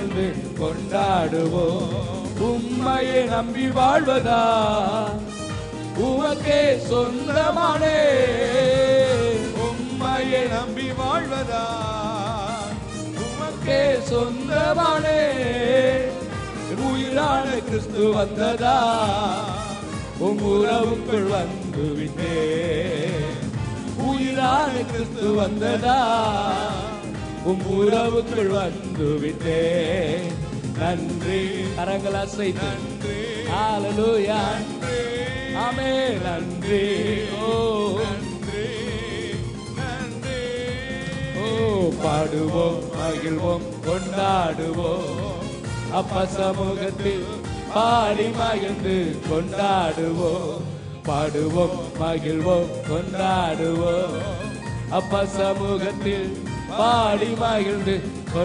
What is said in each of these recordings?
மகிழ்ந்து கொண்டாடுவோம் உம்மையை நம்பி வாழ்வதா உமக்கே சொந்தமானே உம்மையை நம்பி வாழ்வதா உமக்கே சொந்தமானே உயிரான கிறிஸ்து வந்ததா உம் உறவுக்குள் வந்து விட்டே உயிரான கிறிஸ்து வந்ததா உம் உறவுக்குள் வந்து விட்டே நன்றி கரங்கள் அசைத்து ஹalleluya ஆமே நன்றி ஓ ஓ பாடுவோம் மகிழ்வோம் கொண்டாடுவோம் அப்ப சமூகத்தில் பாடி மகிழ்ந்து கொண்டாடுவோம் பாடுவோம் மகிழ்வோம் கொண்டாடுவோம் அப்ப சமூகத்தில் பாடி மகிழ்ந்து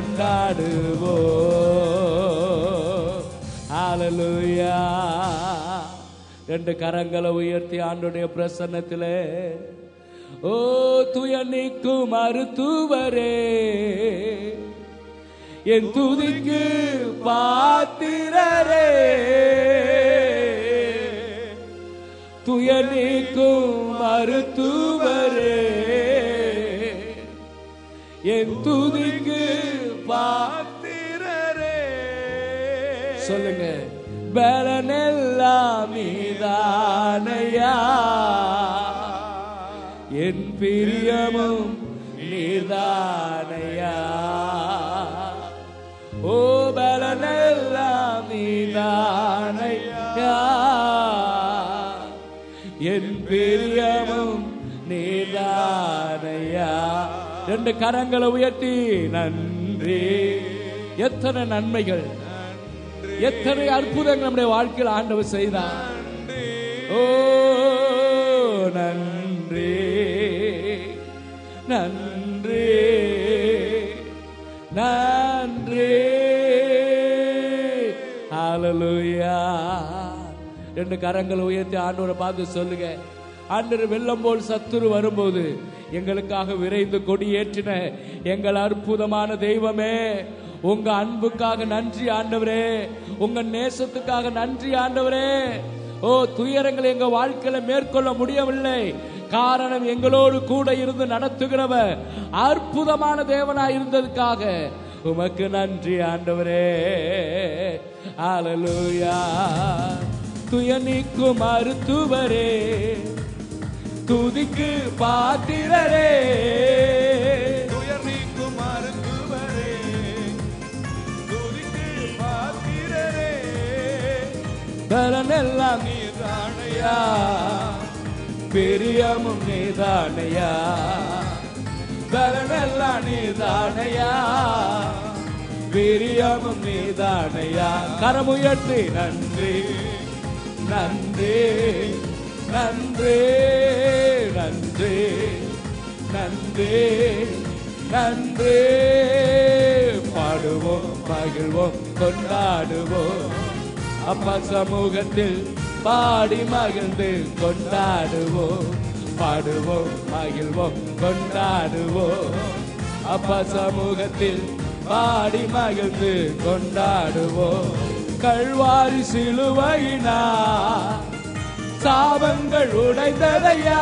கொண்டாடுவோம் ஹalleluya ரெண்டு கரங்களை உயர்த்தி ஆண்டுடைய பிரசன்னத்திலே ஓ துய நீக்கும் மருத்துவரே என் துதிக்கு பாத்திரரே துய நீக்கும் மருத்துவரே என் துதிக்கு பாத்திரரே சொல்லுங்க பலனெல்லாம் நீதானையா என் பிரியமும் நீதானையா ஓ பலனெல்லாம் நீதானையா என் பிரியமும் நீதானையா ரெண்டு கரங்களை உயர்த்தி நன்றி எத்தனை நன்மைகள் எத்தனை அற்புதங்கள் நம்முடைய வாழ்க்கையில் ஆண்டவர் செய்தார் ஓ நன்றி நன்றி நன்றி ஹalleluya ரெண்டு கரங்களை உயர்த்தி ஆண்டவரை பார்த்து சொல்லுங்க ஆண்டவர் வெள்ளம் போல் சத்துரு வரும்போது எங்களுக்காக விரைந்து கொடி ஏற்றின எங்கள் அற்புதமான தெய்வமே உங்க அன்புக்காக நன்றி ஆண்டவரே உங்க நேசத்துக்காக நன்றி ஆண்டவரே ஓ துயரங்கள் எங்க வாழ்க்கையில மேற்கொள்ள முடியவில்லை காரணம் எங்களோடு கூட இருந்து நடத்துகிறவர் அற்புதமான தேவனாய் இருந்ததுக்காக உமக்கு நன்றி ஆண்டவரே ஹalleluya துய நீக்கும் மருத்துவரே துதிக்கு பாத்திரரே துயர் நீக்கும் மருத்துவரே துதிக்கு பாத்திரரே பலனெல்லாம் நீதானையா பிரியமும் நீதானையா பலனெல்லாம் நீதானையா பிரியமும் நீதானையா கரமுயர்த்தி நன்றி நன்றி நன்றி நன்றி நன்றி நன்றி பாடுவோம் மகிழ்வோம் கொண்டாடுவோம் அப்பா சமூகத்தில் பாடி மகிழ்ந்து கொண்டாடுவோம் பாடுவோம் மகிழ்வோம் கொண்டாடுவோம் அப்பா சமூகத்தில் பாடி மகிழ்ந்து கொண்டாடுவோம் கழ்வாரி சிலுவையினா சாபங்கள் உடைந்ததையா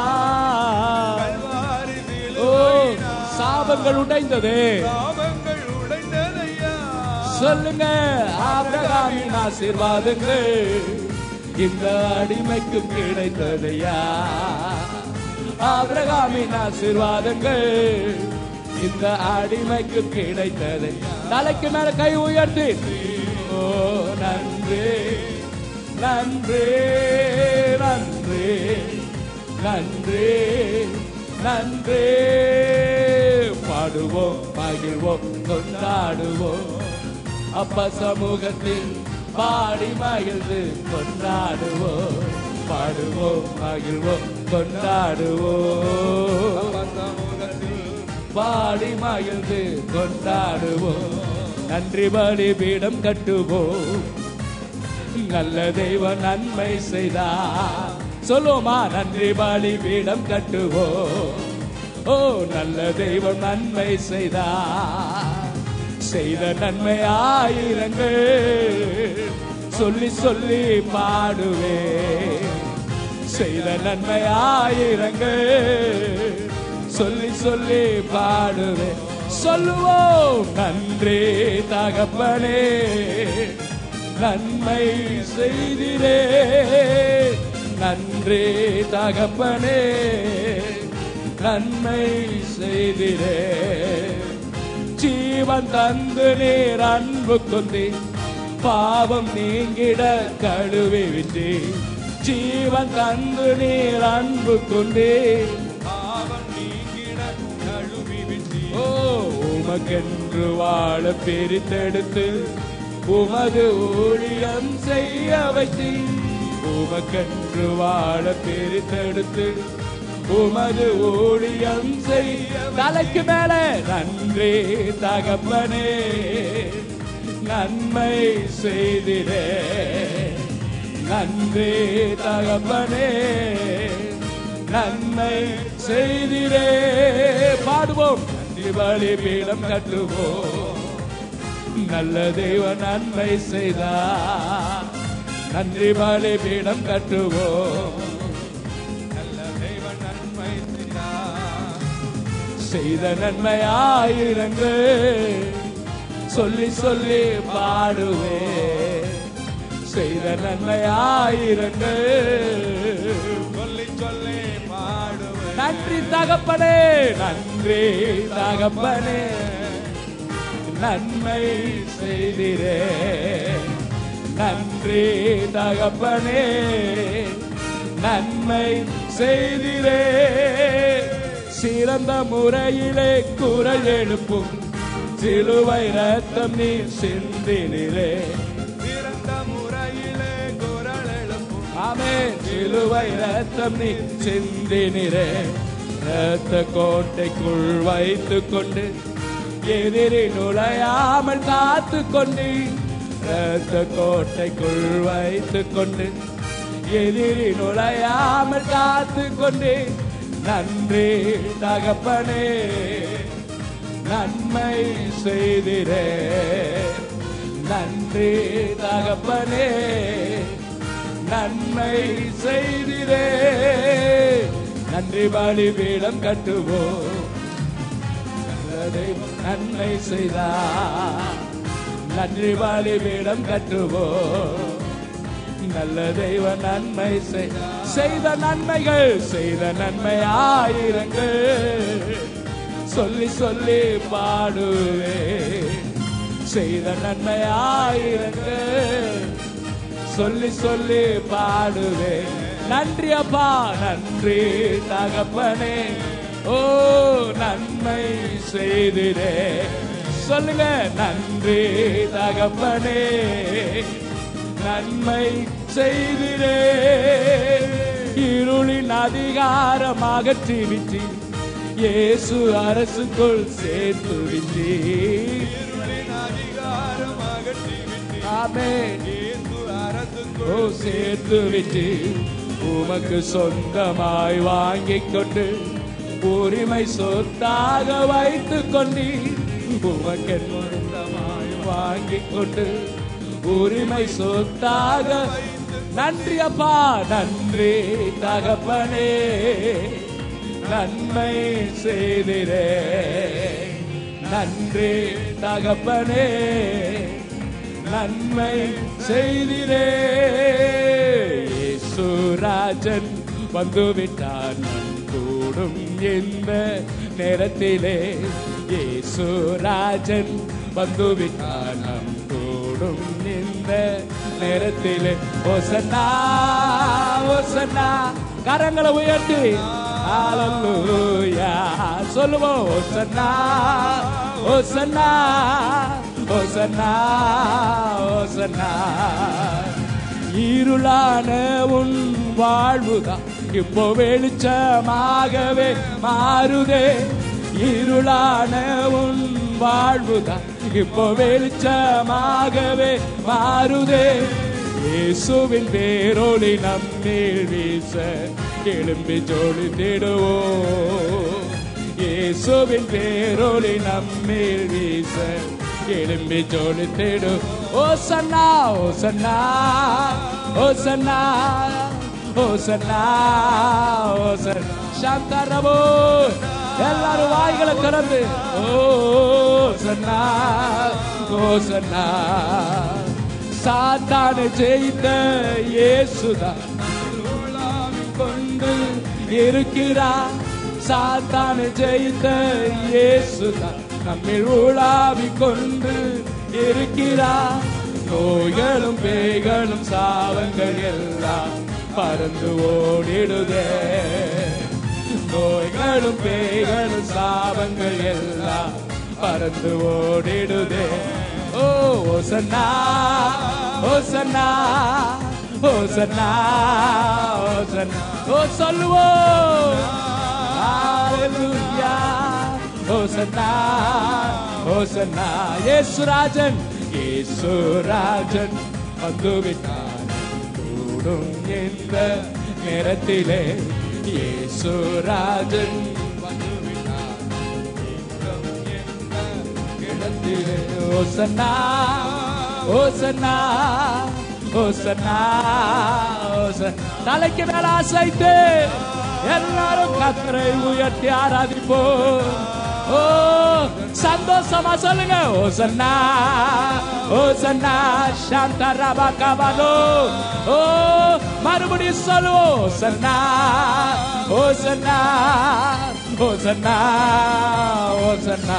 கல்வாரி ஓ சிலுவையினால் சாபங்கள் உடைந்ததே சாபங்கள் உடைந்ததையா சொல்லுங்க ஆபிரகாமின் ஆசீர்வாதங்கள் இந்த அடிமைக்கு கிடைத்ததையா ஆபிரகாமின் ஆசீர்வாதங்கள் இந்த அடிமைக்கு கிடைத்தது தலைக்கு மேல கை உயர்த்தி ஓ நன்றி நன்றி நன்றி நன்றி நன்றி பாடுவோம் மகிழ்வோம் கொண்டாடுவோம் அப்ப சமூகத்தில் பாடி மகிழ்ந்து கொண்டாடுவோம் பாடுவோம் மகிழ்வோம் கொண்டாடுவோம் சமூகத்தில் பாடி மகிழ்ந்து கொண்டாடுவோம் நன்றி பலி பீடம் கட்டுவோம் நல்ல தெய்வம் நன்மை செய்தார் சொல்லுவோமா நன்றி பலி பீடம் கட்டுவோம் ஓ நல்ல தெய்வம் நன்மை செய்தார் செய்த நன்மை ஆயிரங்கள் சொல்லி சொல்லி பாடுவே செய்த நன்மை ஆயிரங்கள் சொல்லி சொல்லி பாடுவே சொல்லுவோம் நன்றி தகப்பனே நன்மை செய்திரே நன்றி தகப்பனே நன்மை செய்திரே ஜீவன் தந்து நீர் அன்பு கொண்டே பாவம் நீங்கிட கழுவி விட்டே ஜீவன் தந்து நீர் அன்பு கொண்டே பாவம் நீங்கிட கழுவி விட்டீர். ஓ உமக்கென்று வாழ பிரித்தெடுத்து உமது ஊழியம் செய்ய வைத்தி உமக்கென்று வாழ பிரித்தெடுத்து உமது ஊழியம் செய்ய தலைக்கு மேல நன்றி தகப்பனே நன்மை செய்திரே நன்றி தகப்பனே நன்மை செய்திரே பாடுவோம் நன்றி பலி பீடம் கட்டுவோம் நல்ல தெய்வ நன்மை செய்தார் நன்றி பலி பீடம் கட்டுவோம் நல்ல தெய்வ நன்மை செய்தார். செய்த நன்மை ஆயிரங்கள் சொல்லி சொல்லி பாடுவே செய்த நன்மை ஆயிரங்கள் சொல்லி சொல்லி பாடுவேன் நன்றி தகப்பனே நன்றி தகப்பனே நன்மை செய்திரே நன்றி தகப்பனே நன்மை செய்திரே சிறந்த முறையிலே குரல் எழுப்பும் சிலுவை ரத்தம் நீ சிந்தினிலே சிறந்த முறையிலே குரல் எழுப்பும் ஆமே சிலுவை ரத்தம் நீ சிந்தினிரே ரத்த கோட்டைக்குள் வைத்துக் கொண்டு எதிரி நுழையாமல் காத்து கொண்டு ரத்த கோட்டைக்குள் வைத்துக் கொண்டு எதிரி நுழையாமல் காத்து கொண்டு நன்றி தகப்பனே நன்மை செய்திரே நன்றி தகப்பனே நன்மை செய்திரே நன்றி பலி பீடம் கட்டுவோம் நல்ல தெய்வம் நன்மை செய்தார் நன்றி பலி பீடம் கட்டுவோம் நல்ல தெய்வ நன்மை செய்- செய்த நன்மைகள் செய்த நன்மை ஆயிரங்கள் சொல்லி சொல்லி பாடுவே செய்த நன்மை ஆயிரங்கள் சொல்லி சொல்லி பாடுவே நன்றி அப்பா நன்றி தகப்பனே ஓ நன்மை செய்திரே சொல்லுங்க நன்றி தகப்பனே நன்மை செய்திரே இருளின் அதிகாரம் அகற்றி விட்டு இயேசு அரசுக்குள் சேர்த்து விட்டு இருளின் அதிகாரம் அகற்றி விட்டு ஆமென் இயேசு அரசுக்குள் ஓ சேர்த்து விட்டு உமக்கு சொந்தமாய் வாங்கிக் கொண்டு உரிமை சொத்தாக வைத்துக் கொண்டு உமக்கு சொந்தமாய் வாங்கிக் கொண்டு உரிமை சொத்தாக நன்றி அப்பா நன்றி தகப்பனே நன்மை செய்திரே நன்றி தகப்பனே நன்மை செய்திரே இயேசுராஜன் வந்துவிட்டான் கூடும் இந்த நேரத்திலே இயேசுராஜன் வந்துவிட்டான் நம் கூடும் இந்த நேரத்திலே ஓசன்னா ஓசன்னா கரங்களை உயர்த்தி ஹalleluya சொல்லுவோம் ஓசன்னா ஓசன்னா ஓசன்னா ஓசன்னா இருளான உன் வாழ்வுதான் இப்போ வெளிச்சமாகவே மாறுதே இருளான உன் வாழ்வுதான் இப்போ வெளிச்சமாகவே மாறுதே இயேசுவின் பேரொளி நம்மேல் வீச எழும்பி ஜொலித்திடுவோம் இயேசுவின் பேரொளி நம்மேல் வீச எழும்பி ஜொலித்திடு ஓசன்னா ஓசன்னா ஓசன்னா ஓசன்னா ஓசன் சாந்தாரபோ எல்லாரும் வாய்களை திறந்து ஓசன்னா ஓசன்னா சாத்தானை ஜெயித்த இயேசுதான் கொண்டு இருக்கிறார் சாத்தானை ஜெயித்த இயேசுதான் நம்மில் உலாவி கொண்டு இருக்கிறார் நோய்களும் பேய்களும் சாவங்கள் எல்லாம் பறந்து ஓடிடுதே நோய்களும் பேய்களும் சாபங்கள் எல்லாம் பறந்து ஓடிடுதே ஓ ஓசன்னா ஓசன்னா ஓசன்னா ஓசன்னா ஓ சொல்லுவோம் ஹalleluya ஓசன்னா ஓசன்னா இயேசுராஜன் இயேசுராஜன் வந்து விட்டான் கூடும் என்ற நேரத்திலே இயேசுராஜன் வந்து விட்டான் கூடும் என்ற இடத்திலே ஓசன்னா ஓசன்னா ஓசன்னா ஓசன் தலைக்கு மேல அசைத்து எல்லாரும் கத்தரை உயர்த்தி ஆராதிப்போம் ஓ சந்தோஷமா சொல்லுங்க ஓசன்னா ஓசன்னா சாந்த ரபா கபலோ ஓ மறுபடியும் சொல்லுவோம் ஓசன்னா ஓசன்னா ஓசன்னா ஓசன்னா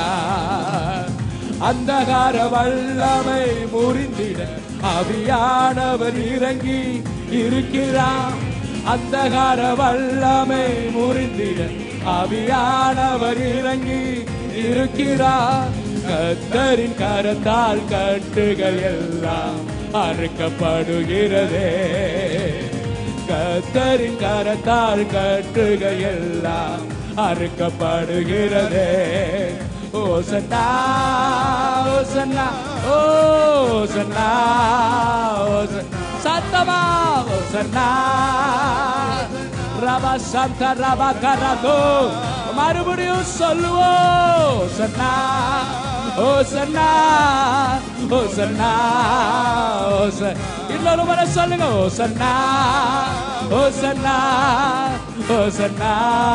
அந்தகார வல்லமை முறிந்திட அவியானவர் இறங்கி இருக்கிறார் அந்தகார வல்லமை முறிந்திட அவியானவர் இறங்கி இருக்கிறார் கத்தரின் கரத்தால் கட்டுகள் எல்லாம் அறுக்கப்படுகிறதே கத்தரின் கரத்தால் கட்டுகள் எல்லாம் அறுக்கப்படுகிறதே ஓசன்னா ஓசன்னா ஓசன்னா ஓசன்னா சத்தமா ஓசன்னா ரபா சந்த ரபா கரதோ மறுபடியும் சொல்லுவோம் ஓசன்னா ஓசன்னா ஓசன்னா ஓசன் இன்னொரு முறை சொல்லுங்க ஓசன்னா ஓசன்னா ஓசன்னா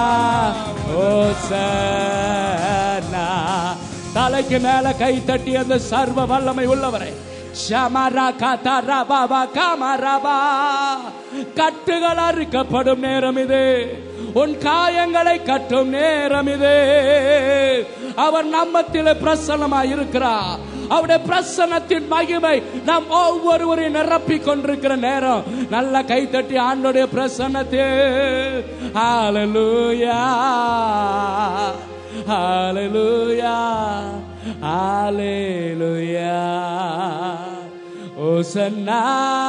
ஓசன்னா தலைக்கு மேல கை தட்டி அந்த சர்வ வல்லமை உள்ளவரை ஷமரா கதரா பாபா காமராபா கட்டுகள் அறுக்கப்படும் நேரம் இது உன் காயங்களை கட்டும் நேரம் இது அவர் நம்மத்தில் பிரசன்னமாய் இருக்கிறார் அவருடைய பிரசன்னத்தின் மகிமை நாம் ஒவ்வொருவரையும் நிரப்பி கொண்டிருக்கிற நேரம் நல்ல கை தட்டி ஆண்டோடைய பிரசன்னத்தில் ஹalleluya ஹalleluya ஹalleluya ஓசன்னா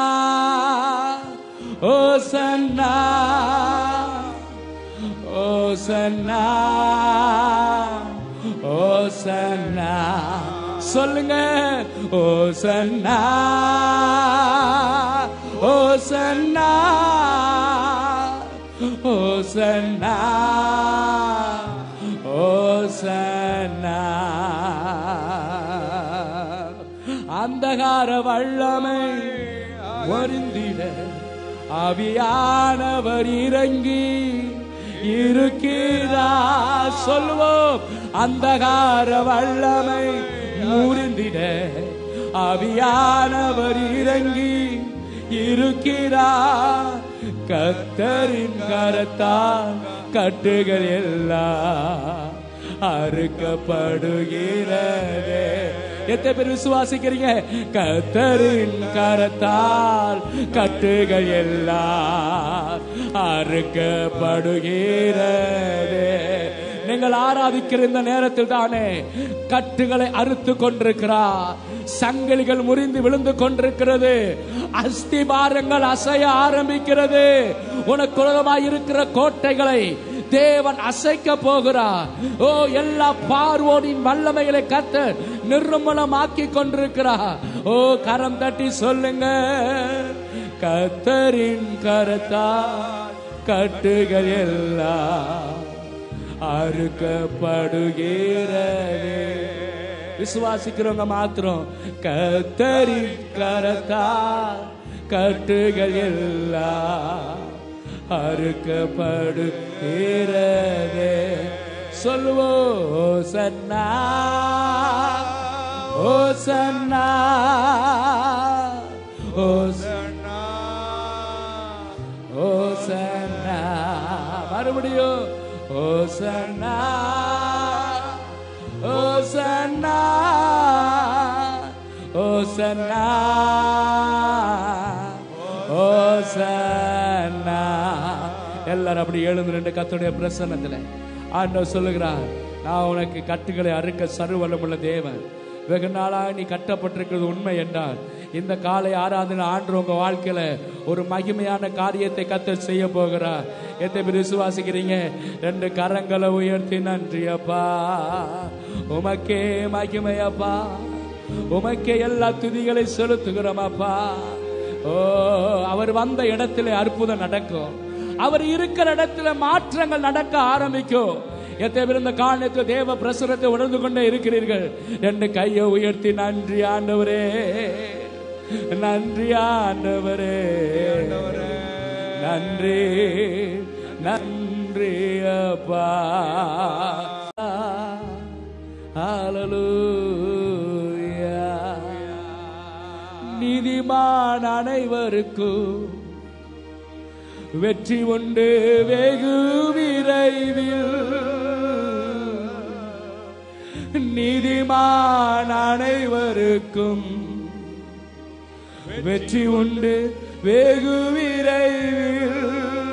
ஓசன்னா ஓசன்னா ஓசன்னா சொல்லுங்க ஓசன்னா ஓசன்னா ஓசன்னா ஓசன்னா அந்தகார வல்லமை ஒருந்திட ஆவியானவர் இறங்கி இருக்கிறார் சொல்லுவோம் அந்தகார வல்லமை முறிந்திட ஆவியானவர் இறங்கி இருக்கிறார் கத்தரின் கரத்தால் கட்டுகள் எல்லாம் அறுக்கப்படுகிறதே எத்தனை பேர் விசுவாசிக்கிறீங்க கத்தரின் கரத்தால் கட்டுகள் எல்லாம் அறுக்கப்படுகிறதே நீங்கள் ஆராதிக்கிற இந்த நேரத்தில் தானே கட்டுகளை அறுத்து கொண்டிருக்கிறார் சங்கிலிகள் முறிந்து விழுந்து கொண்டிருக்கிறது அஸ்திபாரங்கள் அசைய ஆரம்பிக்கிறது உனக்கு உலகமாய் இருக்கிற கோட்டைகளை தேவன் அசைக்க போகிறார் ஓ எல்லா பார்வோனின் வல்லமைகளை கத்த நிர்மலமாக்கி கொண்டிருக்கிறார் ஓ கரம் தட்டி சொல்லுங்க கத்தரின் கரத்தா கட்டுகள் எல்லாம் அறுக்கப்படுகிறதே விசுவாசிக்கிறவங்க மாத்திரம் கத்தரி கரத்தா கட்டுகள் எல்லாம் அறுக்கப்படுகிறதே சொல்லுவோம் சன்னா ஓ சன்னா ஓ சன்னா ஓ சன்னா மறுபடியும் ஓ சன்னா ஓ சன்னா ஓ சன்னா ஓ சன்னா எல்லாரும் அப்படி எழுந்து ரெண்டு கத்துடைய பிரசன்னத்துல ஆண்டவர் சொல்லுகிறார் நான் உனக்கு கட்டுகளை அறுக்க சர்வலமுள்ள தேவன் வெகு நாளாக நீ கட்டப்பட்டிருக்கிறது உண்மை என்றால் இந்த காலை ஆராதனை ஆண்டு உங்க வாழ்க்கையில ஒரு மகிமையான காரியத்தை கத்த செய்ய போகிறார் எத்தனை பேர் விசுவாசிக்கிறீங்க ரெண்டு கரங்களை உயர்த்தி நன்றி அப்பா உமக்கே மகிமையப்பா உமக்கே எல்லா துதிகளை செலுத்துகிறோம் அப்பா ஓ அவர் வந்த இடத்துல அற்புதம் நடக்கும் அவர் இருக்கிற இடத்துல மாற்றங்கள் நடக்க ஆரம்பிக்கும் எத்தனை பேர் இந்த காரணத்தில் தேவ பிரசுரத்தை உணர்ந்து கொண்டே இருக்கிறீர்கள் ரெண்டு கையை உயர்த்தி நன்றி ஆண்டவரே நன்றி ஆண்டவரே நன்றி நன்றி அப்பா ஹalleluya நீதிமான் அனைவருக்கும் வெற்றி உண்டு வெகு விரைவில் நீதிமான் அனைவருக்கும் வெற்றி உண்டு வெகு விரைவில்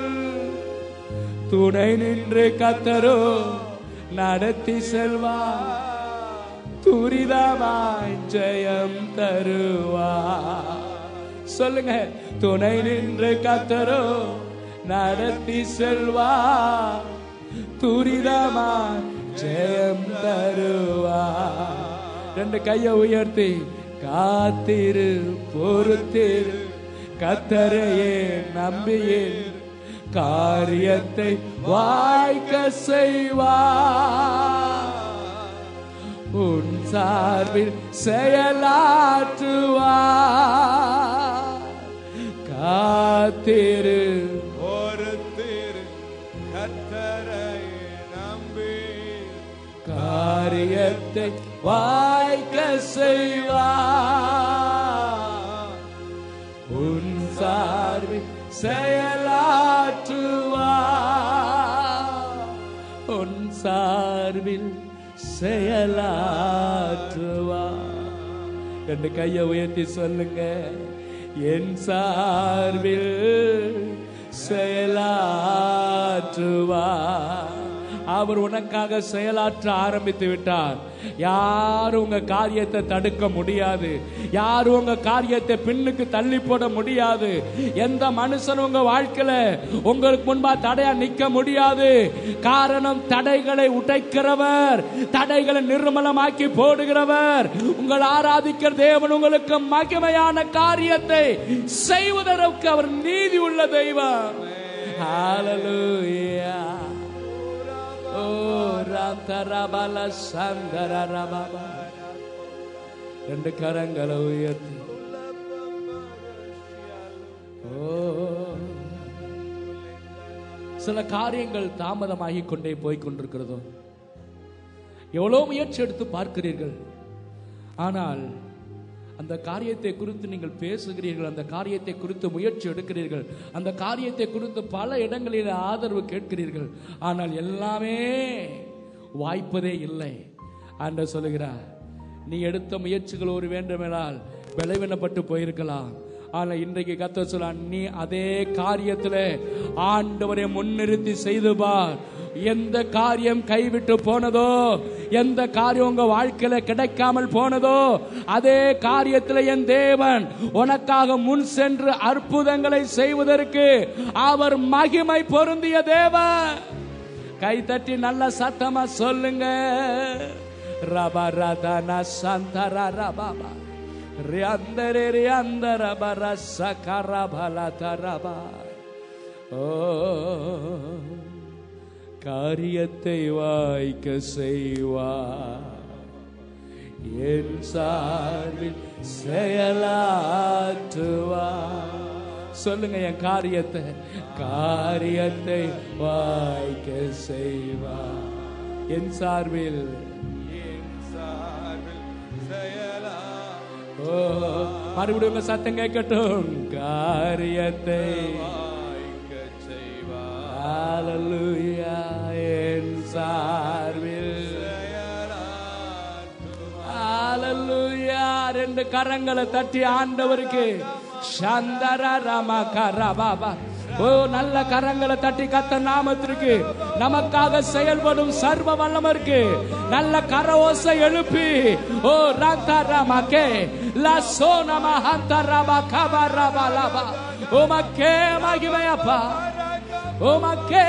துணை நின்று கத்தரோ நடத்தி செல்வா துரிதமாய் ஜெயம் தருவா சொல்லுங்க துணை நின்று கத்தரோ நடத்தி செல்வா துரிதமாய் ஜெயம் தருவா ரெண்டு கையை உயர்த்தி காத்திரு பொறுத்திரு கத்தரையே நம்பியே காரியத்தை வாய்க்க செய்வா உன் சார்பில் செயலாற்றுவா காத்திரு ஒருத்தர் கத்தரை நம்பி காரியத்தை வாய்க்க செய்வா உன் சார்பில் செயலாற்றுவா உன் சார்பில் செயலாற்றுவா ரெண்டு கையை உயர்த்தி சொல்லுங்க என் சார்பில் செயலாற்றுவா அவர் உனக்காக செயலாற்ற ஆரம்பித்து விட்டார் யாரும் உங்க காரியத்தை தடுக்க முடியாது யாரும் உங்க காரியத்தை பின்னுக்கு தள்ளி போட முடியாது எந்த மனுஷனும் உங்க வாழ்க்கையில உங்களுக்கு முன்பா தடையா நிக்க முடியாது காரணம் தடைகளை உடைக்கிறவர் தடைகளை நிர்மலமாக்கி போடுகிறவர் உங்கள் ஆராதிக்கிற தேவன் உங்களுக்கு மகிமையான காரியத்தை செய்வதற்கு அவர் நீதி உள்ள தெய்வம் Hallelujah. Oh, Rantarabala Sandarababa. ரெண்டு கரங்களை உயர்த்தி ஓ சில காரியங்கள் தாமதமாகி கொண்டே போய் கொண்டிருக்கிறதோ எவ்வளோ முயற்சி எடுத்து பார்க்கிறீர்கள் ஆனால் அந்த காரியத்தை குறித்து நீங்கள் பேசுகிறீர்கள் அந்த காரியத்தை குறித்து முயற்சி எடுக்கிறீர்கள் அந்த காரியத்தை குறித்து பல இடங்களில் ஆதரவு கேட்கிறீர்கள் ஆனால் எல்லாமே வாய்ப்பதே இல்லை ஆண்டவர் சொல்லுகிறார் நீ எடுத்த முயற்சிகள் ஒரு வேண்டுமென்றால் விளைவினப்பட்டு போயிருக்கலாம் ஆனா இன்றைக்கு கத்த சொல்ல நீ அதே காரியத்துல ஆண்டவரை முன்னிறுத்தி செய்து பார் எந்த காரியம் கைவிட்டு போனதோ எந்த காரியம் உங்க வாழ்க்கையில கிடைக்காமல் போனதோ அதே காரியத்தில் என் தேவன் உனக்காக முன் சென்று அற்புதங்களை செய்வதற்கு அவர் மகிமை பொருந்திய தேவன் கை தட்டி நல்ல சத்தமா சொல்லுங்க ரபா ரதன சந்தர ரபாபா ரியாந்தரே ரியாந்தர பர சகர பலதரபா ஓ காரியத்தை வாய்க்க செய்வா என் சார்பில் செயலாற்றுவார் சொல்லுங்க என் காரியத்தை காரியத்தை வாய்க்க செய்வார் என் சார்பில் என் சார்பில் செயலா ஓ மறுபடியும் உங்க சத்தம் கேட்கட்டும் காரியத்தை வாய்க்கச் செய்வார் ஹalleluya என் சார்பில் ஹalleluya ரெண்டு கரங்களை தட்டி ஆண்டவருக்கு சந்தர ரம கரபாபா ஓ நல்ல கரங்களை தட்டி கத்த நாமத்திற்கு நமக்காக செயல்படும் சர்வ வல்லமருக்கு நல்ல கரவோசை எழுப்பி ஓ ரத்த ரமகே லசோ நம ஹந்த ரம கப ரப லபா உமக்கே மகிமையப்பா உமக்கே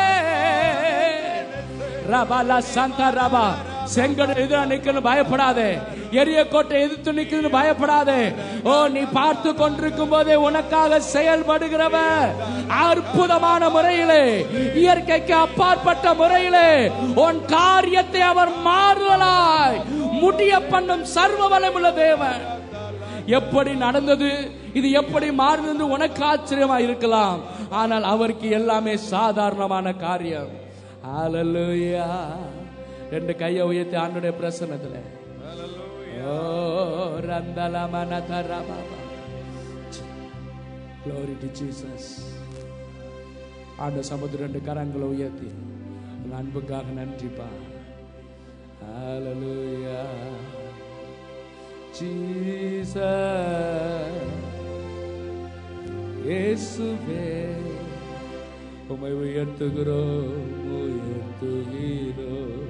ரபாலா சந்தா ரபா செங்கல் எதிரா நிக்கணும் பயப்படாதே எரிய கோட்டை எதிர்த்து நிக்கணும் பயப்படாதே ஓ நீ பார்த்து கொண்டிருக்கும் போதே உனக்காக செயல்படுகிறவ அற்புதமான முறையிலே இயற்கைக்கு அப்பாற்பட்ட முறையிலே உன் காரியத்தை அவர் மாறுதலாய் முடிய பண்ணும் சர்வ வளமுள்ள தேவன் எப்படி நடந்தது இது எப்படி மாறுனது உனக்கு ஆச்சரியமா இருக்கலாம் ஆனால் அவருக்கு எல்லாமே சாதாரணமான காரியம் ஹalleluya ரெண்டு கையை உயர்த்தி ஆண்டுடைய பிரசன்னத்துல ஓ ரந்தல மனதர பாபா glory to jesus ஆண்டு சமுத்திர ரெண்டு கரங்களை உயர்த்தி உங்க அன்புக்காக நன்றிப்பா ஹalleluya Jesus இயேசுவே உம்மை உயர்த்துகிறோம் உயர்த்துகிறோம்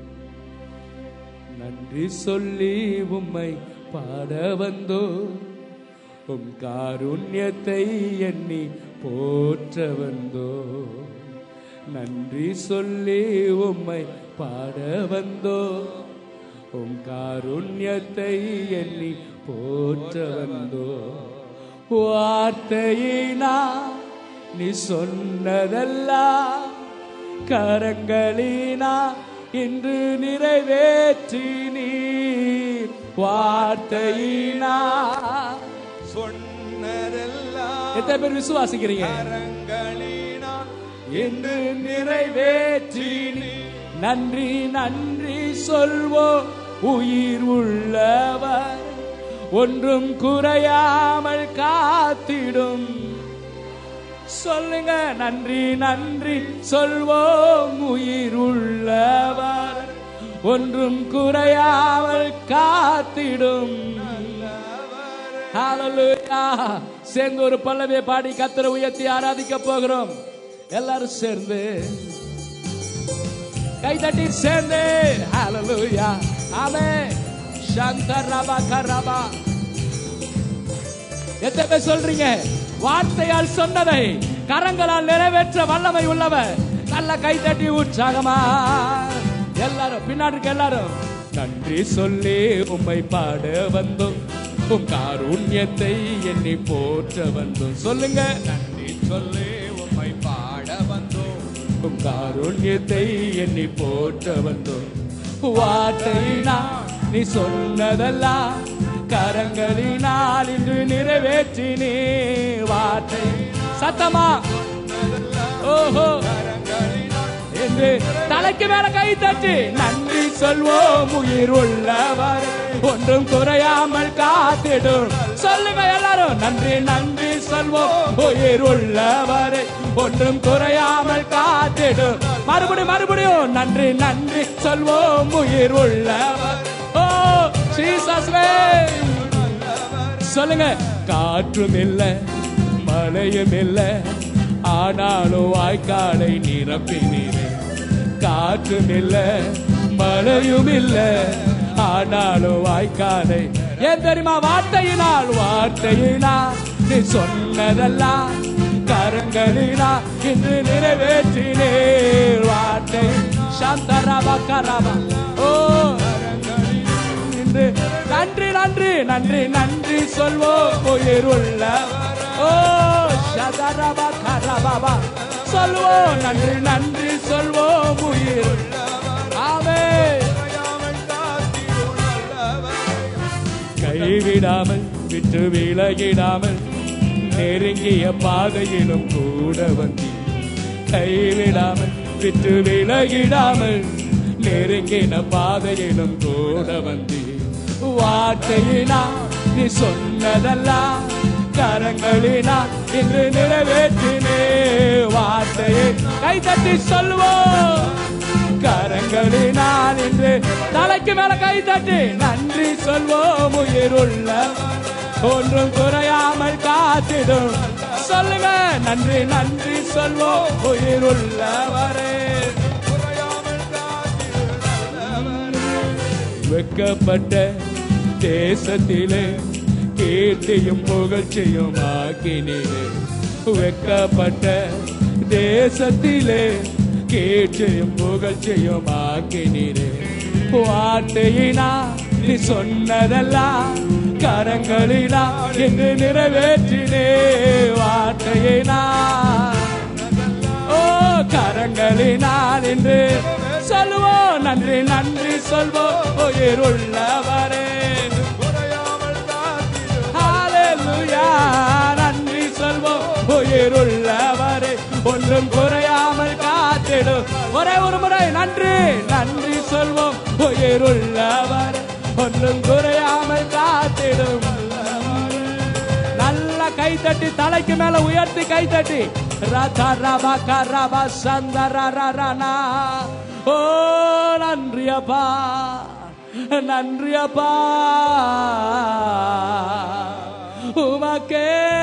நன்றி சொல்லி உம்மை பாட வந்தோ உம் காருண்யத்தை எண்ணி போற்ற வந்தோ நன்றி சொல்லி உம்மை பாட வந்தோ உம் காருண்யத்தை எண்ணி போற்ற வந்தோ வார்த்தையினா நீ சொன்னதெல்லாம் கரங்களினா இன்று நிறைவேற்றி நீ வார்த்தையினா சொன்னதெல்லாம் எத்தனை பேர் விசுவாசிக்கிறீங்க கரங்களினால் என்று நிறைவேற்றி நீ நன்றி நன்றி சொல்வோம் உயிர் உள்ளவர் ஒன்றும் குறையாமல் காத்திடும் சொல்லுங்க நன்றி நன்றி சொல்வோம் உயிர் உள்ளவர் ஒன்றும் குறையாமல் காத்திடும் ஹalleluya சேர்ந்து ஒரு பல்லவியை பாடி கத்தரை உயர்த்தி ஆராதிக்க போகிறோம் எல்லாரும் சேர்ந்து கை தட்டி சேர்ந்து ஹalleluya ஆமென் சந்தரபா கரபா எத்தனை பேர் சொல்றீங்க வார்த்தையால் சொன்னதை கரங்களால் நிறைவேற்ற வல்லமை உள்ளவர் நல்ல கை தட்டி உற்சாகமா எல்லாரும் பின்னாடி இருக்க எல்லாரும் நன்றி சொல்லி உம்மை பாட வந்தோம் உம் காருண்யத்தை எண்ணி போற்ற வந்தோம் சொல்லுங்க நன்றி சொல்லி உம்மை பாட வந்தோம் உம் காருண்யத்தை எண்ணி போற்ற வந்தோம் வார்த்தையினா நீ சொன்னதெல்லாம் கரங்களினால் இன்று நிறைவேற்றினே வார்த்தை சத்தமா ஓஹோ என்று தலைக்கு மேல கை தட்டி நன்றி சொல்வோம் உயிர் உள்ளவர் ஒன்றும் குறையாமல் காத்திடும் சொல்லுங்க எல்லாரும் நன்றி நன்றி சொல்வோம் உயிர் உள்ளவர் ஒன்றும் குறையாமல் காத்திடும் மறுபடியும் மறுபடியும் நன்றி நன்றி சொல்வோம் உயிர் உள்ளவர் ஓ ஜீசஸ் சொல்லுங்க காற்றும் இல்ல மழையும் இல்ல ஆனாலும் வாய்க்காலை நிரப்பினீரே காற்றும் இல்ல மழையும் இல்ல ஆனாலும் வாய்க்காலை ஏன் தெரியுமா வார்த்தையினால் வார்த்தையினால் நீ சொன்னதெல்லாம் கரங்களினா இன்று நிறைவேற்றினே வார்த்தை சாந்தராபா கராபா ஓ இன்று நன்றி நன்றி நன்றி நன்றி சொல்வோம் உயிர் உள்ள ஓ சதரபா கரபாபா சொல்வோம் நன்றி நன்றி சொல்வோம் உயிர் ஆமே குறையாமல் காத்திடும் நல்லவர் கைவிடாமல் விட்டு விலகிடாமல் நெருங்கிய பாதையிலும் கூட வந்தி கைவிடாமல் விட்டு விலகிடாமல் நெருங்கின பாதையிலும் கூட வந்தி வார்த்தையினா நீ சொன்னதெல்லாம் கரங்களினா இன்று நிறைவேற்றினே வார்த்தையை கை தட்டி சொல்வோம் கரங்களினால் இன்று தலைக்கு மேல கை தட்டி நன்றி சொல்வோம் உயிருள்ள ஒன்றும் குறையாமல் காத்திடும் சொல்லுங்க நன்றி நன்றி சொல்வோம் உயிருள்ளவரே வெக்கப்பட்ட தேசத்திலே கீர்த்தியும் புகழ்ச்சியும் ஆக்கினீரே வெக்கப்பட்ட தேசத்திலே கீர்த்தியும் புகழ்ச்சியும் ஆக்கினீரே வார்த்தையினா நீ சொன்னதெல்லாம் கரங்களினா என்று நிறைவேற்றினே வார்த்தையினா ஓ கரங்களினால் என்று சொல்லுவோம் நன்றி நன்றி சொல்வோம் உயிருள்ளவரே ஹalleluya நன்றி சொல்வோம் உயிருள்ளவரே ஒன்றும் குறையாமல் காத்திடும் ஒரே ஒரு முறை நன்றி நன்றி சொல்வோம் உயிருள்ளவரே ஒன்றும் குறையாமல் காத்திடும் நல்ல கை தட்டி தலைக்கு மேல உயர்த்தி கை தட்டி ரதா ரபா கரபா சந்தரரனா ஓ நன்றி அப்பா நன்றி அப்பா உமக்கே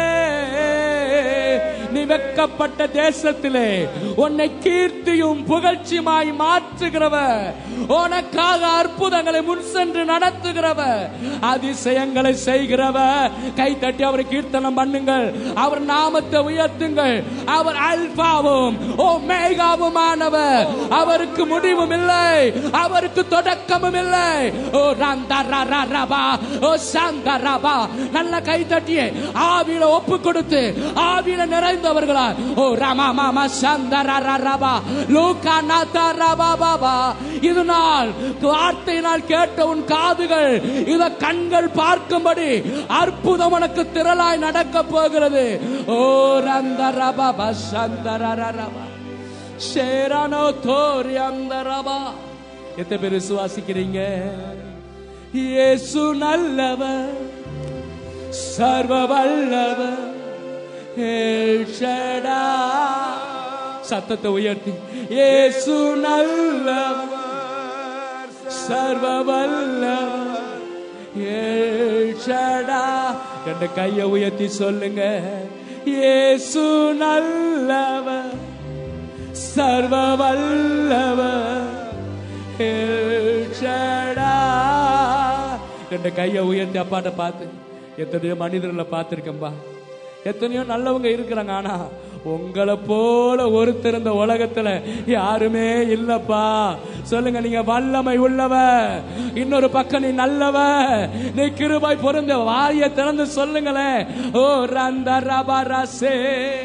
நீ வெக்கப்பட்ட தேசத்திலே உன்னை கீர்த்தியும் புகழ்ச்சியுமாய் மாற்றுகிறவ உனக்காக அற்புதங்களை முன் சென்று நடத்துகிறவ அதிசயங்களை செய்கிறவ கை தட்டி அவரை கீர்த்தனம் பண்ணுங்கள் அவர் நாமத்தை உயர்த்துங்கள் அவர் அல்பாவும் ஓ மேகாவுமானவர் அவருக்கு முடிவும் இல்லை அவருக்கு தொடக்கமும் இல்லை ஓ ரந்தா ரபா ஓ சாந்தா ரபா நல்ல கை தட்டியே ஆவியில ஒப்பு கொடுத்து ஆவியில நிறைந்தவர்களா ஓ ரமா மாமா சந்தர ரபா லூகா நாதா ரபா பாபா இது நாள் வார்த்தையினால் கேட்ட உன் காதுகள் இத கண்கள் பார்க்கும்படி அற்புதம் உனக்கு திரளாய் நடக்க போகிறது ஓ ரந்த ரபா சந்தர ரபா ஷேரானோ தோரி அந்த ரபா எத்தனை பேர் விசுவாசிக்கிறீங்க இயேசு நல்லவர் சர்வ வல்லவர் எல் ஷடாய். சத்தத்தை உயர்த்தி இயேசு நல்லவர் சர்வ வல்லவர் எல் ஷடாய். ரெண்டு கையை உயர்த்தி சொல்லுங்க இயேசு நல்லவர் சர்வ வல்லவர் எல் ஷடாய். ரெண்டு கையை உயர்த்தி அப்பாட்ட பார்த்து எத்தனையோ மனிதர்களை பார்த்துருக்கேன்பா எத்தனையோ நல்லவங்க இருக்கிறாங்க ஆனா உங்களை போல ஒருத்தர் இந்த உலகத்துல யாருமே இல்லப்பா சொல்லுங்க நீங்க வல்லமை உள்ளவ இன்னொரு பக்கம் நீ நல்லவ நீ கிருபாய் பொருந்த வாயை திறந்து சொல்லுங்களேன் ஓ ரந்த ரபா ரசே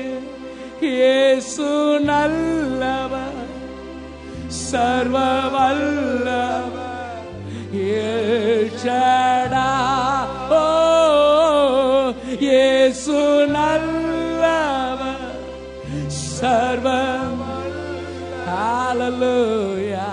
இயேசு நல்லவர் சர்வ வல்லவர் ஏஷடா ஓ இயேசு நல்லவர் சர்வ ஹalleluya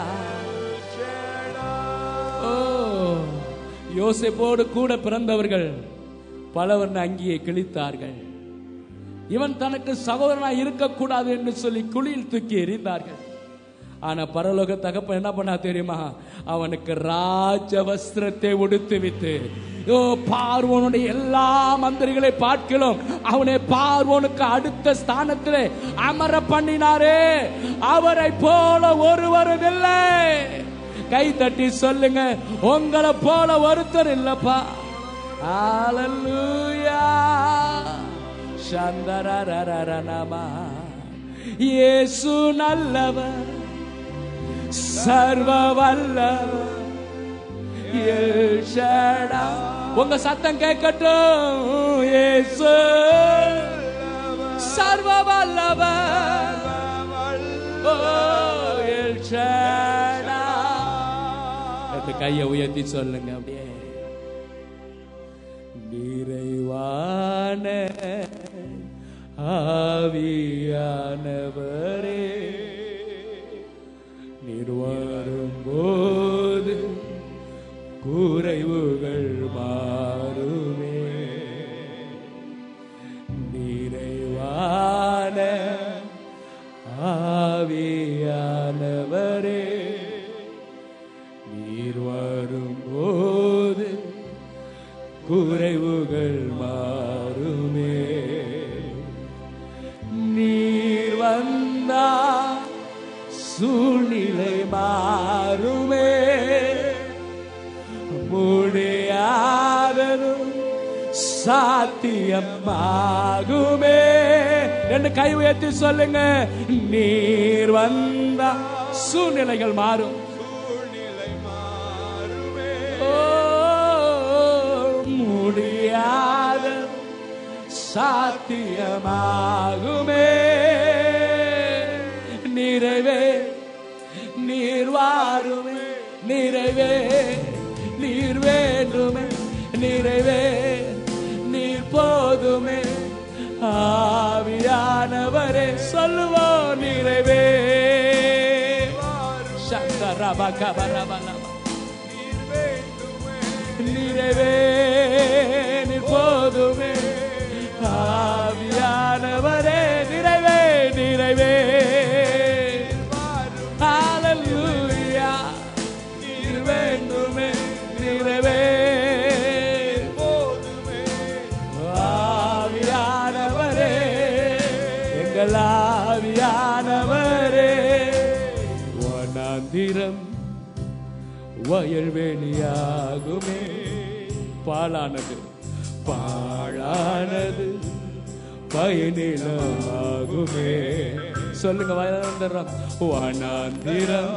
ஓ யோசேப்போடு கூட பிறந்தவர்கள் பலவர் அங்கியை கிழித்தார்கள் இவன் தனக்கு சகோதரனாய் இருக்கக்கூடாது என்று சொல்லி குழியில் தூக்கி எறிந்தார்கள் ஆனா பரலோக தகப்பன் என்ன பண்ணா தெரியுமா அவனுக்கு ராஜ வஸ்திரத்தை உடுத்து விட்டு ஓ பார்வோனுடைய எல்லா மந்திரிகளை பார்க்கலாம் அவனை பார்வோனுக்கு அடுத்த ஸ்தானத்திலே அமர பண்ணினாரே அவரை போல ஒருவரும் இல்லை கை தட்டி சொல்லுங்க உங்களை போல ஒருத்தர் இல்லப்பா ஹalleluya சந்தரரரரனமா இயேசு நல்லவர் சர்வ வல்லவர் எல் ஷடா உங்க சத்தம் கேட்கட்டும் இயேசு சர்வ வல்லவர் ஓ எல் ஷடா அந்த கையை உயர்த்தி சொல்லுங்க அப்படியே நிறைவான ஆவியானவரே நீர் வரும்போது குறைவுகள் மாறுமே நிறைவான ஆவியானவரே நீர் வரும்போது குறைவுகள் மாறுமே நீர் வந்தா சூழ்நிலை மாறுமே முடியாததும் சாத்தியமாகுமே ரெண்டு கை உயர்த்தி சொல்லுங்க நீர் வந்தா சூழ்நிலைகள் மாறும் சூழ்நிலை மாறுமே ஓ, முடியாத சாத்தியமாகுமே நிறைவே நீர் வாருமே நிறைவே நீர் வேண்டுமே நிறைவே நீர் போதுமே ஆவியானவரே சொல்லுவோம் நிறைவே சங்கரபகபரபலப நீர் வேண்டுமே நிறைவே நீர் போதுமே ஆவியானவரே நிறைவே நிறைவே ஹalleluya நீர் வேண்டுமே நிறைவே போதுமே ஆவியானவரே எங்கள் ஆவியானவரே வனாந்திரம் வயல்வெளியாகுமே பாழானது பாழானது பயனிலமாகுமே சொல்லுங்க வயலாந்திரம் வனாந்திரம்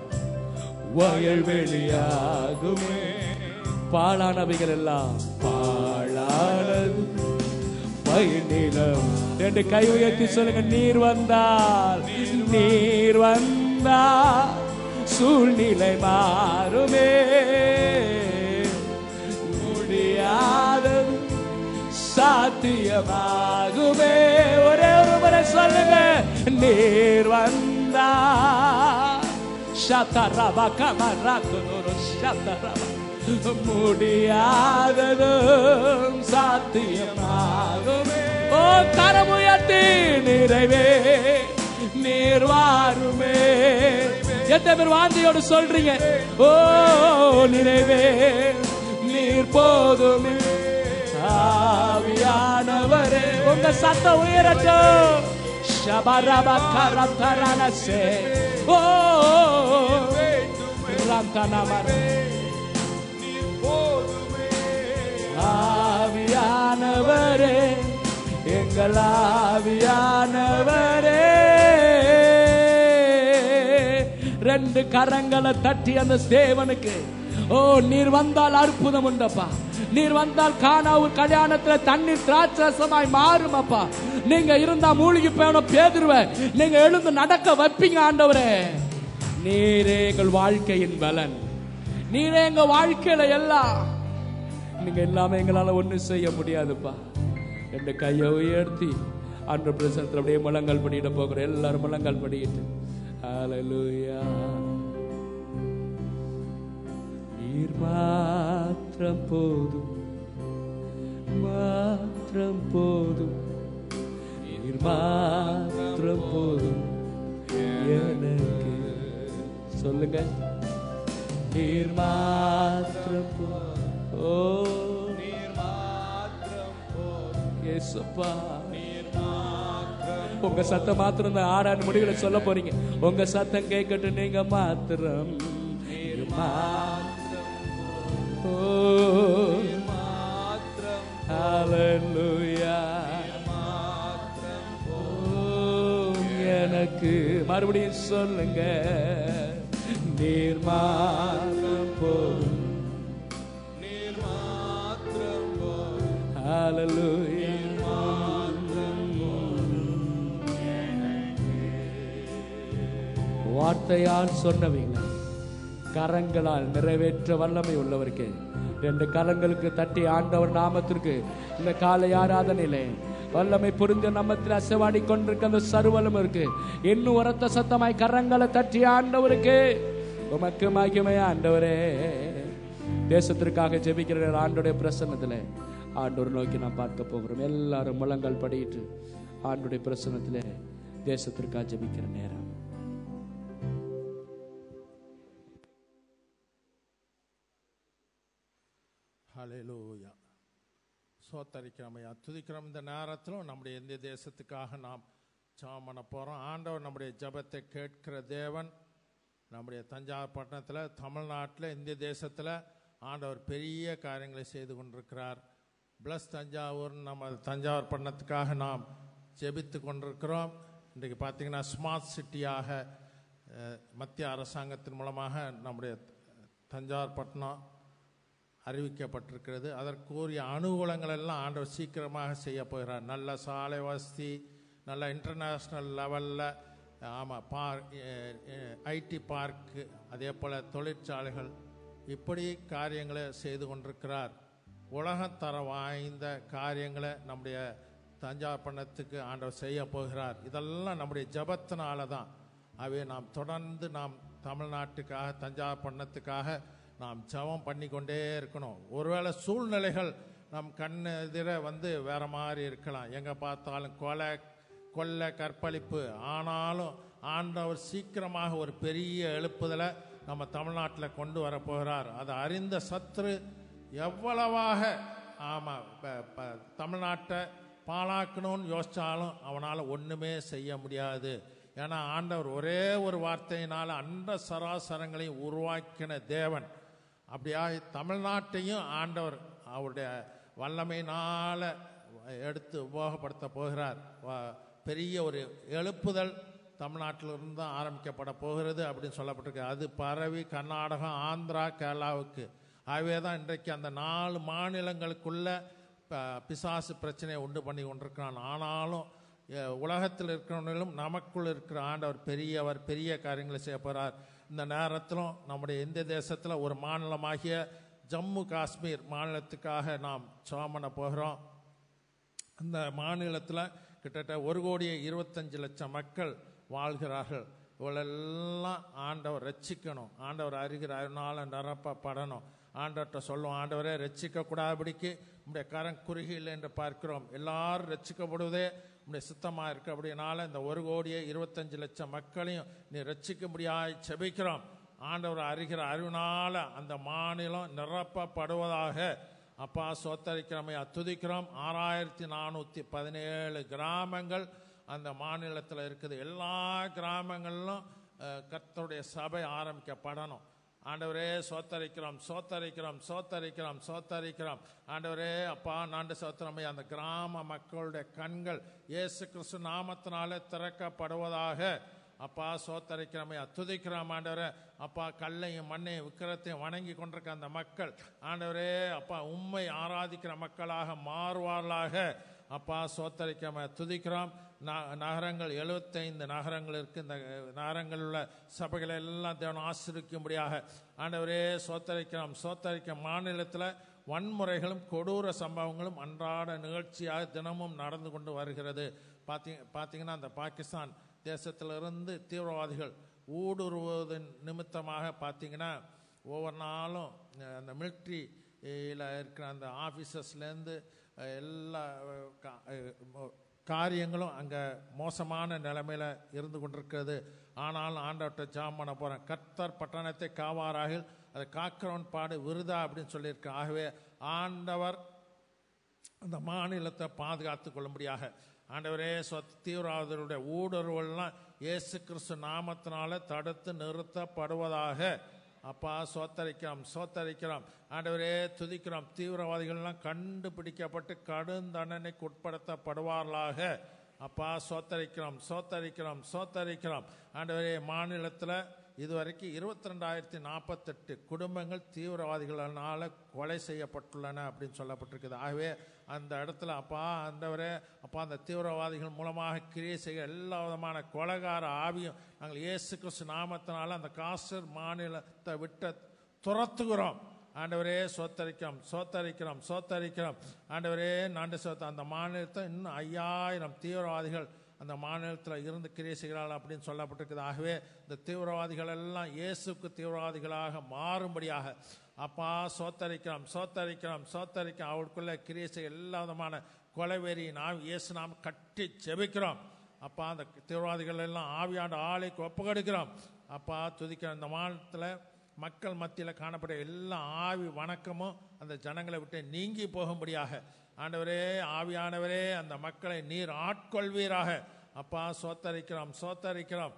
வயல்வெளியாகுமே பாழானவைகள் எல்லாம் பாழானது பயனிலம் ரெண்டு கை உயர்த்தி சொல்லுங்க நீர் வந்தால் நீர் வந்தால் சூழ்நிலை மாறுமே முடியாதது சாத்தியமாகுமே ஒரே ஒரு முறை சொல்லுங்க நீர் வந்தா சத்தரபா கமராக்குனோரு சத்தரபா முடியாததும் சாத்தியமாகுமே ஓ கரமுயர்த்தி நிறைவே நீர் வாருமே எத்தனை பேர் வாந்தியோடு சொல்றீங்க ஓ நிறைவே நீர் போதுமே ஆவியானவரே உங்க சத்தம் உயரட்டும் ஷபரப கரத்தரணசே ஓ ரந்தனமரே நீர் போதுமே ஆவியானவரே எங்கள் ஆவியானவரே ரெண்டு கரங்களை தட்டி அந்த தேவனுக்கு ஓ நீர் வந்தால் அற்புதம் உண்டப்பா நீர் வந்தால் காணாவூர் கல்யாணத்துல தண்ணீர் திராட்சரசமாய் மாறும் அப்பா நீங்க இருந்தா மூழ்கி போன பேதுருவ நீங்க எழுந்து நடக்க வைப்பீங்க ஆண்டவரே நீரே எங்கள் வாழ்க்கையின் பலன் நீரே எங்க வாழ்க்கையில எல்லாம் நீங்க எல்லாமே எங்களால ஒண்ணும் செய்ய முடியாதுப்பா ரெண்டு கையை உயர்த்தி அன்று பிரசனத்தில் அப்படியே முழங்கால் பண்ணிட போகிறோம் எல்லாரும் முழங்கால் பண்ணிட்டு ஹalleluya நீர் மாத்திரம் போதும் மாத்திரம் போதும் நீர் மாத்திரம் போதும் எனக்கு சொல்லுங்க நீர் மாத்திரம் போதும் ஓ நீர் மாத்திரம் போதும் இயேசுப்பா நீர் மாத்திரம் உங்க சத்தம் மாத்திரம் தான் ஆறாண்டு முடிவுல சொல்ல போறீங்க உங்க சத்தம் கேட்கட்டும் நீங்க மாத்திரம் நீர் மாத்திரம் ஓ மாத்திரம் ஹalleluya மாத்திரம் ஓ எனக்கு மறுபடியும் சொல்லுங்க நீர் மாத்திரம் போதும் நீர் மாத்திரம் போதும் ஹalleluya வார்த்தையால் சொன்னவைகளை கரங்களால் நிறைவேற்ற வல்லமை உள்ளவருக்கு ரெண்டு கரங்களுக்கு தட்டி ஆண்டவர் நாமத்திற்கு இந்த காலை ஆராதனையிலே வல்லமை புரிந்து நம்மத்தில் அசைவாடி கொண்டிருக்க அந்த சருவலம் இருக்கு இன்னும் உரத்த சத்தமாய் கரங்களை தட்டி ஆண்டவருக்கு உமக்கு மகிமை ஆண்டவரே தேசத்திற்காக ஜெபிக்கிற ஆண்டுடைய பிரசன்னத்தில் ஆண்டவர் நோக்கி நாம் பார்க்க போகிறோம் எல்லாரும் முழங்கால் படியிட்டு ஆண்டுடைய பிரசன்னத்தில் தேசத்திற்காக ஜெபிக்கிற நேரம் ஹalleluya சோத்தரிக்கிறமையா துதிக்கிறோம் இந்த நேரத்திலும் நம்முடைய இந்திய தேசத்துக்காக நாம் ஜெபம் பண்ண போகிறோம் ஆண்டவர் நம்முடைய ஜெபத்தை கேட்கிற தேவன் நம்முடைய தஞ்சாவூர் பட்டணத்தில் தமிழ்நாட்டில் இந்திய தேசத்தில் ஆண்டவர் பெரிய காரியங்களை செய்து கொண்டிருக்கிறார் ப்ளஸ் தஞ்சாவூர் நம்ம தஞ்சாவூர் பட்டணத்துக்காக நாம் ஜெபித்து கொண்டிருக்கிறோம் இன்றைக்கு பார்த்தீங்கன்னா ஸ்மார்ட் சிட்டியாக அஹ், மத்திய அரசாங்கத்தின் மூலமாக நம்முடைய தஞ்சாவூர் பட்டணம் அறிவிக்கப்பட்டிருக்கிறது அதற்குரிய அனுகூலங்கள் எல்லாம் ஆண்டவர் சீக்கிரமாக செய்ய போகிறார் நல்ல சாலை வசதி நல்ல இன்டர்நேஷ்னல் லெவலில் ஆமாம் பார்க் ஐடி பார்க்கு அதே போல் தொழிற்சாலைகள் இப்படி காரியங்களை செய்து கொண்டிருக்கிறார் உலகத்தர வாய்ந்த காரியங்களை நம்முடைய தஞ்சாவூர் பட்டணத்துக்கு ஆண்டவர் செய்ய போகிறார் இதெல்லாம் நம்முடைய ஜபத்தினால தான் ஆகவே நாம் தொடர்ந்து நாம் தமிழ்நாட்டுக்காக தஞ்சாவூர் பட்டணத்துக்காக நாம் ஜெபம் பண்ணி கொண்டே இருக்கணும் ஒருவேளை சூழ்நிலைகள் நம் கண் எதிர வந்து வேற மாதிரி இருக்கலாம் எங்கே பார்த்தாலும் கொலை கொள்ளை கற்பழிப்பு ஆனாலும் ஆண்டவர் சீக்கிரமாக ஒரு பெரிய எழுப்புதலை நம்ம தமிழ்நாட்டில் கொண்டு வர போகிறார் அதை அறிந்த சத்ரு எவ்வளவாக ஆமாம் தமிழ்நாட்டை பாழாக்கணும்னு யோசிச்சாலும் அவனால் ஒன்றுமே செய்ய முடியாது ஏன்னா ஆண்டவர் ஒரே ஒரு வார்த்தையினால் அண்ட சராசரங்களையும் உருவாக்கின தேவன் அப்படியா தமிழ்நாட்டையும் ஆண்டவர் அவருடைய வல்லமையினால் எடுத்து உபயோகப்படுத்த போகிறார் வ- பெரிய ஒரு எழுப்புதல் தமிழ்நாட்டிலிருந்து தான் ஆரம்பிக்கப்பட போகிறது அப்படின்னு சொல்லப்பட்டிருக்கு அது பரவி கர்நாடகம் ஆந்திரா கேரளாவுக்கு ஆகவே தான் இன்றைக்கு அந்த நாலு மாநிலங்களுக்குள்ள ப- பிசாசு பிரச்சனையை உண்டு பண்ணி கொண்டிருக்கிறான் ஆனாலும் எ- உலகத்தில் இருக்கிறவர்களும் நமக்குள் இருக்கிற ஆண்டவர் பெரியவர் பெரிய காரியங்களை செய்ய போகிறார் இந்த நேரத்திலும் நம்முடைய இந்திய தேசத்தில் ஒரு மாநிலமாகிய ஜம்மு காஷ்மீர் மாநிலத்துக்காக நாம் ஜெபம் பண்ண போகிறோம் அந்த மாநிலத்தில் கிட்டத்தட்ட ஒரு கோடியே இருபத்தஞ்சு லட்சம் மக்கள் வாழ்கிறார்கள் இவளெல்லாம் ஆண்டவர் ரட்சிக்கணும் ஆண்டவர் அறிகிற அறினால நிரப்பப்படணும் ஆண்டவர்கிட்ட சொல்லுவோம் ஆண்டவரே ரட்சிக்க கூடாதபடிக்கு உடைய கரம் குறுகியில் என்று பார்க்கிறோம் எல்லாரும் ரட்சிக்கப்படுவதே உடைய சுத்தமாக இருக்கு அப்படினால இந்த ஒரு கோடியே இருபத்தஞ்சு லட்சம் மக்களையும் நீ ரட்சிக்கும்படியாய் செபிக்கிறோம் ஆண்டவர் அறிகிற அறிவினால அந்த மாநிலம் நிரப்பப்படுவதாக அப்பா சோத்தரிக்கிறமையா துதிக்கிறோம் ஆறாயிரத்தி நானூற்றி பதினேழு கிராமங்கள் அந்த மாநிலத்தில் இருக்குது எல்லா கிராமங்களிலும் அஹ், கர்த்தருடைய சபை ஆரம்பிக்கப்படணும் ஆண்டவரே சோத்தரிக்கிறோம் சோத்தரிக்கிறோம் சோத்தரிக்கிறோம் சோத்தரிக்கிறோம் ஆண்டவரே அப்பா நாண்டு சோத்திரமை அந்த கிராம மக்களுடைய கண்கள் இயேசு கிறிஸ்து நாமத்தினாலே திறக்கப்படுவதாக அப்பா சோத்தரிக்கிறமை துதிக்கிறோம் ஆண்டவரே அப்பா கல்லையும் மண்ணையும் விக்கிரத்தையும் வணங்கி கொண்டிருக்க அந்த மக்கள் ஆண்டவரே அப்பா உண்மை ஆராதிக்கிற மக்களாக மாறுவார்களாக அப்பா சோத்தரிக்காம துதிக்கிறோம் ந- நகரங்கள் எழுபத்தைந்து நகரங்கள் இருக்கு இந்த நகரங்களில் உள்ள சபைகளை எல்லாம் தேவன் ஆசிரிக்கும்படியாக ஆண்டவரே சோத்தரிக்கிறோம் சோத்தரிக்க மாநிலத்தில் வன்முறைகளும் கொடூர சம்பவங்களும் அன்றாட நிகழ்ச்சியாக தினமும் நடந்து கொண்டு வருகிறது பார்த்தீங்க பார்த்தீங்கன்னா அந்த பாகிஸ்தான் தேசத்திலிருந்து தீவிரவாதிகள் ஊடுருவதன் நிமித்தமாக பார்த்தீங்கன்னா ஒவ்வொரு நாளும் அஹ், அந்த மிலிட்ரியில் இருக்கிற அந்த ஆஃபீஸர்ஸ்லேருந்து எல்லா அஹ், கா- அஹ், காரியங்களும் அங்கே மோசமான நிலைமையில் இருந்து கொண்டிருக்கிறது ஆனாலும் ஆண்டவர்கிட்ட ஜாம் பண்ண போகிறேன் கர்த்தர் பட்டணத்தை காவாராக அதை காக்கிறவன் பாடு விருதா அப்படின்னு சொல்லியிருக்கு ஆகவே ஆண்டவர் அந்த மாநிலத்தை பாதுகாத்து கொள்ளும்படியாக ஆண்டவரே சொத் தீவிரவாதிகளுடைய ஊடுருவல்லாம் இயேசு கிறிஸ்து நாமத்தினால தடுத்து நிறுத்தப்படுவதாக அப்பா சோத்தரிக்கிறோம் சோத்தரிக்கிறோம் ஆண்டவரே துதிக்கிறோம் தீவிரவாதிகள்லாம் கண்டுபிடிக்கப்பட்டு கடும் தண்டனைக்கு உட்படுத்தப்படுவார்களாக அப்பா சோத்தரிக்கிறோம் சோத்தரிக்கிறோம் சோத்தரிக்கிறோம் ஆண்டவரே மாநிலத்தில் இதுவரைக்கும் இருபத்தி ரெண்டாயிரத்தி நாற்பத்தெட்டு குடும்பங்கள் தீவிரவாதிகளால் கொலை செய்யப்பட்டுள்ளன அப்படின்னு சொல்லப்பட்டிருக்குது ஆகவே அந்த இடத்துல அப்பா ஆண்டவரே அப்பா அந்த தீவிரவாதிகள் மூலமாக கிரியை செய்ய எல்லா விதமான கொலைகார ஆவியும் நாங்கள் இயேசு கிறிஸ்து நாமத்தினால அந்த காசர் மாநிலத்தை விட்டு துரத்துகிறோம் ஆண்டவரே சோத்தரிக்கிறோம் சோத்தரிக்கிறோம் சோத்தரிக்கிறோம் ஆண்டவரே நாண்டு சோத்த அந்த மாநிலத்தை இன்னும் ஐயாயிரம் தீவிரவாதிகள் அந்த மாநிலத்தில் இருந்து கிரியை செய்கிறாள் அப்படின்னு சொல்லப்பட்டிருக்குது ஆகவே இந்த தீவிரவாதிகள் எல்லாம் இயேசுக்கு தீவிரவாதிகளாக மாறும்படியாக அப்பா சோத்தரிக்கிறோம் சோத்தரிக்கிறோம் சோத்தரிக்கிறோம் அவளுக்குள்ள கிரியை செய்ய எல்லா விதமான கொலைவெறி நாம் இயேசு நாம் கட்டி ஜெபிக்கிறோம் அப்பா அந்த தீவிரவாதிகள் எல்லாம் ஆவியாண்ட ஆலைக்கு ஒப்புக்கெடுக்கிறோம் அப்பா துதிக்கிற இந்த மாநிலத்தில் மக்கள் மத்தியில் காணப்பட்ட எல்லா ஆவி வணக்கமும் அந்த ஜனங்களை விட்டு நீங்கி போகும்படியாக ஆண்டவரே ஆவியானவரே அந்த மக்களை நீர் ஆட்கொள்வீராக அப்பா சோத்தரிக்கிறோம் சோத்தரிக்கிறோம்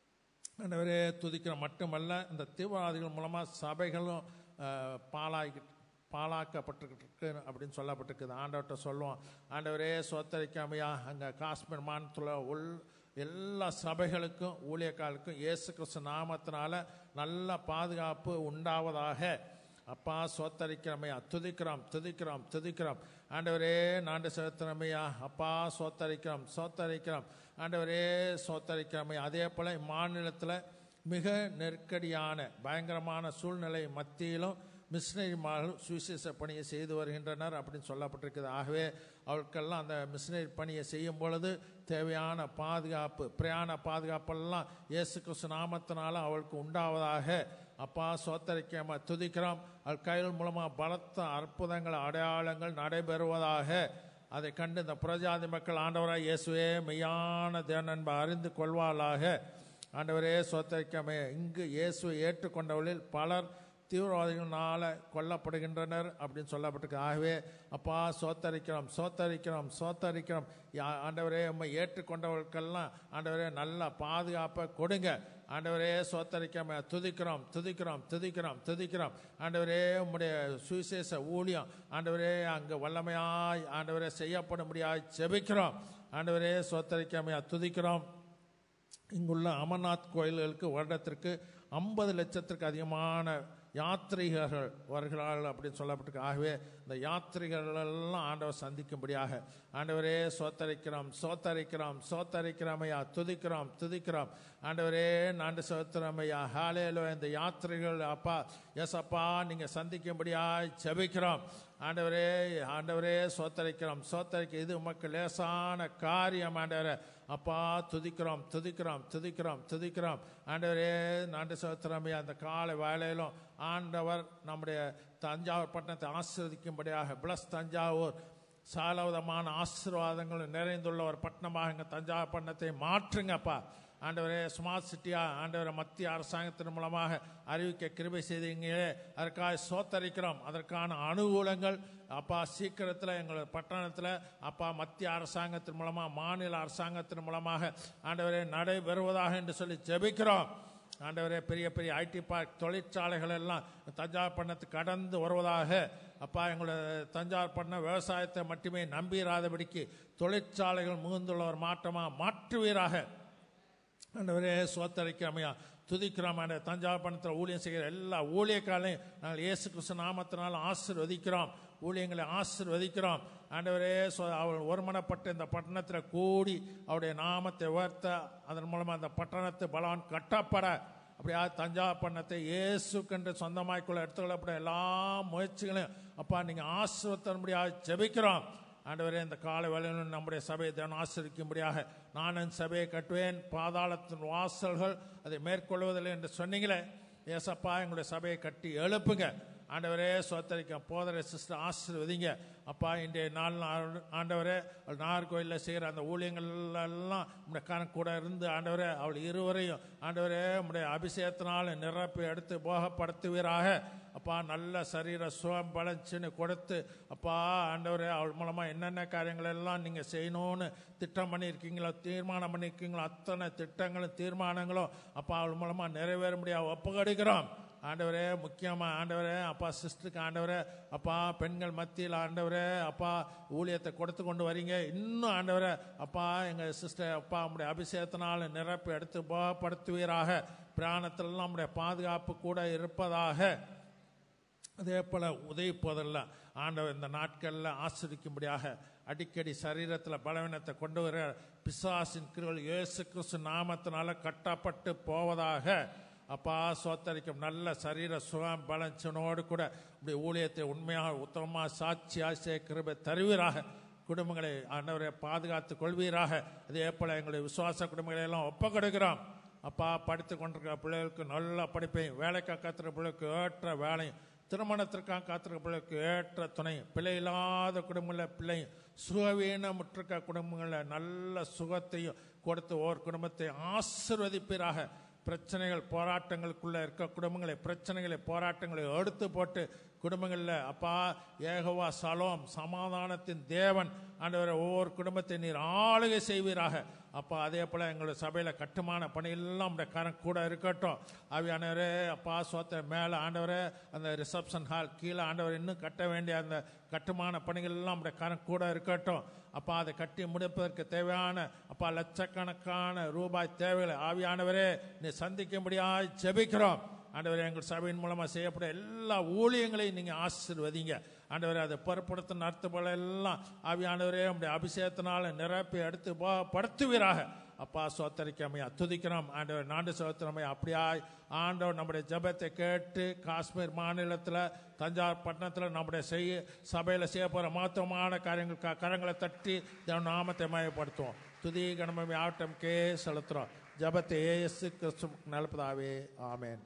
ஆண்டவரே துதிக்கிறோம் மட்டுமல்ல இந்த தீவிரவாதிகள் மூலமாக சபைகளும் அஹ், பாழாகி பாழாக்கப்பட்டிருக்கு அப்படின்னு சொல்லப்பட்டிருக்குது ஆண்டவர்கிட்ட சொல்லுவோம் ஆண்டவரே சோத்தரிக்காமையா அங்கே காஷ்மீர் மாநிலத்தில் உள் எல்லா சபைகளுக்கும் ஊழியக்காலுக்கும் இயேசு கிறிஸ்து நாமத்தினால நல்ல பாதுகாப்பு உண்டாவதாக அப்பா சோத்தரிக்கிறமையா துதிக்கிறோம் துதிக்கிறோம் துதிக்கிறோம் ஆண்டவரே நாண்டு செலுத்துறமையா அப்பா சோத்தரிக்கிறோம் சோத்தரிக்கிறோம் ஆண்டவரே சோத்தரிக்கிறமையா அதே போல மாநிலத்தில் மிக நெருக்கடியான பயங்கரமான சூழ்நிலை மத்தியிலும் மிஷினரிமார்கள் சுவிசேஷ பணியை செய்து வருகின்றனர் அப்படின்னு சொல்லப்பட்டிருக்குது ஆகவே அவர்களுக்கெல்லாம் அந்த மிஷினரி பணியை செய்யும் பொழுது தேவையான பாதுகாப்பு பிரயாண பாதுகாப்பெல்லாம் இயேசு கிறிஸ்து நாமத்தினால அவளுக்கு உண்டாவதாக அப்பா சோத்தரிக்காம துதிக்கிறோம் அவள் கைகள் மூலமாக பலத்த அற்புதங்கள் அடையாளங்கள் நடைபெறுவதாக அதை கண்டு இந்த புறஜாதி மக்கள் ஆண்டவராய் இயேசுவே மெய்யான தேவன் என்ப அறிந்து கொள்வாளாக ஆண்டவரே சோத்தரிக்காமே இங்கு இயேசுவை ஏற்றுக்கொண்டவர்களில் பலர் தீவிரவாதிகளால கொல்லப்படுகின்றனர் அப்படின்னு சொல்லப்பட்டிருக்கு ஆகவே அப்பா சோத்தரிக்கிறோம் சோத்தரிக்கிறோம் சோத்தரிக்கிறோம் யா- ஆண்டவரே உம்மை ஏற்றுக்கொண்டவர்களுக்கெல்லாம் ஆண்டவரே நல்ல பாதுகாப்பை கொடுங்க ஆண்டவரே சோத்தரிக்காம துதிக்கிறோம் துதிக்கிறோம் துதிக்கிறோம் துதிக்கிறோம் ஆண்டவரே உம்முடைய சுவிசேஷ ஊழியம் ஆண்டவரே அங்கு வல்லமையாய் ஆண்டவரே செய்யப்படும்படியாய் செபிக்கிறோம் ஆண்டவரே சோத்தரிக்காமையா துதிக்கிறோம் இங்குள்ள அமர்நாத் கோயில்களுக்கு வருடத்திற்கு ஐம்பது லட்சத்திற்கு அதிகமான யாத்ரீகர்கள் வருகிறார்கள் அப்படின்னு சொல்லப்பட்டிருக்கு ஆகவே இந்த யாத்ரீகர்கள் எல்லாம் ஆண்டவர் சந்திக்கும்படியாக ஆண்டவரே சோத்தரிக்கிறோம் சோத்தரிக்கிறோம் சோத்தரிக்கிறோமையா துதிக்கிறோம் துதிக்கிறோம் ஆண்டவரே நாண்டு சோத்திரமையா ஹாலேலோ இந்த யாத்திரைகள் அப்பா எஸ் அப்பா நீங்கள் சந்திக்கும்படியாய் செபிக்கிறோம் ஆண்டவரே ஆண்டவரே சோத்தரிக்கிறோம் சோத்தரிக்க இது உமக்கு லேசான காரியம் ஆண்டவரே அப்பா துதிக்கிறோம் துதிக்கிறோம் துதிக்கிறோம் துதிக்கிறோம் ஆண்டவரே நாண்டு சோத்திரமையா அந்த காலை வேலையிலும் ஆண்டவர் நம்முடைய தஞ்சாவூர் பட்டணத்தை ஆசீர்வதிக்கும்படியாக பிளஸ் தஞ்சாவூர் சாலவிதமான ஆசீர்வாதங்கள் நிறைந்துள்ள ஒரு பட்டணமாக எங்கள் தஞ்சாவூர் பட்டணத்தை மாற்றுங்கப்பா ஆண்டவரே ஸ்மார்ட் சிட்டியா ஆண்டவரை மத்திய அரசாங்கத்தின் மூலமாக அறிவிக்க கிருபை செய்தீங்களே அதற்காக சோத்தரிக்கிறோம் அதற்கான அனுகூலங்கள் அப்பா சீக்கிரத்தில் எங்கள் பட்டணத்தில் அப்பா மத்திய அரசாங்கத்தின் மூலமாக மாநில அரசாங்கத்தின் மூலமாக ஆண்டவரே நடைபெறுவதாக என்று சொல்லி ஜெபிக்கிறோம் ஆண்டவரே பெரிய பெரிய ஐடி பார்க் தொழிற்சாலைகள் எல்லாம் தஞ்சாவூர் பட்டணத்துக்கு கடந்து வருவதாக அப்பா எங்களுடைய தஞ்சாவூர் பட்டணம் விவசாயத்தை மட்டுமே நம்பிராதபடிக்கு தொழிற்சாலைகள் மிகுந்துள்ள ஒரு மாற்றமாக மாற்றுவீராக ஆண்டவரே சோத்தரிக்காமையா துதிக்கிறோம் ஆண்டவர் தஞ்சாவூர் பணத்தில் ஊழியம் செய்கிற எல்லா ஊழியக்காலையும் நாங்கள் இயேசு கிறிஸ்து நாமத்தினால் ஆசீர்வதிக்கிறோம் ஊழியங்களை ஆசீர்வதிக்கிறோம் ஆண்டவரே சோ- அவள் ஒருமனப்பட்டு இந்த பட்டணத்தில் கூடி அவருடைய நாமத்தை உயர்த்த அதன் மூலமாக அந்த பட்டணத்து பலவான் கட்டப்பட அப்படியா தஞ்சாவூர் பட்டணத்தை இயேசுக்கென்று சொந்தமாய்க்குள்ள எடுத்துக்கொள்ளப்பட எல்லா முயற்சிகளையும் அப்பா நீங்கள் ஆசீர்வத்தன்படியாக ஜெபிக்கிறோம் ஆண்டவரே இந்த காலை வேளையிலும் நம்முடைய சபையை தேவன் ஆசிரிக்கும்படியாக நான் என் சபையை கட்டுவேன் பாதாளத்தின் வாசல்கள் அதை மேற்கொள்வதில்லை என்று சொன்னீங்களே ஏசப்பா எங்களுடைய சபையை கட்டி எழுப்புங்க ஆண்டவரே சோத்தரிக்க போதரை சிஸ்டர் ஆசீர்வதிங்க அப்பா இன்றைய நாள் ஆண்டு- ஆண்டவரே அவள் நாகர்கோயிலில் செய்கிற அந்த ஊழியங்கள் எல்லாம் உடைய கணக்கு கூட இருந்து ஆண்டவரே அவள் இருவரையும் ஆண்டவரே உடைய அபிஷேகத்தினால் நிரப்பி எடுத்து போகப்படுத்துவீராக அப்பா நல்ல சரீர சுகம் பலச்சின்னு கொடுத்து அப்பா ஆண்டவரே அவள் மூலமாக என்னென்ன காரியங்கள் எல்லாம் நீங்கள் செய்யணும்னு திட்டம் பண்ணியிருக்கீங்களோ தீர்மானம் பண்ணியிருக்கீங்களோ அத்தனை திட்டங்களும் தீர்மானங்களும் அப்பா அவள் மூலமாக நிறைவேற முடியாது ஒப்புக்கொடுக்கிறோம் ஆண்டவரே முக்கியமாக ஆண்டவரே அப்பா சிஸ்டருக்கு ஆண்டவரே அப்பா பெண்கள் மத்தியில் ஆண்டவரே அப்பா ஊழியத்தை கொடுத்து கொண்டு வரீங்க இன்னும் ஆண்டவரே அப்பா எங்கள் சிஸ்டர் அப்பா நம்முடைய அபிஷேகத்தினால் நிரப்பி எடுத்து போகப்படுத்துவீராக பிராணத்திலெல்லாம் நம்முடைய பாதுகாப்பு கூட இருப்பதாக அதே போல் உதவி போதெல்லாம் ஆண்டவர் இந்த நாட்களில் ஆசிரிக்கும்படியாக அடிக்கடி சரீரத்தில் பலவீனத்தை கொண்டு வர பிசாசின் கிருள் இயேசு கிறிஸ்து நாமத்தினால கட்டப்பட்டு போவதாக அப்பா சோத்தரிக்கும் நல்ல சரீர சுகம் பலன்சனோடு கூட இப்படி ஊழியத்தை உண்மையாக உத்தமமாக சாட்சியாக சேர்க்கிற தருவீராக குடும்பங்களை ஆண்டவரை பாதுகாத்து கொள்வீராக அதே போல எங்களுடைய விசுவாச குடும்பங்களை எல்லாம் ஒப்ப கொடுக்கிறோம் அப்பா படித்து கொண்டிருக்கிற பிள்ளைகளுக்கு நல்ல படிப்பையும் வேலைக்காக காத்துற பிள்ளைகளுக்கு ஏற்ற வேலையும் திருமணத்திற்காக காத்திருக்க பிள்ளைகளுக்கு ஏற்ற துணை பிள்ளை இல்லாத குடும்பங்களில் பிள்ளையும் சுகவீனமுற்றிருக்க குடும்பங்களில் நல்ல சுகத்தையும் கொடுத்து ஓர் குடும்பத்தை ஆசிர்வதிப்பீராக பிரச்சனைகள் போராட்டங்களுக்குள்ள இருக்க குடும்பங்களை பிரச்சனைகளை போராட்டங்களை எடுத்து போட்டு குடும்பங்களில் அப்பா ஏகவா சலோம் சமாதானத்தின் தேவன் ஆண்டவரை ஒவ்வொரு குடும்பத்தை நீர் ஆளுகை செய்வீராக அப்பா அதே போல் எங்களுடைய சபையில் கட்டுமான பணியெல்லாம் உடைய கரம் கூட இருக்கட்டும் ஆவியானவரே அப்பா சோத்த மேலே ஆண்டவரே அந்த ரிசப்ஷன் ஹால் கீழே ஆண்டவர் இன்னும் கட்ட வேண்டிய அந்த கட்டுமான பணிகள் எல்லாம் உடைய கரம் கூட இருக்கட்டும் அப்பா அதை கட்டி முடிப்பதற்கு தேவையான அப்பா லட்சக்கணக்கான ரூபாய் தேவைகளை ஆவியானவரே நீ சந்திக்கும்படியாய் ஜெபிக்கிறோம் ஆண்டவரே எங்கள் சபையின் மூலமாக செய்யப்பட எல்லா ஊழியங்களையும் நீங்கள் ஆசீர்வதிங்க ஆண்டவரே அதை பொறுப்படுத்த நடத்துபோல எல்லாம் ஆவியானவரே உடைய அபிஷேகத்தினால நிரப்பி எடுத்து போ படுத்துவீராக அப்பா சோத்தரிக்காமையா துதிக்கிறோம் ஆண்டவர் நாண்டு சோத்திரமையா அப்படியாய் ஆண்டவர் நம்முடைய ஜெபத்தை கேட்டு காஷ்மீர் மாநிலத்தில் தஞ்சாவூர் பட்டணத்தில் நம்முடைய செய்ய சபையில் செய்ய போகிற மகத்துவமான காரியங்கள் கரங்களை தட்டி தேவன் நாமத்தை மயப்படுத்துவோம் துதி கணமே ஆட்டம் கே செலுத்துறோம் ஜபத்தை ஏஎஸ் கிறிஸ்து நலப்பதாவே ஆமேன்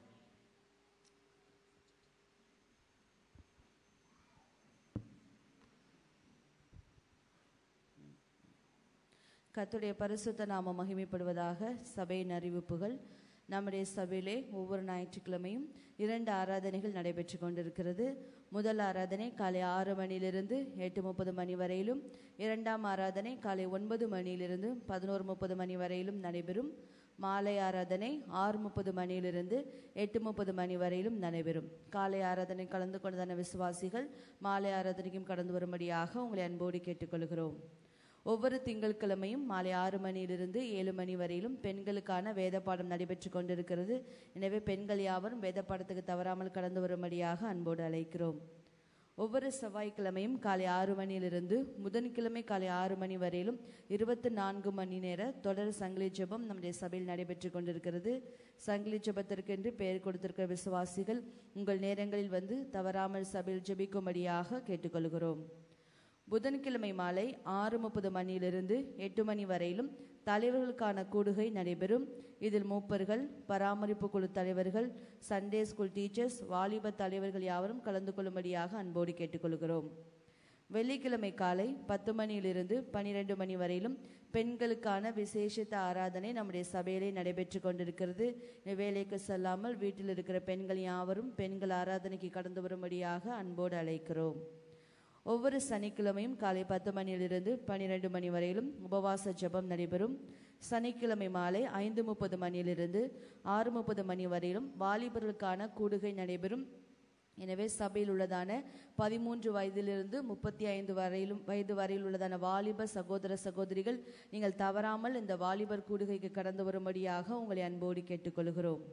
கர்த்தருடைய பரிசுத்த நாம மகிமைப்படுவதாக சபையின் அறிவிப்புகள் நம்முடைய சபையிலே ஒவ்வொரு ஞாயிற்றுக்கிழமையும் இரண்டு ஆராதனைகள் நடைபெற்று கொண்டிருக்கிறது முதல் ஆராதனை காலை ஆறு மணியிலிருந்து எட்டு முப்பது மணி வரையிலும் இரண்டாம் ஆராதனை காலை ஒன்பது மணியிலிருந்து பதினோரு முப்பது மணி வரையிலும் நடைபெறும் மாலை ஆராதனை ஆறு முப்பது மணியிலிருந்து எட்டு முப்பது மணி வரையிலும் நடைபெறும் காலை ஆராதனை கலந்து கொண்டதான விசுவாசிகள் மாலை ஆராதனைக்கும் கடந்து வரும்படியாக உங்களை அன்போடு கேட்டுக்கொள்கிறோம் ஒவ்வொரு திங்கட்கிழமையும் மாலை ஆறு மணியிலிருந்து ஏழு மணி வரையிலும் பெண்களுக்கான வேத பாடம் நடைபெற்று கொண்டிருக்கிறது எனவே பெண்கள் யாவரும் வேத பாடத்துக்கு தவறாமல் கடந்து வரும்படியாக அன்போடு அழைக்கிறோம் ஒவ்வொரு செவ்வாய்க்கிழமையும் காலை ஆறு மணியிலிருந்து புதன்கிழமை காலை ஆறு மணி வரையிலும் இருபத்தி நான்கு மணி நேர தொடர் சங்கிலி ஜெபம் நம்முடைய சபையில் நடைபெற்று கொண்டிருக்கிறது சங்கிலி ஜெபத்திற்கென்று பெயர் கொடுத்திருக்கிற விசுவாசிகள் உங்கள் நேரங்களில் வந்து தவறாமல் சபையில் ஜெபிக்கும்படியாக கேட்டுக்கொள்கிறோம் புதன்கிழமை மாலை ஆறு முப்பது மணியிலிருந்து எட்டு மணி வரையிலும் தலைவர்களுக்கான கூடுகை நடைபெறும் இதில் மூப்பர்கள் பராமரிப்பு குழு தலைவர்கள் சண்டே ஸ்கூல் டீச்சர்ஸ் வாலிப தலைவர்கள் யாவரும் கலந்து கொள்ளும்படியாக அன்போடு கேட்டுக்கொள்கிறோம் வெள்ளிக்கிழமை காலை பத்து மணியிலிருந்து பனிரெண்டு மணி வரையிலும் பெண்களுக்கான விசேஷித்த ஆராதனை நம்முடைய சபையிலே நடைபெற்று கொண்டிருக்கிறது வேலைக்கு செல்லாமல் வீட்டில் இருக்கிற பெண்கள் யாவரும் பெண்கள் ஆராதனைக்கு கடந்து வரும்படியாக அன்போடு அழைக்கிறோம் ஒவ்வொரு சனிக்கிழமையும் காலை பத்து மணியிலிருந்து பன்னிரெண்டு மணி வரையிலும் உபவாச ஜெபம் நடைபெறும் சனிக்கிழமை மாலை ஐந்து முப்பது மணியிலிருந்து ஆறு முப்பது மணி வரையிலும் வாலிபர்களுக்கான கூடுகை நடைபெறும் எனவே சபையில் உள்ளதான பதிமூன்று வயதிலிருந்து முப்பத்தி ஐந்து வரையிலும் வயது வரையில் உள்ளதான வாலிப சகோதர சகோதரிகள் நீங்கள் தவறாமல் இந்த வாலிபர் கூடுகைக்கு கடந்து வரும்படியாக உங்களை அன்போடு கேட்டுக்கொள்கிறோம்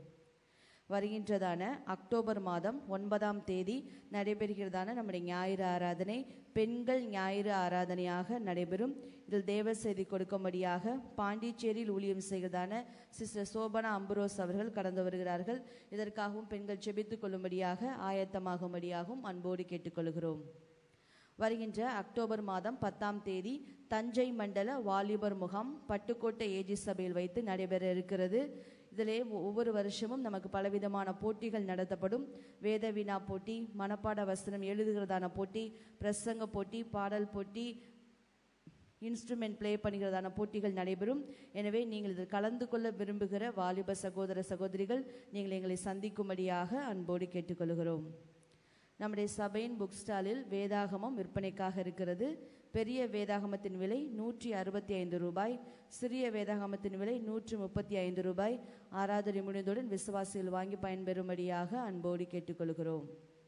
வருகின்றதான அக்டோபர் மாதம் ஒன்பதாம் தேதி நடைபெறுகிறதான நம்முடைய ஞாயிறு ஆராதனை பெண்கள் ஞாயிறு ஆராதனையாக நடைபெறும் இதில் தேவ செய்தி கொடுக்கும்படியாக பாண்டிச்சேரியில் ஊழியம் செய்கிறதான சிஸ்டர் சோபனா அம்புரோஸ் அவர்கள் கடந்து வருகிறார்கள் இதற்காகவும் பெண்கள் ஜெபித்துக் கொள்ளும்படியாக ஆயத்தமாகும்படியாகவும் அன்போடு கேட்டுக்கொள்கிறோம் வருகின்ற அக்டோபர் மாதம் பத்தாம் தேதி தஞ்சை மண்டல வாலிபர் முகாம் பட்டுக்கோட்டை ஏஜி சபையில் வைத்து நடைபெற இருக்கிறது இதிலே ஒவ்வொரு வருஷமும் நமக்கு பலவிதமான போட்டிகள் நடத்தப்படும் வேத வினா போட்டி மனப்பாட வசனம் எழுதுகிறதான போட்டி பிரசங்க போட்டி பாடல் போட்டி இன்ஸ்ட்ருமெண்ட் ப்ளே பண்ணுகிறதான போட்டிகள் நடைபெறும் எனவே நீங்கள் இதில் கலந்து கொள்ள விரும்புகிற வாலிப சகோதர சகோதரிகள் நீங்கள் எங்களை சந்திக்கும்படியாக அன்போடு கேட்டுக்கொள்கிறோம் நம்முடைய சபையின் புக் ஸ்டாலில் வேதாகமம் விற்பனைக்காக இருக்கிறது பெரிய வேதாகமத்தின் விலை நூற்றி அறுபத்தி ஐந்து ரூபாய் சிறிய வேதாகமத்தின் விலை நூற்றி முப்பத்தி ஐந்து ரூபாய் ஆராதனை முடிந்தவுடன் விசுவாசிகள் வாங்கி பயன்பெறும்படியாக அன்போடு கேட்டுக்கொள்கிறோம்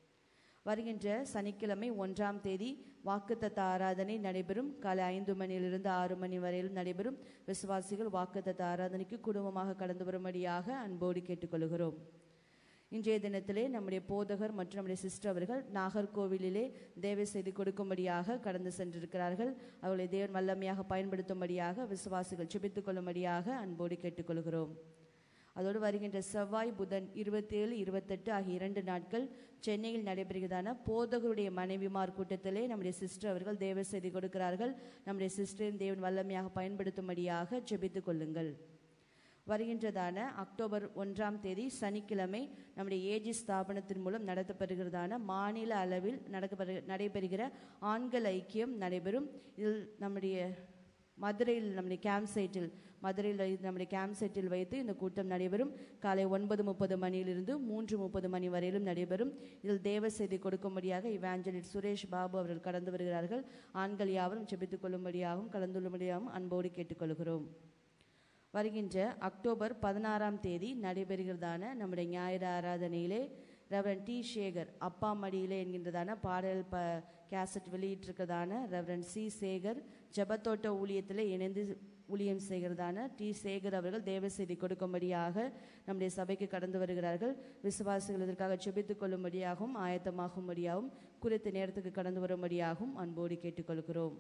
வருகின்ற சனிக்கிழமை ஒன்றாம் தேதி வாக்குத்தத்த ஆராதனை நடைபெறும் காலை ஐந்து மணியிலிருந்து ஆறு மணி வரையிலும் நடைபெறும் விசுவாசிகள் வாக்குத்தத்த ஆராதனைக்கு குடும்பமாக கடந்து வரும்படியாக அன்போடு கேட்டுக்கொள்கிறோம் இன்றைய தினத்திலே நம்முடைய போதகர் மற்றும் நம்முடைய சிஸ்டர் அவர்கள் நாகர்கோவிலிலே தேவை செய்து கொடுக்கும்படியாக கடந்து சென்றிருக்கிறார்கள் அவர்களை தேவன் வல்லமையாக பயன்படுத்தும்படியாக விசுவாசிகள் ஜெபித்துக் கொள்ளும்படியாக அன்போடு கேட்டுக்கொள்கிறோம் அதோடு வருகின்ற செவ்வாய் புதன் இருபத்தேழு இருபத்தெட்டு ஆகிய இரண்டு நாட்கள் சென்னையில் நடைபெறுகிறதான போதகருடைய மனைவிமார் கூட்டத்திலே நம்முடைய சிஸ்டர் அவர்கள் தேவ செய்தி கொடுக்கிறார்கள் நம்முடைய சிஸ்டரின் தேவன் வல்லமையாக பயன்படுத்தும்படியாக ஜெபித்துக் கொள்ளுங்கள் வருகின்றதான அக்டோபர் ஒன்றாம் தேதி சனிக்கிழமை நம்முடைய ஏஜி ஸ்தாபனத்தின் மூலம் நடத்தப்படுகிறதான மாநில அளவில் நடக்கப்பெறு நடைபெறுகிற ஆண்கள் ஐக்கியம் நடைபெறும் இதில் நம்முடைய மதுரையில் நம்முடைய கேம்ப் சைட்டில் மதுரையில் வை- நம்முடைய கேம்ப் சைட்டில் வைத்து இந்த கூட்டம் நடைபெறும் காலை ஒன்பது முப்பது மணியிலிருந்து மூன்று முப்பது மணி வரையிலும் நடைபெறும் இதில் தேவ செய்தி கொடுக்கும்படியாக இவாஞ்சலிட் சுரேஷ் பாபு அவர்கள் கடந்து வருகிறார்கள் ஆண்கள் யாவரும் செபித்துக் கொள்ளும்படியாகவும் கலந்துள்ளபடியாகவும் அன்போடு கேட்டுக்கொள்கிறோம் வருகின்ற அக்டோபர் பதினாறாம் தேதி நடைபெறுகிறதான நம்முடைய ஞாயிறு ஆராதனையிலே ரெவரன் டி சேகர் அப்பா மடியிலே என்கின்றதான பாடல் ப கேசட் வெளியிட்டிருக்கிறதான ரெவரன் சி சேகர் ஜெபத்தோட்ட ஊழியத்தில் இணைந்து ஊழியம் செய்கிறதான டி சேகர் அவர்கள் தேவ செய்தி கொடுக்கும்படியாக நம்முடைய சபைக்கு கடந்து வருகிறார்கள் விசுவாசிகள் இதற்காக செபித்துக் கொள்ளும்படியாகவும் ஆயத்தமாகும்படியாகவும் குறித்த நேரத்துக்கு கடந்து வரும்படியாகவும் அன்போடு கேட்டுக்கொள்கிறோம்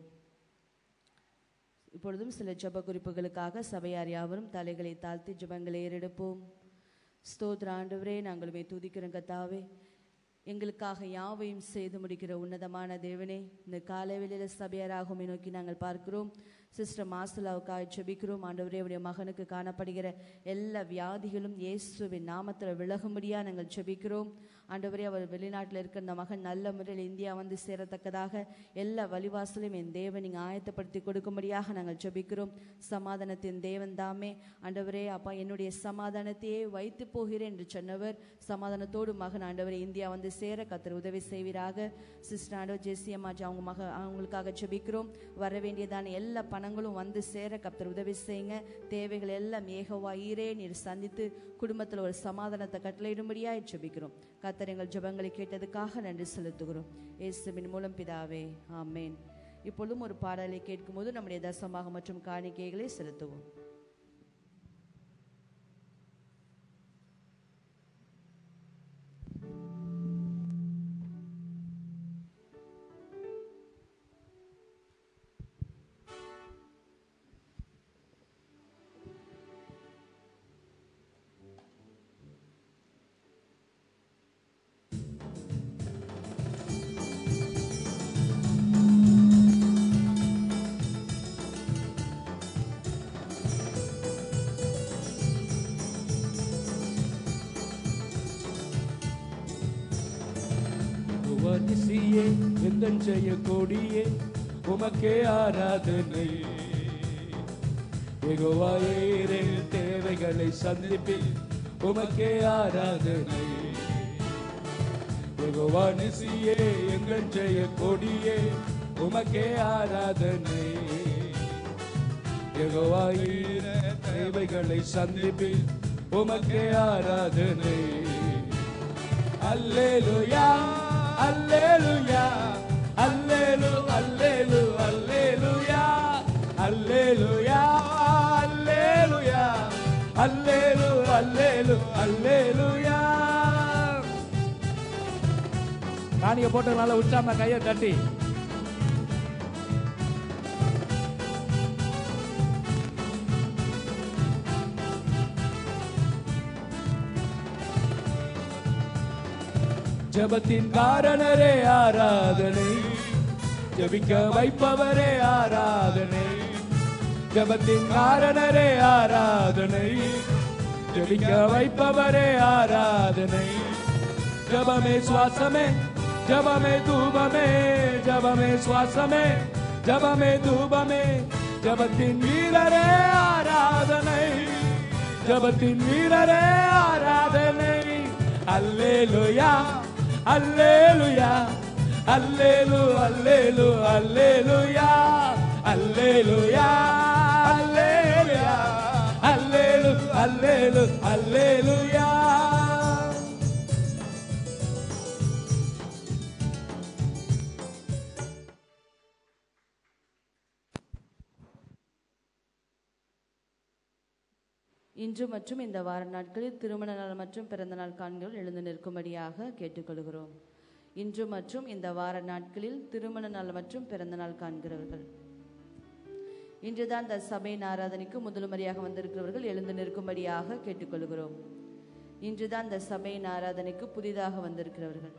இப்பொழுதும் சில ஜெப குறிப்புகளுக்காக சபையார் யாவரும் தலைகளை தாழ்த்தி ஜெபங்களை ஏறெடுப்போம் ஸ்தோத்திர ஆண்டவரே நாங்களுமே துதிக்கிறோம் கத்தாவே எங்களுக்காக யாவையும் செய்து முடிக்கிற உன்னதமான தேவனே இந்த காலை வேளையில சபையாராகுமே நோக்கி நாங்கள் பார்க்கிறோம் சிஸ்டர் மாசுலாவுக்காக ஜெபிக்கிறோம் ஆண்டவரே உடைய மகனுக்கு காணப்படுகிற எல்லா வியாதிகளும் இயேசுவின் நாமத்தில் விலகும்படியா நாங்கள் ஜெபிக்கிறோம் ஆண்டவரே அவர் வெளிநாட்டில் இருக்கிற அந்த மகன் நல்ல முறையில் இந்தியா வந்து சேரத்தக்கதாக எல்லா வழிவாசலையும் என் தேவன் நீங்கள் ஆயத்தப்படுத்தி கொடுக்கும்படியாக நாங்கள் ஜெபிக்கிறோம் சமாதானத்தின் தேவன் தாமே ஆண்டவரே அப்பா என்னுடைய சமாதானத்தையே வைத்து போகிறேன் என்று சொன்னவர் சமாதானத்தோடு மகன் ஆண்டவரே இந்தியா வந்து சேர கத்தர் உதவி செய்வீராக சிஸ்டர் ஆண்டவர் ஜெசி அம்மாஜி அவங்க மக அவங்களுக்காக ஜெபிக்கிறோம் வர வேண்டியதான எல்லா பணங்களும் வந்து சேர கத்தர் உதவி செய்யுங்க தேவைகள் எல்லாம் ஏகவா ஈரே நீர் சந்தித்து குடும்பத்தில் ஒரு சமாதானத்தை கட்டளையிடும்படியாய் ஜெபிக்கிறோம் கத்தர் எங்கள் ஜெபங்களை கேட்டதுக்காக நன்றி செலுத்துகிறோம் இயேசுவின் மூலம் பிதாவே ஆமென் இப்பொழுதும் ஒரு பாடலை கேட்கும்போது நம்முடைய தசமாக மற்றும் காணிக்கைகளை செலுத்துவோம் உவனிசியே எந்தன் செய்ய கொடியே உமக்கே ஆராதனை எகுவாயிரே தேவைகளை சந்திப்பில் உமக்கே ஆராதனை எகுவானிசியே எங்கள் செய்ய கொடியே உமக்கே ஆராதனை எகுவாயிர தேவைகளை சந்திப்பில் உமக்கே ஆராதனை அல்லேலுயா அல்லேலுயா அல்லேலு அல்லேலு அல்லேலுயா அல்லேலுயா அல்லேலுயா அல்லேலு அல்லேலு அல்லேலுயா காணிய போட்டதுனால உற்சாம கையை தட்டி ஜபத்தின் காரணரே ஆராதனை ஜபிக்க வைப்பவரே ஆராதனை ஜபத்தின் காரணரே ஆராதனை ஜபிக்க வைப்பவரே ஆராதனை ஜபமே சுவாசமே ஜபமே தூபமே ஜபமே சுவாசமே ஜபமே தூபமே ஜபத்தின் வீரரே ஆராதனை ஜபத்தின் வீரரே ஆராதனை அல்லேலுயா அல்லேலுயா அல்லேலு அல்லேலு அல்லேலுயா அல்லேலுயா அல்லேலுயா அல்லேலு அல்லேலு அல்லேலுயா இன்று மற்றும் இந்த வார நாட்களில் திருமண நாள் மற்றும் பிறந்த நாள் காண்கள் எழுந்து நிற்கும்படியாக கேட்டுக்கொள்கிறோம் இன்று மற்றும் இந்த வார நாட்களில் திருமண நாள் மற்றும் பிறந்த நாள் காண்கிறவர்கள் இன்றுதான் இந்த சபையின் ஆராதனைக்கு முதலுமரியாக வந்திருக்கிறவர்கள் எழுந்து நிற்கும்படியாக கேட்டுக்கொள்கிறோம் இன்றுதான் இந்த சபையின் ஆராதனைக்கு புதிதாக வந்திருக்கிறவர்கள்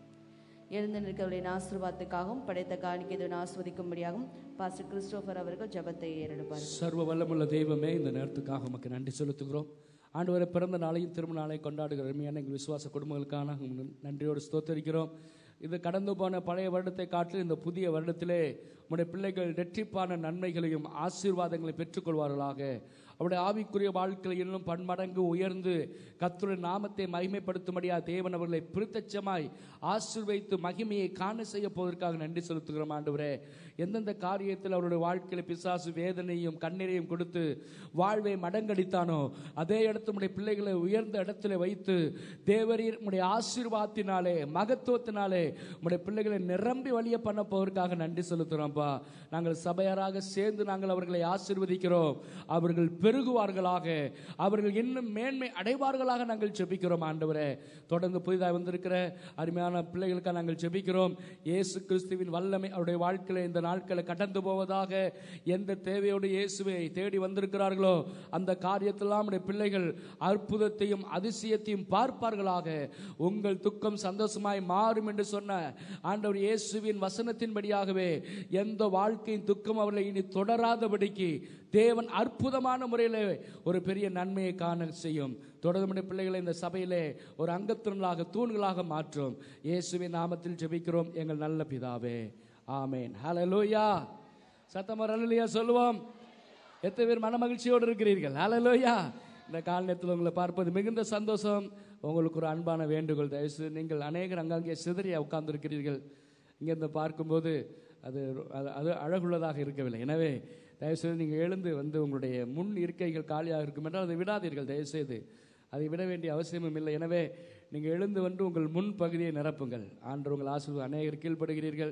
எழுந்து நிற்கிறவர்களின் ஆசீர்வாதத்துக்காகவும் படைத்த காணிக்கையை ஆஸ்வதிக்கும்படியாகவும் பாஸ்டர் கிறிஸ்டோபர் அவர்கள் ஜெபத்தை ஏறெடுப்பார் சர்வ வல்லமுள்ள தெய்வமே இந்த நேரத்துக்காக உமக்கு நன்றி செலுத்துகிறோம் ஆண்டவரை பிறந்த நாளையும் திரும்ப நாளையும் கொண்டாடுகிற அருமையான எங்கள் விசுவாச குடும்பங்களுக்கான உம்மை நன்றியோடு ஸ்தோத்தரிக்கிறோம் இது கடந்து போன பழைய வருடத்தை காட்டிலும் இந்த புதிய வருடத்திலே உம்முடைய பிள்ளைகள் ரெட்டிப்பான நன்மைகளையும் ஆசீர்வாதங்களையும் பெற்றுக்கொள்வார்களாக அவருடைய ஆவிக்குரிய வாழ்க்கையில் இன்னும் பன்மடங்கு உயர்ந்து கர்த்தருடைய நாமத்தை மகிமைப்படுத்தும்படியா தேவன் அவர்களை பிரித்தச்சமாய் ஆசீர்வைத்து மகிமையை காண செய்ய போவதற்காக நன்றி செலுத்துகிறோம் ஆண்டவரே எந்தெந்த காரியத்தில் அவருடைய வாழ்க்கையில் பிசாசு வேதனையும் கண்ணீரையும் கொடுத்து வாழ்வை மடங்கடித்தானோ அதே இடத்து உடைய பிள்ளைகளை உயர்ந்த இடத்துல வைத்து தேவரீர் உடைய ஆசீர்வாதத்தினாலே மகத்துவத்தினாலே உடைய பிள்ளைகளை நிரம்பி வழிய பண்ண போவதற்காக நன்றி செலுத்துகிறோம்ப்பா நாங்கள் சபையாராக சேர்ந்து நாங்கள் அவர்களை ஆசீர்வதிக்கிறோம் அவர்கள் பெருகுவார்களாக அவர்கள் இன்னும் மேன்மை அடைவார்களாக நாங்கள் ஜெபிக்கிறோம் ஆண்டவரே தொடர்ந்து புதிதாக வந்திருக்கிற அருமையான பிள்ளைகளுக்காக நாங்கள் ஜெபிக்கிறோம் இயேசு கிறிஸ்துவின் வல்லமை அவருடைய வாழ்க்கையில இந்த நாட்களை கடந்து போவதாக எந்த தேவையோடு இயேசுவை தேடி வந்திருக்கிறார்களோ அந்த காரியத்தெல்லாம் நம்முடைய பிள்ளைகள் அற்புதத்தையும் அதிசயத்தையும் பார்ப்பார்களாக உங்கள் துக்கம் சந்தோஷமாய் மாறும் என்று சொன்ன ஆண்டவர் இயேசுவின் வசனத்தின்படியாகவே எந்த வாழ்க்கையின் துக்கம் அவர்களை இனி தொடராதபடிக்கு தேவன் அற்புதமான முறையில் ஒரு பெரிய நன்மையை காண செய்யும் தொடர்ந்து நம்முடைய பிள்ளைகளை இந்த சபையிலே ஒரு அங்கத்தினர்களாக தூண்களாக மாற்றும் இயேசுவின் நாமத்தில் ஜெபிக்கிறோம் எங்கள் நல்ல பிதாவே ஆமேன் ஹalleluya சத்தமர் ஹalleluya சொல்லுவோம் எத்தனை பேர் மன மகிழ்ச்சியோடு இருக்கிறீர்கள் ஹalleluya இந்த காலநேரத்தில் உங்களை பார்ப்பது மிகுந்த சந்தோஷம் உங்களுக்கு ஒரு அன்பான வேண்டுகோள் தயவுசெய்து நீங்கள் அநேகர் அங்கங்கே சிதறிய உட்கார்ந்திருக்கிறீர்கள் இங்கேருந்து பார்க்கும்போது அது அது- அது அழகுள்ளதாக இருக்கவில்லை எனவே தயவுசெய்து நீங்கள் எழுந்து வந்து உங்களுடைய முன் இருக்கைகள் காலியாக இருக்கும் என்றால் அதை விடாதீர்கள் தயவுசெய்து அதை விட வேண்டிய அவசியமும் இல்லை எனவே நீங்கள் எழுந்து வந்து உங்கள் முன் பகுதியை நிரப்புங்கள் ஆண்டு உங்கள் ஆசிரியர் அநேகர் கீழ்ப்படுகிறீர்கள்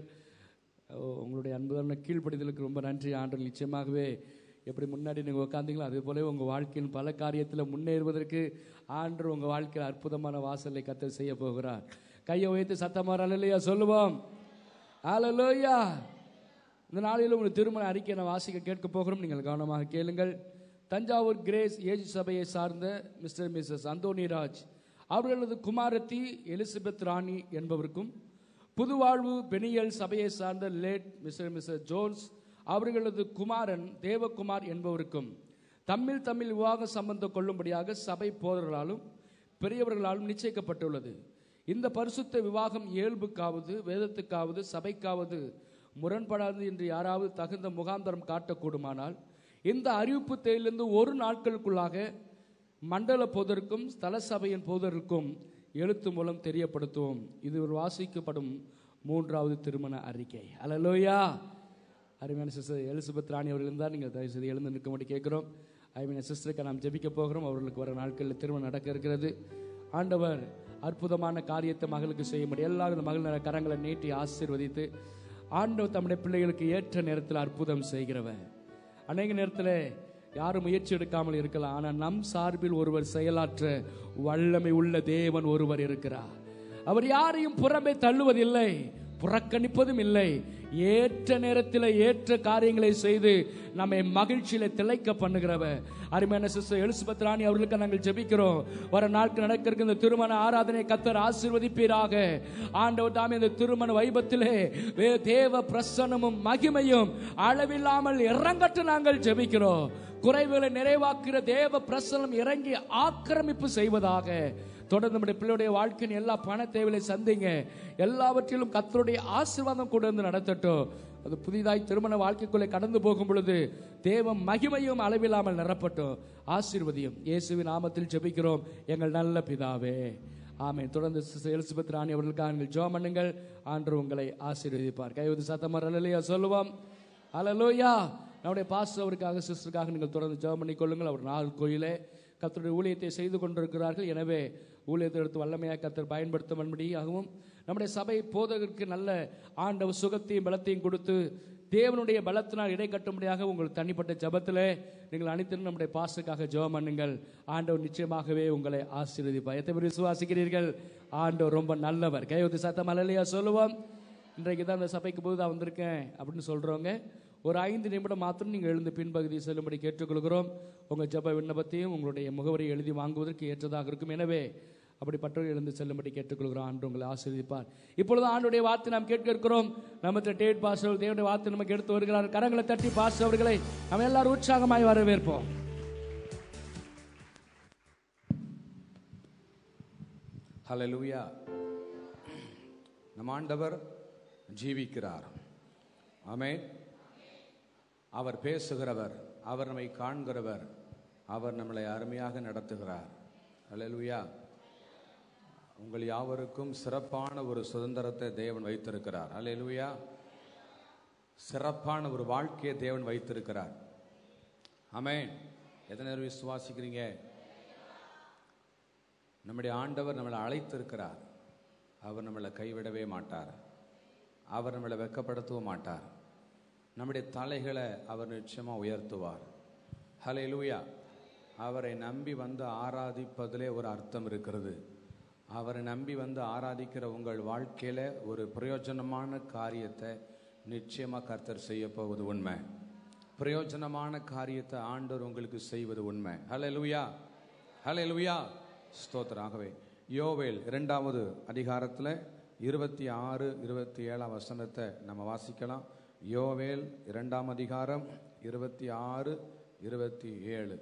ஓ, உங்களுடைய அன்புதான கீழ்ப்படிதலுக்கு ரொம்ப நன்றி ஆண்டு நிச்சயமாகவே எப்படி முன்னாடி நீங்கள் உட்காந்தீங்களோ அதே போல உங்கள் வாழ்க்கையின் பல காரியத்தில் முன்னேறுவதற்கு ஆண்டு உங்கள் வாழ்க்கையில் அற்புதமான வாசலை கத்த செய்ய போகிறார் கையை உயர்த்தி சத்தமாக இல்லையா சொல்லுவோம் ஹalleluya இந்த நாளில் உங்கள் திருமண அறிக்கை நான் வாசிக்க கேட்க போகிறோம் நீங்கள் கவனமாக கேளுங்கள் தஞ்சாவூர் கிரேஸ் ஏஜ் சபையை சார்ந்த மிஸ்டர் மிஸ்ஸஸ் அந்தோனிராஜ் அவர்களது குமாரத்தி எலிசபெத் ராணி என்பவருக்கும் புதுவாழ்வு பெனியல் சபையை சார்ந்த லேட் மிஸ்டர் மிஸ்டர் ஜோன்ஸ் அவர்களது குமாரன் தேவகுமார் என்பவருக்கும் தம்மில் தம்மில் விவாக சம்பந்தம் கொள்ளும்படியாக சபை போதர்களாலும் பெரியவர்களாலும் நிச்சயிக்கப்பட்டுள்ளது இந்த பரிசுத்த விவாகம் இயல்புக்காவது வேதத்துக்காவது சபைக்காவது முரண்படாது என்று யாராவது தகுந்த முகாந்தரம் காட்டக்கூடுமானால் இந்த அறிவிப்பு தேதியிலிருந்து ஒரு நாட்களுக்குள்ளாக மண்டல போதருக்கும் ஸ்தல சபையின் போதருக்கும் எழுத்து மூலம் தெரியப்படுத்துவோம் இது ஒரு வாசிக்கப்படும் மூன்றாவது திருமண அறிக்கை அல்லலோயா அருமையான சிஸ்டர் எலிசபெத் ராணி அவர்கள் தான் நீங்கள் தயவு செய்து எழுந்து நிற்கும்படி கேட்குறோம் அருமையான சிஸ்டருக்கு நாம் ஜெபிக்க போகிறோம் அவர்களுக்கு வர நாட்களில் திருமணம் நடக்க இருக்கிறது ஆண்டவர் அற்புதமான காரியத்தை மகளுக்கு செய்யும்படி எல்லாரும் இந்த மகள் கரங்களை நீட்டி ஆசீர்வதித்து ஆண்டவர் தம்முடைய பிள்ளைகளுக்கு ஏற்ற நேரத்தில் அற்புதம் செய்கிறவர் அநேக நேரத்தில் யாரும் முயற்சி எடுக்காமல் இருக்கலாம் ஆனால் நம் சார்பில் ஒருவர் செயலாற்ற வல்லமை உள்ள தேவன் ஒருவர் இருக்கிறார் அவர் யாரையும் புறம்பே தள்ளுவதில்லை புறக்கணிப்பதும் இல்லை ஏற்ற நேரத்தில் ஏற்ற காரியங்களை செய்து நம்மை மகிழ்ச்சியில திளைக்க பண்ணுகிறவர் அருமையான சிஸ்டர் எலிசபெத் ராணி அவர்களுக்கு நாங்கள் ஜெபிக்கிறோம் வர நாட்கள் நடக்க இருக்க இந்த திருமண ஆராதனை கத்தர் ஆசீர்வதிப்பீராக ஆண்டவர் தாமே இந்த திருமண வைபத்திலே வே- தேவ பிரசன்னமும் மகிமையும் அளவில்லாமல் இறங்கட்டு நாங்கள் ஜெபிக்கிறோம் குறைவுகளை நிறைவாக்குகிற தேவ பிரசனம் இறங்கி ஆக்கிரமிப்பு செய்வதாக தொடர்ந்து நம்முடைய பிள்ளையுடைய வாழ்க்கையின் எல்லா பண தேவையை சந்திங்க எல்லாவற்றிலும் கத்தருடைய ஆசீர்வாதம் கூட வந்து நடத்தட்டும் அது புதிதாய் திருமண வாழ்க்கைக்குள்ளே கடந்து போகும் பொழுது தேவ மகிமையும் அளவில்லாமல் நிரப்பட்டும் ஆசீர்வதியும் இயேசுவின் நாமத்தில் ஜெபிக்கிறோம் எங்கள் நல்ல பிதாவே ஆமென் தொடர்ந்து சிஸ்டர் எலிசபெத் ராணி அவர்களுக்காக நீங்கள் ஜெபம் பண்ணுங்கள் ஆண்டு உங்களை ஆசீர்வதிப்பார் கைவது சத்தமர் அல்லையா சொல்லுவோம் அலலோயா நம்முடைய பாஸ்டர் அவருக்காக சிஸ்டருக்காக நீங்கள் தொடர்ந்து ஜெபம் பண்ணிக் கொள்ளுங்கள் அவர் நாள் கோயிலே கத்தருடைய ஊழியத்தை செய்து கொண்டிருக்கிறார்கள் எனவே ஊழியத்தை எடுத்து வல்லமையாக கத்தர் பயன்படுத்தும்படியாகவும் நம்முடைய சபை போதகருக்கு நல்ல ஆண்டவர் சுகத்தையும் பலத்தையும் கொடுத்து தேவனுடைய பலத்தினால் இடை கட்டும்படியாக உங்கள் தனிப்பட்ட ஜபத்திலே நீங்கள் அனைத்திலும் நம்முடைய பாஸ்டருக்காக ஜெபம் பண்ணுங்கள் ஆண்டவர் நிச்சயமாகவே உங்களை ஆசீர்வதிப்பார் எத்தனை பேர் விசுவாசிக்கிறீர்கள் ஆண்டவர் ரொம்ப நல்லவர் கையொத்து சத்தம் அலையா சொல்லுவோம் இன்றைக்கு தான் அந்த சபைக்கு புதுதாக வந்திருக்கேன் அப்படின்னு சொல்கிறவங்க ஒரு ஐந்து நிமிடம் மாத்திரம் நீங்கள் எழுந்து பின்பகுதி செல்லும்படி கேட்டுக்கொள்கிறோம் உங்கள் ஜெப விண்ணப்பத்தையும் உங்களுடைய முகவரியை எழுதி வாங்குவதற்கு ஏற்றதாக இருக்கும் எனவே அப்படிப்பட்டவர்கள் எழுந்து செல்லும்படி கேட்டுக்கொள்கிறோம் ஆண்டு உங்களை ஆசீர்வதிப்பார் இப்பொழுது ஆண்டுடைய வார்த்தை நாம் கேட்க இருக்கிறோம் நம்ம டேட் பாஸ் அவர்கள் தேவனுடைய வார்த்தை நமக்கு எடுத்து வருகிறார் கரங்களை தட்டி பாஸ் அவர்களை நம்ம எல்லாரும் உற்சாகமாய் வரவேற்போம் ஹalleluya நம் ஆண்டவர் ஜீவிக்கிறார் ஆமென் அவர் பேசுகிறவர் அவர் நம்மை காண்கிறவர் அவர் நம்மளை அருமையாக நடத்துகிறார் ஹalleluya உங்கள் யாவருக்கும் சிறப்பான ஒரு சுதந்திரத்தை தேவன் வைத்திருக்கிறார் ஹalleluya சிறப்பான ஒரு வாழ்க்கையை தேவன் வைத்திருக்கிறார் ஆமென் எத்தனை பேர் விசுவாசிக்கிறீங்க நம்முடைய ஆண்டவர் நம்மளை அழைத்திருக்கிறார் அவர் நம்மளை கைவிடவே மாட்டார் அவர் நம்மளை வெட்கப்படுத்தவும் மாட்டார் நம்முடைய தலைகளை அவர் நிச்சயமாக உயர்த்துவார் ஹலே லூயா அவரை நம்பி வந்து ஆராதிப்பதிலே ஒரு அர்த்தம் இருக்கிறது அவரை நம்பி வந்து ஆராதிக்கிற உங்கள் வாழ்க்கையில ஒரு பிரயோஜனமான காரியத்தை நிச்சயமாக கர்த்தர் செய்ய போவது உண்மை பிரயோஜனமான காரியத்தை ஆண்டவர் உங்களுக்கு செய்வது உண்மை ஹலே லூயா ஹலே லூயா ஸ்தோத்திராகவே யோவேல் இரண்டாவது அதிகாரத்தில் இருபத்தி ஆறு இருபத்தி ஏழாம் வசனத்தை நம்ம வாசிக்கலாம் யோவேல் இரண்டாம் அதிகாரம் இருபத்தி ஆறு இருபத்தி ஏழு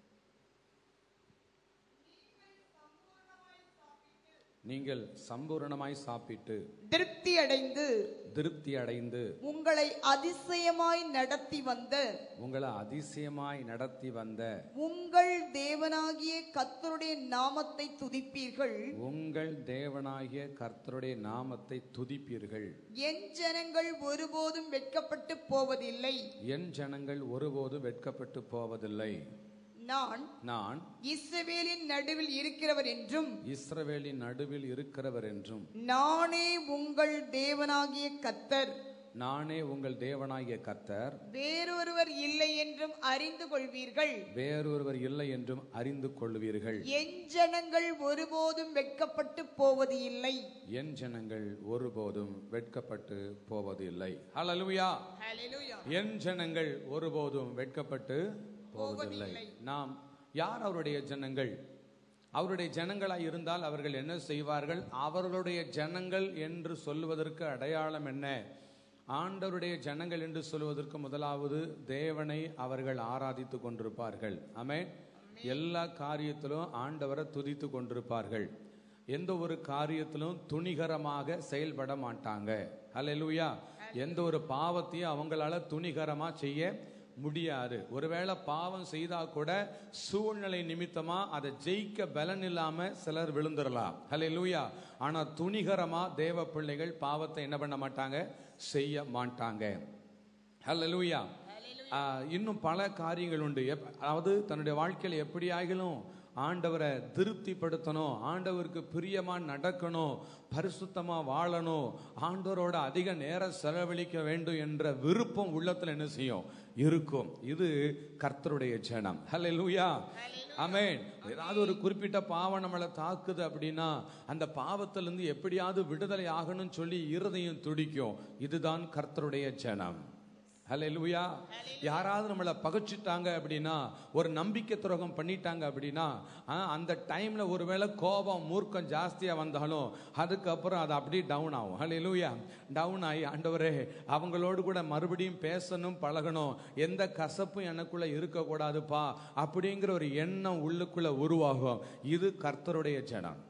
நீங்கள் சம்பூரணமாய் சாப்பிட்டு திருப்தி அடைந்து திருப்தி அடைந்து உங்களை அதிசயமாய் நடத்தி வந்த உங்களை அதிசயமாய் நடத்தி வந்த உங்கள் தேவனாகிய கர்த்தருடைய நாமத்தை துதிப்பீர்கள் உங்கள் தேவனாகிய கர்த்தருடைய நாமத்தை துதிப்பீர்கள் என் ஜனங்கள் ஒருபோதும் வெட்கப்பட்டு போவதில்லை என் ஜனங்கள் ஒருபோதும் வெட்கப்பட்டு போவதில்லை நான் நான் இஸ்ரவேலின் நடுவில் இருக்கிறவர் என்றும் இஸ்ரவேலின் நடுவில் இருக்கிறவர் என்றும் நானே உங்கள் தேவனாகிய கர்த்தர் நானே உங்கள் தேவனாகிய கர்த்தர் வேறொருவர் இல்லை என்றும் அறிந்து கொள்வீர்கள் வேறொருவர் இல்லை என்றும் அறிந்து கொள்வீர்கள் என் ஜனங்கள் ஒருபோதும் வெட்கப்பட்டு போவது இல்லை என் ஜனங்கள் ஒருபோதும் வெட்கப்பட்டு போவது இல்லை ஹalleluya என் ஜனங்கள் ஒருபோதும் வெட்கப்பட்டு போவதில்லை நாம் யார் அவருடைய ஜனங்கள் அவருடைய ஜனங்களாய் இருந்தால் அவர்கள் என்ன செய்வார்கள் அவர்களுடைய ஜனங்கள் என்று சொல்லுவதற்கு அடையாளம் என்ன ஆண்டவருடைய ஜனங்கள் என்று சொல்வதற்கு முதலாவது தேவனை அவர்கள் ஆராதித்து கொண்டிருப்பார்கள் ஆமென் எல்லா காரியத்திலும் ஆண்டவரை துதித்து கொண்டிருப்பார்கள் எந்த ஒரு காரியத்திலும் துணிகரமாக செயல்பட மாட்டாங்க ஹalleluya எந்த ஒரு பாவத்தையும் அவங்களால துணிகரமா செய்ய முடியாது ஒருவேளை பாவம் செய்தா கூட சூழ்நிலை நிமித்தமா அதை ஜெயிக்க பலன் இல்லாம சிலர் விழுந்துடலாம் ஹalleluya ஆனா துணிகரமா தேவ பிள்ளைகள் பாவத்தை என்ன பண்ண மாட்டாங்க செய்ய மாட்டாங்க ஹalleluya ஆஹ், இன்னும் பல காரியங்கள் உண்டு எப்- அதாவது தன்னுடைய வாழ்க்கையில் எப்படி ஆகிலும் ஆண்டவரை திருப்திப்படுத்தணும் ஆண்டவருக்கு பிரியமா நடக்கணும் பரிசுத்தமா வாழணும் ஆண்டவரோட அதிக நேரம் செலவழிக்க வேண்டும் என்ற விருப்பம் உள்ளத்துல என்ன செய்யும் இருக்கும் இது கர்த்தருடைய ஜனம் ஹalleluya ஆமென் ஏதாவது ஒரு குறிப்பிட்ட பாவம் நம்மளை தாக்குது அப்படின்னா அந்த பாவத்திலிருந்து எப்படியாவது விடுதலை ஆகணும்னு சொல்லி இருதயம் துடிக்கும் இதுதான் கர்த்தருடைய ஜனம் ஹalleluya யாராவது நம்மளை பகைச்சிட்டாங்க அப்படின்னா ஒரு நம்பிக்கை துரோகம் பண்ணிட்டாங்க அப்படின்னா ஆ, அந்த டைம்ல ஒருவேளை கோபம் மூர்க்கம் ஜாஸ்தியா வந்தாலும் அதுக்கப்புறம் அது அப்படியே டவுன் ஆகும் ஹalleluya டவுன் ஆகி ஆண்டவரே அவங்களோடு கூட மறுபடியும் பேசணும் பழகணும் எந்த கசப்பும் எனக்குள்ள இருக்கக்கூடாதுப்பா அப்படிங்கிற ஒரு எண்ணம் உள்ளுக்குள்ள உருவாகும் இது கர்த்தருடைய ஜனம்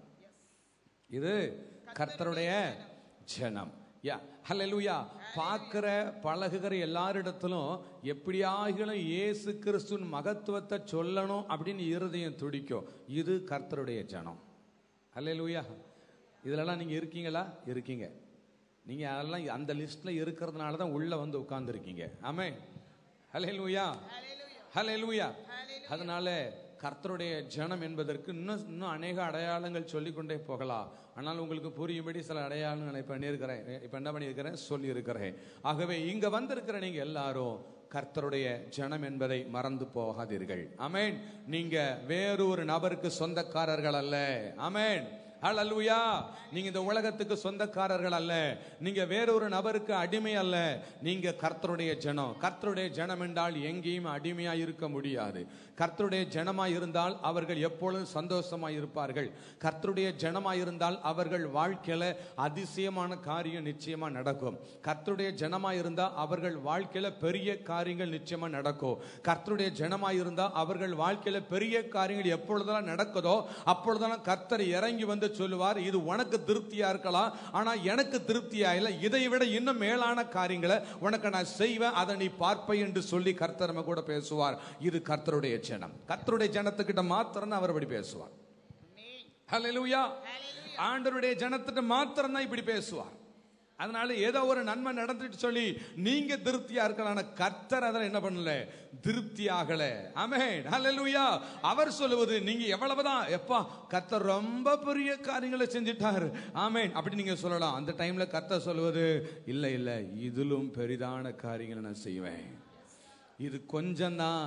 இது கர்த்தருடைய ஜனம் யா ஹalleluya பார்க்கிற பழகுகிற எல்லாரிடத்திலும் எப்படியாகிலும் இயேசு கிறிஸ்துவின் மகத்துவத்தை சொல்லணும் அப்படின்னு இருதயம் துடிக்கும் இது கர்த்தருடைய ஜனம் ஹalleluya இதுலலாம் நீங்க இருக்கீங்களா இருக்கீங்க நீங்க அதெல்லாம் அந்த லிஸ்ட்ல இருக்கிறதுனால தான் உள்ள வந்து உட்கார்ந்துருக்கீங்க ஆமே ஹalleluya ஹalleluya அதனால கர்த்தருடைய ஜனம் என்பதற்கு இன்னும் இன்னும் அநேக அடையாளங்கள் சொல்லிக்கொண்டே போகலாம் ஆனால் உங்களுக்கு புரியும்படி சில அடையாளங்கள் நான் இப்ப பண்ணியிருக்கிறேன் இப்ப என்ன பண்ணியிருக்கிறேன் சொல்லியிருக்கிறேன் ஆகவே இங்க வந்திருக்கிற நீங்க எல்லாரும் கர்த்தருடைய ஜனம் என்பதை மறந்து போகாதீர்கள் ஆமென் நீங்க வேறொரு நபருக்கு சொந்தக்காரர்கள் அல்ல ஆமென் ஹalleluya நீங்க இந்த உலகத்துக்கு சொந்தக்காரர்கள் அல்ல நீங்க வேறொரு நபருக்கு அடிமை அல்ல நீங்க கர்த்தருடைய ஜனம் கர்த்தருடைய ஜனம் என்றால் எங்கேயும் அடிமையா இருக்க முடியாது கர்த்தருடைய ஜனமா இருந்தால் அவர்கள் எப்பொழுதும் சந்தோஷமா இருப்பார்கள் கர்த்தருடைய ஜனமா இருந்தால் அவர்கள் வாழ்க்கையில அதிசயமான காரியம் நிச்சயமா நடக்கும் கர்த்தருடைய ஜனமா இருந்தா அவர்கள் வாழ்க்கையில பெரிய காரியங்கள் நிச்சயமா நடக்கும் கர்த்தருடைய ஜனமா இருந்தா அவர்கள் வாழ்க்கையில பெரிய காரியங்கள் எப்பொழுதெல்லாம் நடக்குதோ அப்பொழுதெல்லாம் கர்த்தர் இறங்கி வந்து சொல்லுவார் இது உனக்கு திருப்தியா இருக்கலாம் ஆனா எனக்கு திருப்தியா இல்லை இதை விட இன்னும் மேலான காரியங்களை உனக்கு நான் செய்வேன் அதை நீ பார்ப்பை என்று சொல்லி கர்த்தர் நம்ம கூட பேசுவார் இது கர்த்தருடைய ஜனம் கர்த்தருடைய ஜனத்துக்கிட்ட மாத்திரம் அவர் அப்படி பேசுவார் ஹalleluya ஆண்டவருடைய ஜனத்திட்ட மாத்திரம் தான் இப்படி பேசுவார் அதனால ஏதோ ஒரு நன்மை நடந்துட்டு சொல்லி நீங்க திருப்தியா இருக்கலாம் ஆனா கர்த்தர் அதில் என்ன பண்ணல திருப்தி ஆகல ஆமென் ஹalleluya அவர் சொல்லுவது நீங்க எவ்வளவுதான் எப்பா கர்த்தர் ரொம்ப பெரிய காரியங்களை செஞ்சிட்டாரு ஆமென் அப்படி நீங்க சொல்லலாம் அந்த டைம்ல கர்த்தர் சொல்லுவது இல்ல இல்ல இதிலும் பெரிதான காரியங்களை நான் செய்வேன் இது கொஞ்சம்தான்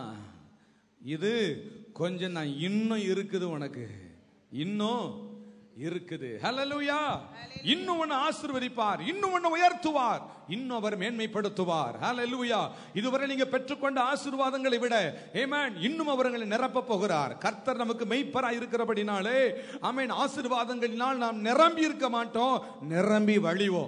இது கொஞ்சம் தான் இன்னும் இருக்குது உனக்கு இன்னும் இருக்குது ஹalleluya இன்னும் உன்னை ஆசீர்வதிப்பார் இன்னும் உன்னை உயர்த்துவார் இன்னும் அவர் மேன்மைப்படுத்துவார் ஹalleluya இதுவரை நீங்க பெற்றுக்கொண்ட ஆசீர்வாதங்களை விட ஆமென் இன்னும் அவர்களை நிரப்ப போகிறார் கர்த்தர் நமக்கு மெய்ப்பராய் இருக்கிறபடினாலே ஆமென் ஆசீர்வாதங்களினால் நாம் நிரம்பி இருக்க மாட்டோம் நிரம்பி வழிவோம்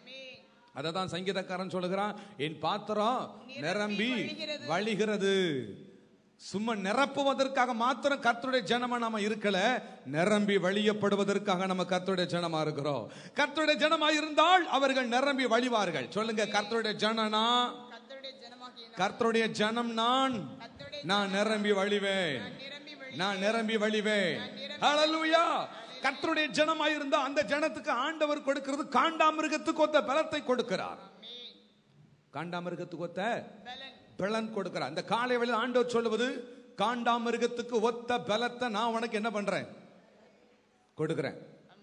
அதை தான் சங்கீதக்காரன் சொல்லுகிறான் என் பாத்திரம் நிரம்பி வழிகிறது சும்மா நிரப்புவதற்காக மாத்திரம் கர்த்தருடைய ஜனமா நாம இருக்கல நிரம்பி வழியப்படுவதற்காக நம்ம கர்த்தருடைய ஜனமா இருக்கிறோம் கர்த்தருடைய ஜனமா இருந்தால் அவர்கள் நிரம்பி வழிவார்கள் சொல்லுங்க கர்த்தருடைய ஜனனா கர்த்தருடைய ஜனமாகிய கர்த்தருடைய ஜனம் நான் நான் நிரம்பி வழிவேன் நான் நிரம்பி வழிவேன் ஹalleluya கர்த்தருடைய ஜனமாய் இருந்தா அந்த ஜனத்துக்கு ஆண்டவர் கொடுக்கிறது காண்டாமிருகத்துக்கு ஒத்த பலத்தை கொடுக்கிறார் காண்டாமிருகத்துக்கு ஒத்த பலன் கொடுக்கிறார் அந்த காலை வேளையில் ஆண்டவர் சொல்லுவது காண்டாமிருகத்துக்கு ஒத்த பலத்தை நான் உனக்கு என்ன பண்றேன் கொடுக்கிறேன்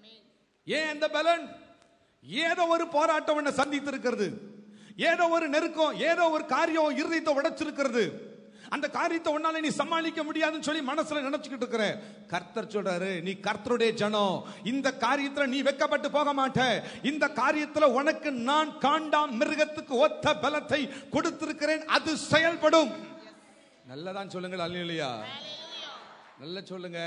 ஏன் அந்த பலன் ஏதோ ஒரு போராட்டம் உன்னை சந்தித்து இருக்கிறது ஏதோ ஒரு நெருக்கம் ஏதோ ஒரு காரியம் இருதயத்தை உடைச்சிருக்கிறது அந்த காரியத்தை உன்னால நீ சமாளிக்க முடியாதுன்னு சொல்லி மனசுல நினைச்சுக்கிட்டு இருக்கிற கர்த்தர் சொல்றாரு நீ கர்த்தருடைய ஜனம் இந்த காரியத்துல நீ வெக்கப்பட்டு போக மாட்ட இந்த காரியத்துல உனக்கு நான் காண்டாம் மிருகத்துக்கு ஒத்த பலத்தை கொடுத்திருக்கிறேன் அது செயல்படும் நல்லதான் சொல்லுங்கள் அல்லையா நல்ல சொல்லுங்க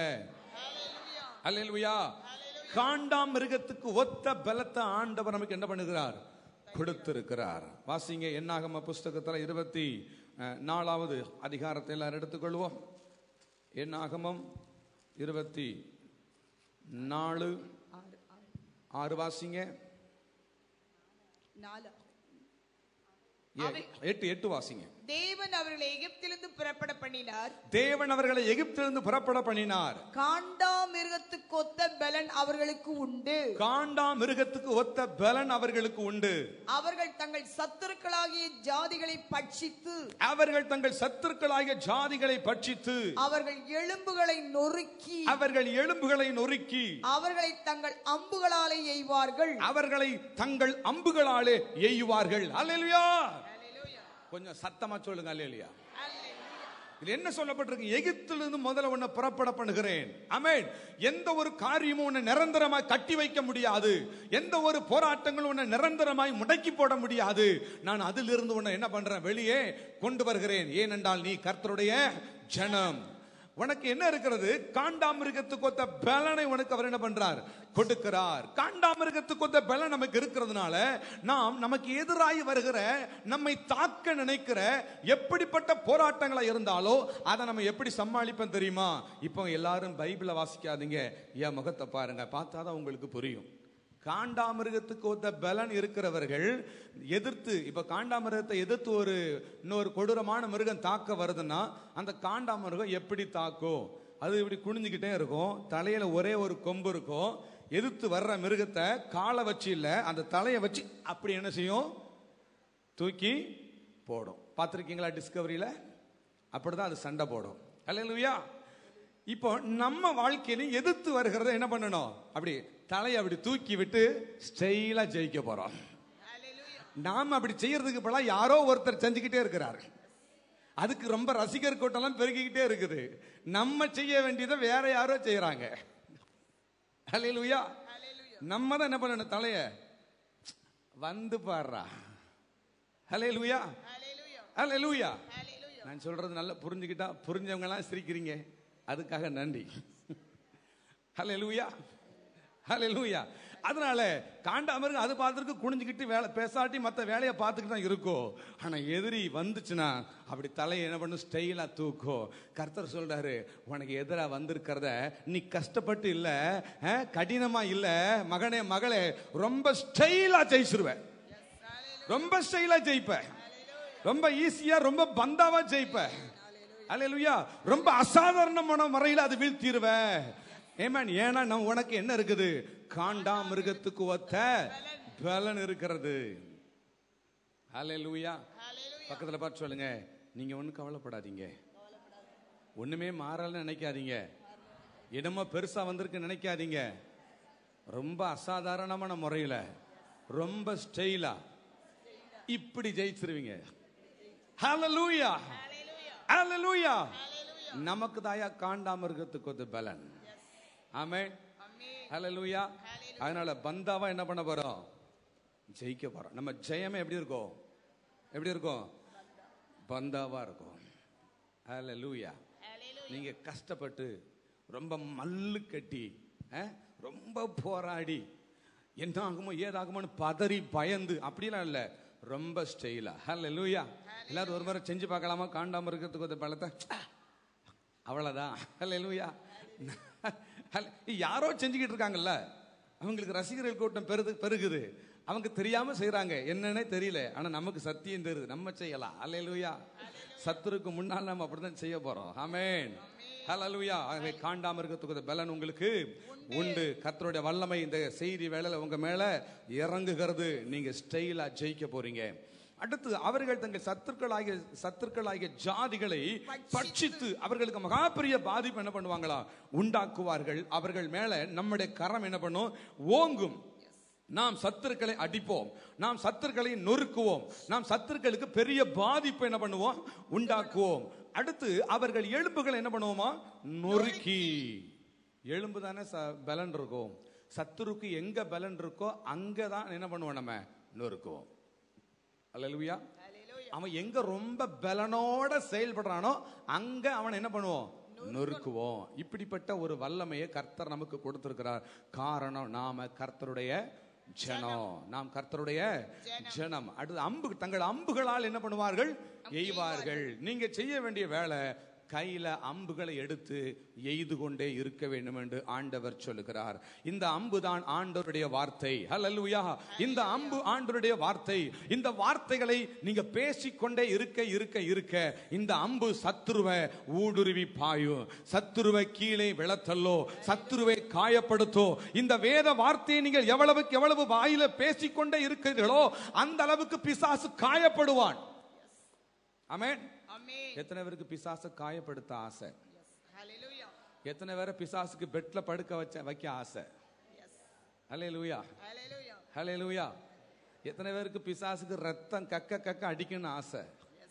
அல்லேலூயா காண்டாம் மிருகத்துக்கு ஒத்த பலத்தை ஆண்டவர் நமக்கு என்ன பண்ணுகிறார் கொடுத்திருக்கிறார் வாசிங்க என்னாகம புஸ்தகத்துல இருபத்தி அஹ், நாலாவது அதிகாரத்தை எல்லாரும் எடுத்துக்கொள்வோம் என்னாகமம் இருபத்தி நாலு ஆறு வாசிங்க நாலு ஏ- எட்டு எட்டு வாசிங்க தேவன் அவர்களை எகிப்திலிருந்து புறப்பட பண்ணினார் தேவன் அவர்களை எகிப்திலிருந்து புறப்பட பண்ணினார் காண்டா மிருகத்துக்கு ஒத்த பலன் அவர்களுக்கு உண்டு காண்டா மிருகத்துக்கு ஒத்த பலன் அவர்களுக்கு உண்டு அவர்கள் தங்கள் சத்துருக்களாகிய ஜாதிகளை பட்சித்து அவர்கள் தங்கள் சத்துருக்களாகிய ஜாதிகளை பட்சித்து அவர்கள் எலும்புகளை நொறுக்கி அவர்கள் எலும்புகளை நொறுக்கி அவர்களை தங்கள் அம்புகளாலே எய்வார்கள் அவர்களை தங்கள் அம்புகளாலே எய்யுவார்கள் அல்லேலூயா கொஞ்சம் சத்தமா சொல்லுங்க அல்லேலூயா இது என்ன சொல்லப்பட்டிருக்கு எகிப்திலிருந்து முதல்ல உன்னை புறப்பட பண்ணுகிறேன் அமேன் எந்த ஒரு காரியமும் உன்னை நிரந்தரமாய் கட்டி வைக்க முடியாது எந்த ஒரு போராட்டங்களும் உன்னை நிரந்தரமாய் முடக்கி போட முடியாது நான் அதிலிருந்து உன்னை என்ன பண்றேன் வெளியே கொண்டு வருகிறேன் ஏனென்றால் நீ கர்த்தருடைய ஜனம் உனக்கு என்ன இருக்கிறது காண்டாமிருகத்துக்கு ஒத்த பலனை உனக்கு அவர் என்ன பண்றார் கொடுக்கிறார் காண்டாமிருகத்துக்கு ஒத்த பலன் நமக்கு இருக்கிறதுனால நாம் நமக்கு எதிராகி வருகிற நம்மை தாக்க நினைக்கிற எப்படிப்பட்ட போராட்டங்களா இருந்தாலோ அதை நம்ம எப்படி சமாளிப்போம் தெரியுமா இப்போ எல்லாரும் பைபிளை வாசிக்காதீங்க என் முகத்தை பாருங்க பார்த்தாதான் உங்களுக்கு புரியும் காண்டாமிருகத்துக்கு ஒத்த பலன் இருக்கிறவர்கள் எதிர்த்து இப்ப காண்டாமிருகத்தை எதிர்த்து ஒரு இன்னொரு கொடூரமான மிருகம் தாக்க வருதுன்னா அந்த காண்டாமிருகம் எப்படி தாக்கும் அது இப்படி குனிஞ்சுக்கிட்டே இருக்கும் தலையில ஒரே ஒரு கொம்பு இருக்கும் எதிர்த்து வர்ற மிருகத்தை காலை வச்சு இல்ல அந்த தலையை வச்சு அப்படி என்ன செய்யும் தூக்கி போடும் பார்த்துருக்கீங்களா டிஸ்கவரியில அப்படிதான் அது சண்டை போடும் அல்லையா இப்போ நம்ம வாழ்க்கையில எதிர்த்து வருகிறத என்ன பண்ணணும் அப்படி தலையை அப்படி தூக்கி விட்டு ஸ்டைலா ஜெயிக்க போறோம் நாம அப்படி செய்யறதுக்கு பதிலா யாரோ ஒருத்தர் செஞ்சுக்கிட்டே இருக்கிறார் அதுக்கு ரொம்ப ரசிகர் கூட்டம்லாம் பெருகிக்கிட்டே இருக்குது நம்ம செய்ய வேண்டியதை வேற யாரோ செய்யறாங்க ஹalleluya நம்ம தான் என்ன பண்ணணும் தலைய வந்து பாடுறா ஹalleluya ஹalleluya நான் சொல்றது நல்லா புரிஞ்சுக்கிட்டா புரிஞ்சவங்க எல்லாம் சிரிக்கிறீங்க அதுக்காக நன்றி ஹalleluya ஹalleluya அதனால காண்டாமருக்கு அது பார்த்துருக்கு குனிஞ்சுக்கிட்டு வேலை பேசாட்டி மற்ற வேலையை பார்த்துக்கிட்டு தான் இருக்கும் ஆனா எதிரி வந்துச்சுன்னா அப்படி தலையை என்ன பண்ணும் ஸ்டைலா தூக்கும் கர்த்தர் சொல்றாரு உனக்கு எதிரா வந்திருக்கிறத நீ கஷ்டப்பட்டு இல்ல அஹ், கடினமா இல்ல மகனே மகளே ரொம்ப ஸ்டைலா ஜெயிச்சிருவ ரொம்ப ஸ்டைலா ஜெயிப்ப ரொம்ப ஈஸியா ரொம்ப பந்தாவா ஜெயிப்ப அல்லேலூயா ரொம்ப அசாதாரணமான முறையில் அது வீழ்த்திடுவ ஏமேன் ஏன்னா நம்ம உனக்கு என்ன இருக்குது காண்டா மிருகத்துக்கு ஒத்த பலன் இருக்கிறது அல்லேலூயா பக்கத்துல பார்த்து சொல்லுங்க நீங்க ஒன்றும் கவலைப்படாதீங்க ஒண்ணுமே மாறலன்னு நினைக்காதீங்க என்னமோ பெருசா வந்திருக்கு நினைக்காதீங்க ரொம்ப அசாதாரணமான முறையில ரொம்ப ஸ்டைலா இப்படி ஜெயிச்சிருவீங்க ஹalleluya ஹalleluya நமக்கு தாயா காண்டாமிருகத்துக்கு ஒரு பலன் ஆமென் ஹalleluya அதனால பந்தாவா என்ன பண்ண போறோம் ஜெயிக்க போறோம் நம்ம ஜெயமே எப்படி இருக்கும் எப்படி இருக்கும் பந்தாவா இருக்கும் ஹalleluya நீங்க கஷ்டப்பட்டு ரொம்ப மல்லு கட்டி அஹ், ரொம்ப போராடி என்ன ஆகுமோ ஏதாகுமோன்னு பதறி பயந்து அப்படிலாம் இல்ல ரொம்ப ஸ்டைலா ஹalleluya எல்லாரும் ஒரு முறை செஞ்சு பார்க்கலாமா காண்டாம இருக்கிறதுக்கு ஒரு பலத்தை அவ்வளவுதான் ஹalleluya ஹல்ல- யாரோ செஞ்சுக்கிட்டு இருக்காங்கல்ல அவங்களுக்கு ரசிகர்கள் கூட்டம் பெருது பெருகுது அவங்க தெரியாம செய்றாங்க என்னன்னே தெரியல ஆனா நமக்கு சத்தியம் தெரியுது நம்ம செய்யலாம் அல்லேலூயா சத்துருக்கு முன்னால் நம்ம அப்படிதான் செய்ய போறோம் ஆமென் ஹalleluya ஆகவே காண்டாம இருக்கிறதுக்கு ஒரு பலன் உங்களுக்கு உண்டு கர்த்தருடைய வல்லமை இந்த செய்தி வேளையில உங்க மேல இறங்குகிறது நீங்க ஸ்டைலா ஜெயிக்க போறீங்க அடுத்து அவர்கள் தங்கள் சத்துருக்களாகிய சத்துருக்களாகிய ஜாதிகளை பட்சித்து அவர்களுக்கு மகா பெரிய பாதிப்பு என்ன பண்ணுவாங்களா உண்டாக்குவார்கள் அவர்கள் மேல நம்முடைய கரம் என்ன பண்ணும் ஓங்கும் நாம் சத்துருக்களை அடிப்போம் நாம் சத்துருக்களை நொறுக்குவோம் நாம் சத்துருக்களுக்கு பெரிய பாதிப்பு என்ன பண்ணுவோம் உண்டாக்குவோம் அடுத்து அவர்கள் எலும்புகளை என்ன பண்ணுவோமா நொறுக்கி எலும்பு தானே ச- பலன் இருக்கும் சத்துருக்கு எங்க பலன் இருக்கோ அங்கதான் என்ன பண்ணுவோம் நம்ம நொறுக்குவோம் அல்லேலூயா அவன் எங்க ரொம்ப பலனோட செயல்படுறானோ அங்க அவன் என்ன பண்ணுவோம் நொறுக்குவோம் இப்படிப்பட்ட ஒரு வல்லமையை கர்த்தர் நமக்கு கொடுத்திருக்கிறார் காரணம் நாம கர்த்தருடைய ஜனம் நாம் கர்த்தருடைய ஜனம் அடுத்து அம்பு தங்கள் அம்புகளால் என்ன பண்ணுவார்கள் எய்வார்கள் நீங்க செய்ய வேண்டிய வேலை கையில அம்புகளை எடுத்து எய்து கொண்டே இருக்க வேண்டும் என்று ஆண்டவர் சொல்லுகிறார் இந்த அம்பு தான் ஆண்டவருடைய வார்த்தை ஹalleluya இந்த அம்பு ஆண்டவருடைய வார்த்தை இந்த வார்த்தைகளை நீங்க பேசிக்கொண்டே இருக்க இருக்க இருக்க இந்த அம்பு சத்துருவை ஊடுருவி பாயும் சத்துருவை கீழே விழத்தல்லோ சத்துருவை காயப்படுத்தோ இந்த வேத வார்த்தையை நீங்கள் எவ்வளவுக்கு எவ்வளவு வாயில பேசிக்கொண்டே இருக்கிறீர்களோ அந்த அளவுக்கு பிசாசு காயப்படுவான் ஆமென் எத்தனை பேருக்கு பிசாசை காயப்படுத்த ஆசை எத்தனை பேரை பிசாசுக்கு பெட்ல படுக்க வச்ச வைக்க ஆசை ஹலே லூயா ஹலே லூயா எத்தனை பேருக்கு பிசாசுக்கு ரத்தம் கக்க கக்க அடிக்கணும்னு ஆசை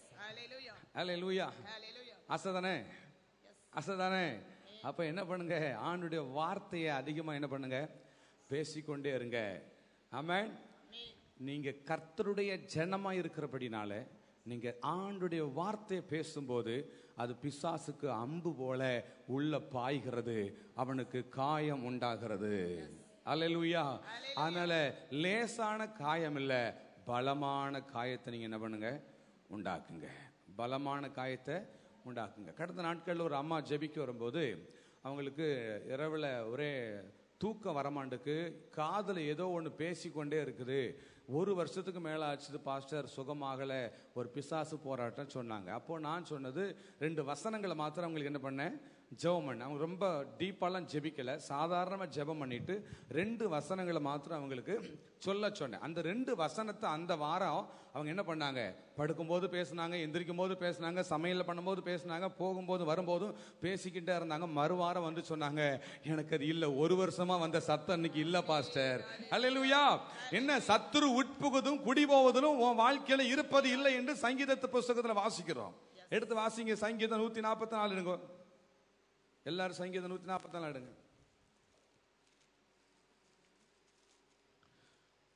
ஹலே லூயா ஆசை தானே ஆசை தானே அப்ப என்ன பண்ணுங்க ஆண்டுடைய வார்த்தையை அதிகமா என்ன பண்ணுங்க பேசிக்கொண்டே இருங்க ஆமென் நீங்க கர்த்தருடைய ஜனமா இருக்கிறபடினால நீங்க ஆண்டுடைய வார்த்தையை பேசும்போது அது பிசாசுக்கு அம்பு போல உள்ள பாய்கிறது அவனுக்கு காயம் உண்டாகிறது அல்லேலூயா அதனால லேசான காயம் இல்ல பலமான காயத்தை நீங்க என்ன பண்ணுங்க உண்டாக்குங்க பலமான காயத்தை உண்டாக்குங்க கடந்த நாட்கள்ல ஒரு அம்மா ஜெபிக்க வரும்போது அவங்களுக்கு இரவுல ஒரே தூக்கம் வரமாண்டுக்கு காதுல ஏதோ ஒன்று பேசிக்கொண்டே இருக்குது ஒரு வருஷத்துக்கு மேல ஆச்சுது பாஸ்டர் சுகமாகல ஒரு பிசாசு போராட்டம் சொன்னாங்க அப்போ நான் சொன்னது ரெண்டு வசனங்களை மாத்திரம் அவங்களுக்கு என்ன பண்ணேன் ஜெபம் பண்ணேன் அவங்க ரொம்ப டீப்பாலாம் ஜெபிக்கல சாதாரணமா ஜெபம் பண்ணிட்டு ரெண்டு வசனங்களை மாத்திரம் அவங்களுக்கு சொல்ல சொன்னேன் அந்த ரெண்டு வசனத்தை அந்த வாரம் அவங்க என்ன பண்ணாங்க படுக்கும்போது பேசுனாங்க எந்திரிக்கும் போது பேசுனாங்க சமையல் பண்ணும்போது பேசுனாங்க போகும்போது வரும்போதும் பேசிக்கிட்டே இருந்தாங்க மறுவாரம் வந்து சொன்னாங்க எனக்கு அது இல்ல ஒரு வருஷமா வந்த சத்தம் இன்னைக்கு இல்ல பாஸ்டர் அல்லேலூயா என்ன சத்துரு உட்புகுதும் குடி போவதிலும் உன் வாழ்க்கையில இருப்பது இல்லை என்று சங்கீதத்து புஸ்தகத்துல வாசிக்கிறோம் எடுத்து வாசிங்க சங்கீதம் நூத்தி நாற்பத்தி நாலு எடுங்க எல்லாரும் சங்கீதம் நூத்தி நாற்பத்தி நாலு எடுங்க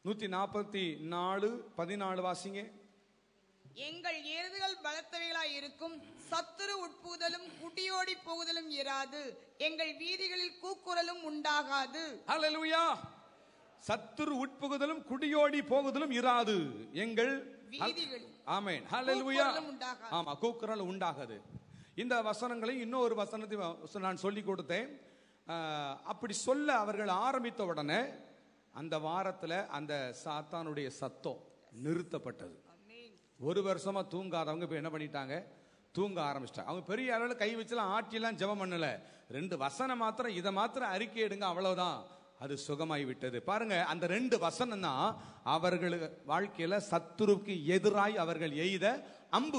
நூத்தி நாற்பத்தி நாலு பதினாலு வாசிங்க எங்கள் எருதுகள் பலத்தவைகளாய் இருக்கும் சத்துரு உட்புகுதலும் குடியோடி போகுதலும் இராது எங்கள் வீதிகளில் கூக்குரலும் உண்டாகாது ஹalleluya சத்துரு உட்புகுதலும் குடியோடி போகுதலும் இராது எங்கள் வீதிகளில் ஆமென் ஹalleluya கூக்குரலும் உண்டாகாது. ஆமா கூக்குரல் உண்டாகாது இந்த வசனங்களை இன்னொரு வசனத்தை வ- நான் சொல்லி கொடுத்தேன் ஆஹ், அப்படி சொல்ல அவர்கள் ஆரம்பித்த உடனே அந்த வாரத்துல அந்த சாத்தானுடைய சத்தம் நிறுத்தப்பட்டது ஒரு வருஷமா தூங்காதவங்க இப்ப என்ன பண்ணிட்டாங்க தூங்க ஆரம்பிச்சிட்டாங்க அவங்க பெரிய அளவில் கை வச்சுலாம் ஆட்டிலாம் ஜெபம் பண்ணல ரெண்டு வசனம் மாத்திரம் இதை மாத்திரம் அறிக்கை எடுங்க அவ்வளவுதான் அது சுகமாய் விட்டது பாருங்க அந்த ரெண்டு வசனம் தான் அவர்கள் வாழ்க்கையில சத்துருவுக்கு எதிராய் அவர்கள் எய்த அம்பு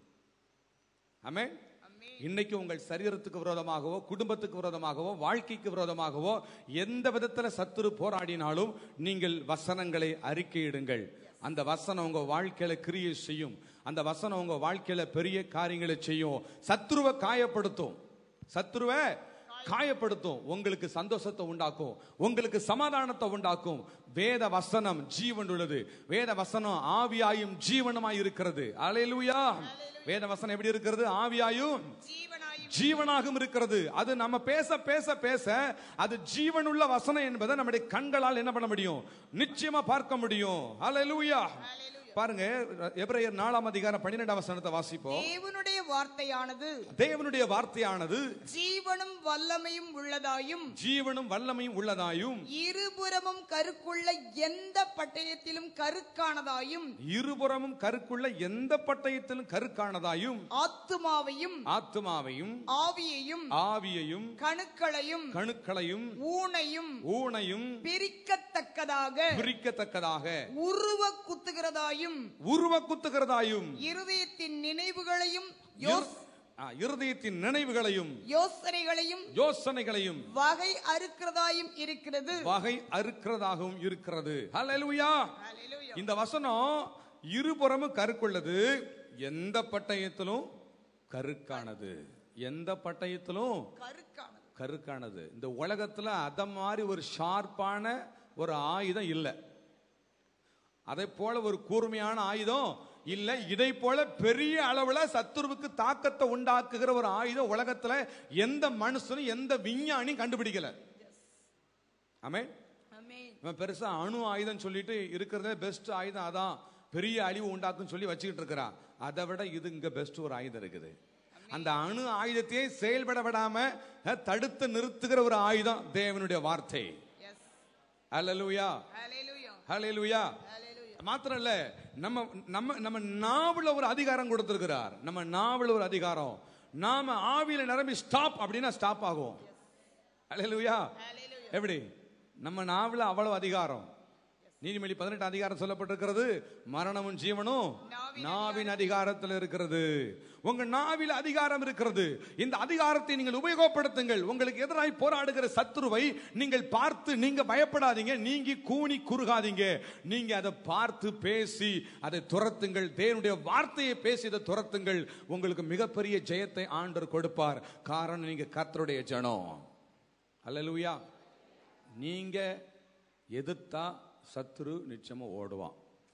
ஆமென் இன்னைக்கு உங்கள் சரீரத்துக்கு விரோதமாகவோ குடும்பத்துக்கு விரோதமாகவோ வாழ்க்கைக்கு விரோதமாகவோ எந்த விதத்துல சத்துரு போராடினாலும் நீங்கள் வசனங்களை அறிக்கையிடுங்கள் அந்த வசனம் உங்க வாழ்க்கையில கிரியை செய்யும் அந்த வசனம் உங்க வாழ்க்கையில பெரிய காரியங்களை செய்யும் சத்துருவை காயப்படுத்தும் சத்துருவை காயப்படுத்தும் உங்களுக்கு சந்தோஷத்தை உண்டாக்கும் உங்களுக்கு சமாதானத்தை உண்டாக்கும் வேத வசனம் ஜீவன் உள்ளது வேத வசனம் ஆவியாயும் ஜீவனுமாய் இருக்கிறது அலையலூயா வேத வசனம் எப்படி இருக்கிறது ஆவியாயும் ஜீவனாயும் ஜீவனாகவும் இருக்கிறது அது நம்ம பேச பேச பேச அது ஜீவனுள்ள வசனம் என்பதை நம்முடைய கண்களால் என்ன பண்ண முடியும் நிச்சயமா பார்க்க முடியும் ஹalleluya பாருங்க எபிரேயர் நாலாம் அதிகாரம் பன்னிரெண்டாம் வசனத்தை வாசிப்போம் தேவனுடைய வார்த்தையானது தேவனுடைய வார்த்தையானது ஜீவனும் வல்லமையும் உள்ளதாயும் ஜீவனும் வல்லமையும் உள்ளதாயும் இருபுறமும் கருக்குள்ள எந்த பட்டயத்திலும் கருக்கானதாயும் இருபுறமும் கருக்குள்ள எந்த பட்டயத்திலும் கருக்கானதாயும் ஆத்துமாவையும் ஆத்துமாவையும் ஆவியையும் ஆவியையும் கணுக்களையும் கணுக்களையும் ஊனையும் ஊனையும் பிரிக்கத்தக்கதாக பிரிக்கத்தக்கதாக உருவ குத்துகிறதாயும் உருவ குத்துகிறதாயும் இருதயத்தின் நினைவுகளையும் யோஸ்- ஆ, இருதயத்தின் நினைவுகளையும் யோசனைகளையும் யோசனைகளையும் வகை அறுக்கிறதாயும் இருக்கிறது வகை அறுக்கிறதாகவும் இருக்கிறது ஹalleluya இந்த வசனம் இருபுறமும் கருக்குள்ளது எந்த பட்டயத்திலும் கருக்கானது எந்த பட்டயத்திலும் கருக்கானது கருக்கானது இந்த உலகத்துல அத மாதிரி ஒரு ஷார்ப்பான ஒரு ஆயுதம் இல்லை அதை போல ஒரு கூர்மையான ஆயுதம் இல்ல இதை போல பெரிய அளவுல சத்துருவுக்கு தாக்கத்தை உண்டாக்குகிற ஒரு ஆயுதம் உலகத்துல எந்த மனுஷனும் எந்த விஞ்ஞானியும் கண்டுபிடிக்கல ஆமே ஆமென் இவன் பெருசா அணு ஆயுதம் சொல்லிட்டு இருக்கிறதே பெஸ்ட் ஆயுதம் அதான் பெரிய அழிவு உண்டாக்கும் சொல்லி வச்சுக்கிட்டு இருக்கிறான் அதை விட இது இங்க பெஸ்ட் ஒரு ஆயுதம் இருக்குது அந்த அணு ஆயுதத்தையே செயல்பட விடாம அஹ், தடுத்து நிறுத்துகிற ஒரு ஆயுதம் தேவனுடைய வார்த்தை எஸ் அல்லேலூயா ஹalleluya ஹalleluya ஹalleluya மாத்திரம் இல்ல நம்ம நம்ம நம்ம நாவல ஒரு அதிகாரம் கொடுத்திருக்கிறார் நம்ம நாவல ஒரு அதிகாரம் நாம ஆவியில நிரம்பி ஸ்டாப் அப்படின்னா ஸ்டாப் ஆகும் அல்லேலூயா எப்படி நம்ம நாவல அவ்வளவு அதிகாரம் நீதிமொழி பதினெட்டு அதிகாரம் சொல்லப்பட்டிருக்கிறது மரணமும் ஜீவனும் நாவின் அதிகாரத்தில் இருக்கிறது உங்க நாவில் அதிகாரம் இருக்கிறது இந்த அதிகாரத்தை நீங்கள் உபயோகப்படுத்துங்கள் உங்களுக்கு எதிராய் போராடுகிற சத்துருவை நீங்கள் பார்த்து நீங்க பயப்படாதீங்க நீங்க கூனி குறுகாதீங்க நீங்க அதை பார்த்து பேசி அதை துரத்துங்கள் தேவனுடைய வார்த்தையை பேசி அதை துரத்துங்கள் உங்களுக்கு மிகப்பெரிய ஜெயத்தை ஆண்டவர் கொடுப்பார் காரணம் நீங்க கர்த்தருடைய ஜனம் அல்லேலூயா நீங்க எதிர்த்தா சத்துரு நிச்சயமா ஓடுவான்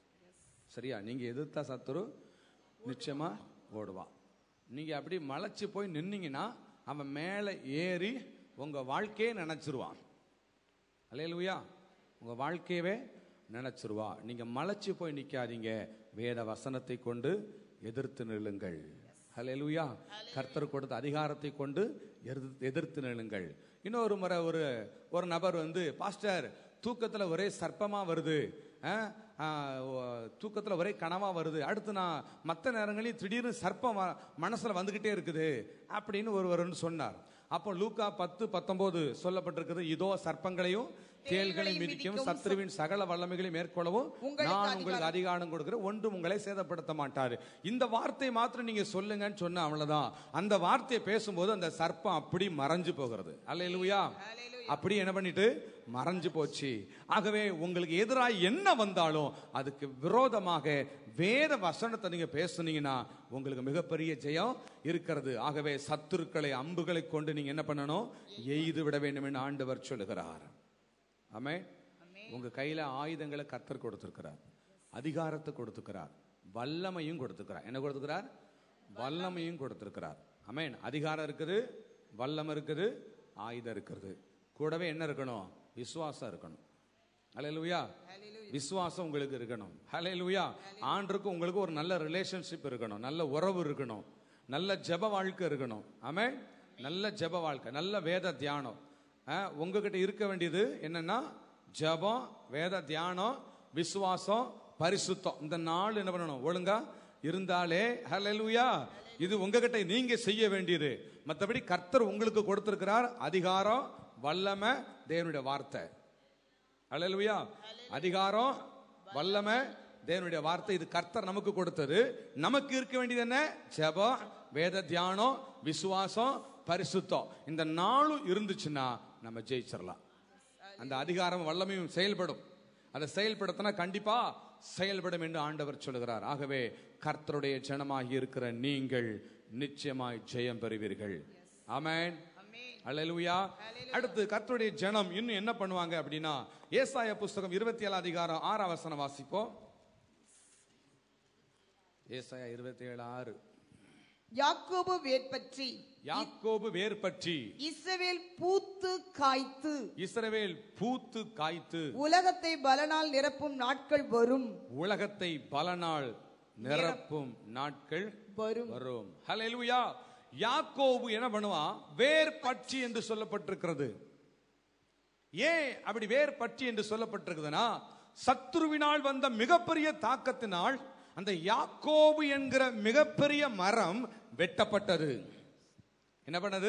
சரியா நீங்க எதிர்த்தா சத்துரு நிச்சயமா ஓடுவான் நீங்க அப்படி மலைச்சு போய் நின்னீங்கன்னா அவன் மேலே ஏறி உங்க வாழ்க்கையே நினைச்சிருவான் அல்லேலூயா உங்க வாழ்க்கையவே நினைச்சிருவா நீங்க மலைச்சு போய் நிக்காதீங்க வேத வசனத்தை கொண்டு எதிர்த்து நில்லுங்கள் ஹalleluya கர்த்தர் கொடுத்த அதிகாரத்தை கொண்டு எதிர்த்து- எதிர்த்து நில்லுங்கள் இன்னொரு முறை ஒரு ஒரு நபர் வந்து பாஸ்டர் தூக்கத்துல ஒரே சர்ப்பமா வருது அஹ், ஆஹ், ஓ- தூக்கத்துல ஒரே கனவா வருது அடுத்து நான் மற்ற நேரங்களில் திடீர்னு சர்ப்பம் வ- மனசுல வந்துகிட்டே இருக்குது அப்படின்னு ஒருவர் வந்து சொன்னார் அப்போ லூக்கா பத்து பத்தொன்பது சொல்லப்பட்டிருக்குது இதோ சர்ப்பங்களையும் தேள்களை மிதிக்கும் சத்ருவின் சகல வல்லமைகளை மேற்கொள்ளவும் உங்களுக்கு நான் உங்களுக்கு அதிகாரம் கொடுக்கிறேன் ஒன்றும் உங்களை சேதப்படுத்த மாட்டாரு இந்த வார்த்தை மாத்திரம் நீங்க சொல்லுங்கன்னு சொன்ன அவ்வளவுதான் அந்த வார்த்தையை பேசும்போது அந்த சர்ப்பம் அப்படி மறைஞ்சு போகிறது அல்லேலூயா அப்படி என்ன பண்ணிட்டு மறைஞ்சு போச்சு ஆகவே உங்களுக்கு எதிராக என்ன வந்தாலும் அதுக்கு விரோதமாக வேத வசனத்தை நீங்க பேசுனீங்கன்னா உங்களுக்கு மிகப்பெரிய ஜெயம் இருக்கிறது ஆகவே சத்துருக்களை அம்புகளை கொண்டு நீங்க என்ன பண்ணணும் எய்து விட வேண்டும் என்று ஆண்டவர் சொல்லுகிறார் ஆமே உங்க கையில ஆயுதங்களை கர்த்தர் கொடுத்திருக்கிறார் அதிகாரத்தை கொடுத்திருக்கிறார் வல்லமையும் கொடுத்திருக்கிறார் என்ன கொடுத்திருக்கிறார் வல்லமையும் கொடுத்திருக்கிறார் அமேன் அதிகாரம் இருக்குது வல்லம் இருக்குது ஆயுதம் இருக்கிறது கூடவே என்ன இருக்கணும் விசுவாசம் இருக்கணும் ஹalleluya விசுவாசம் உங்களுக்கு இருக்கணும் ஹalleluya ஆண்டுக்கு உங்களுக்கு ஒரு நல்ல ரிலேஷன்ஷிப் இருக்கணும் நல்ல உறவு இருக்கணும் நல்ல ஜெப வாழ்க்கை இருக்கணும் ஆமே நல்ல ஜெப வாழ்க்கை நல்ல வேத தியானம் ஆ, உங்ககிட்ட இருக்க வேண்டியது என்னன்னா ஜெபம் வேத தியானம் விசுவாசம் பரிசுத்தம் இந்த நாள் என்ன பண்ணணும் ஒழுங்கா இருந்தாலே ஹalleluya இது உங்ககிட்ட நீங்க செய்ய வேண்டியது மற்றபடி கர்த்தர் உங்களுக்கு கொடுத்திருக்கிறார் அதிகாரம் வல்லமை தேவனுடைய வார்த்தை அல்லேலூயா அதிகாரம் வல்லமை தேவனுடைய வார்த்தை இது கர்த்தர் நமக்கு கொடுத்தது நமக்கு இருக்க வேண்டியது என்ன ஜெபம் வேத தியானம் விசுவாசம் பரிசுத்தம் இந்த நாளும் இருந்துச்சுன்னா நம்ம ஜெயிச்சிடலாம் அந்த அதிகாரம் வல்லமையும் செயல்படும் அதை செயல்படுத்தினா கண்டிப்பா செயல்படும் என்று ஆண்டவர் சொல்கிறார் ஆகவே கர்த்தருடைய ஜனமாகி இருக்கிற நீங்கள் நிச்சயமாய் ஜெயம் பெறுவீர்கள் ஆமென் அல்லேலூயா அடுத்து கர்த்தருடைய ஜனம் இன்னும் என்ன பண்ணுவாங்க அப்படின்னா ஏசாய புஸ்தகம் இருபத்தி ஏழு அதிகாரம் ஆறாம் வசனம் வாசிப்போம் ஏசாயா இருபத்தி ஏழு ஆறு யாக்கோபு வேர்பற்றி யாக்கோபு வேர் பற்றி இஸ்ரவேல் பூத்து காய்த்து இஸ்ரவேல் பூத்து காய்த்து உலகத்தை பலனால் நிரப்பும் நாட்கள் வரும் உலகத்தை பல நாள் நிரப்பும் நாட்கள் வரும் வரும் ஹalleluya யாக்கோபு என்ன பண்ணுவான் வேர் பற்றி என்று சொல்லப்பட்டிருக்கிறது ஏன் அப்படி வேர் பற்றி என்று சொல்லப்பட்டிருக்குதுன்னா சத்துருவினால் வந்த மிகப்பெரிய தாக்கத்தினால் அந்த யாக்கோபு என்கிற மிகப்பெரிய மரம் வெட்டப்பட்டது என்ன பண்ணது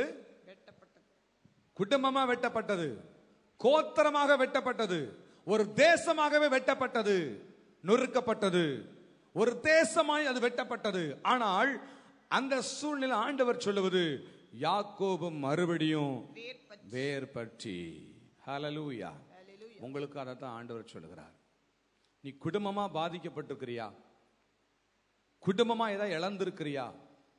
குடும்பமா வெட்டப்பட்டது கோத்திரமாக வெட்டப்பட்டது ஒரு தேசமாகவே வெட்டப்பட்டது நொறுக்கப்பட்டது ஒரு தேசமாய் அது வெட்டப்பட்டது ஆனால் அந்த சூழ்நிலை ஆண்டவர் சொல்லுவது யாக்கோபு மறுபடியும் வேர் பற்றி ஹalleluya உங்களுக்கு அதை தான் ஆண்டவர் சொல்லுகிறார் நீ குடும்பமா பாதிக்கப்பட்டிருக்கிறியா குடும்பமா ஏதாவது இழந்திருக்கிறியா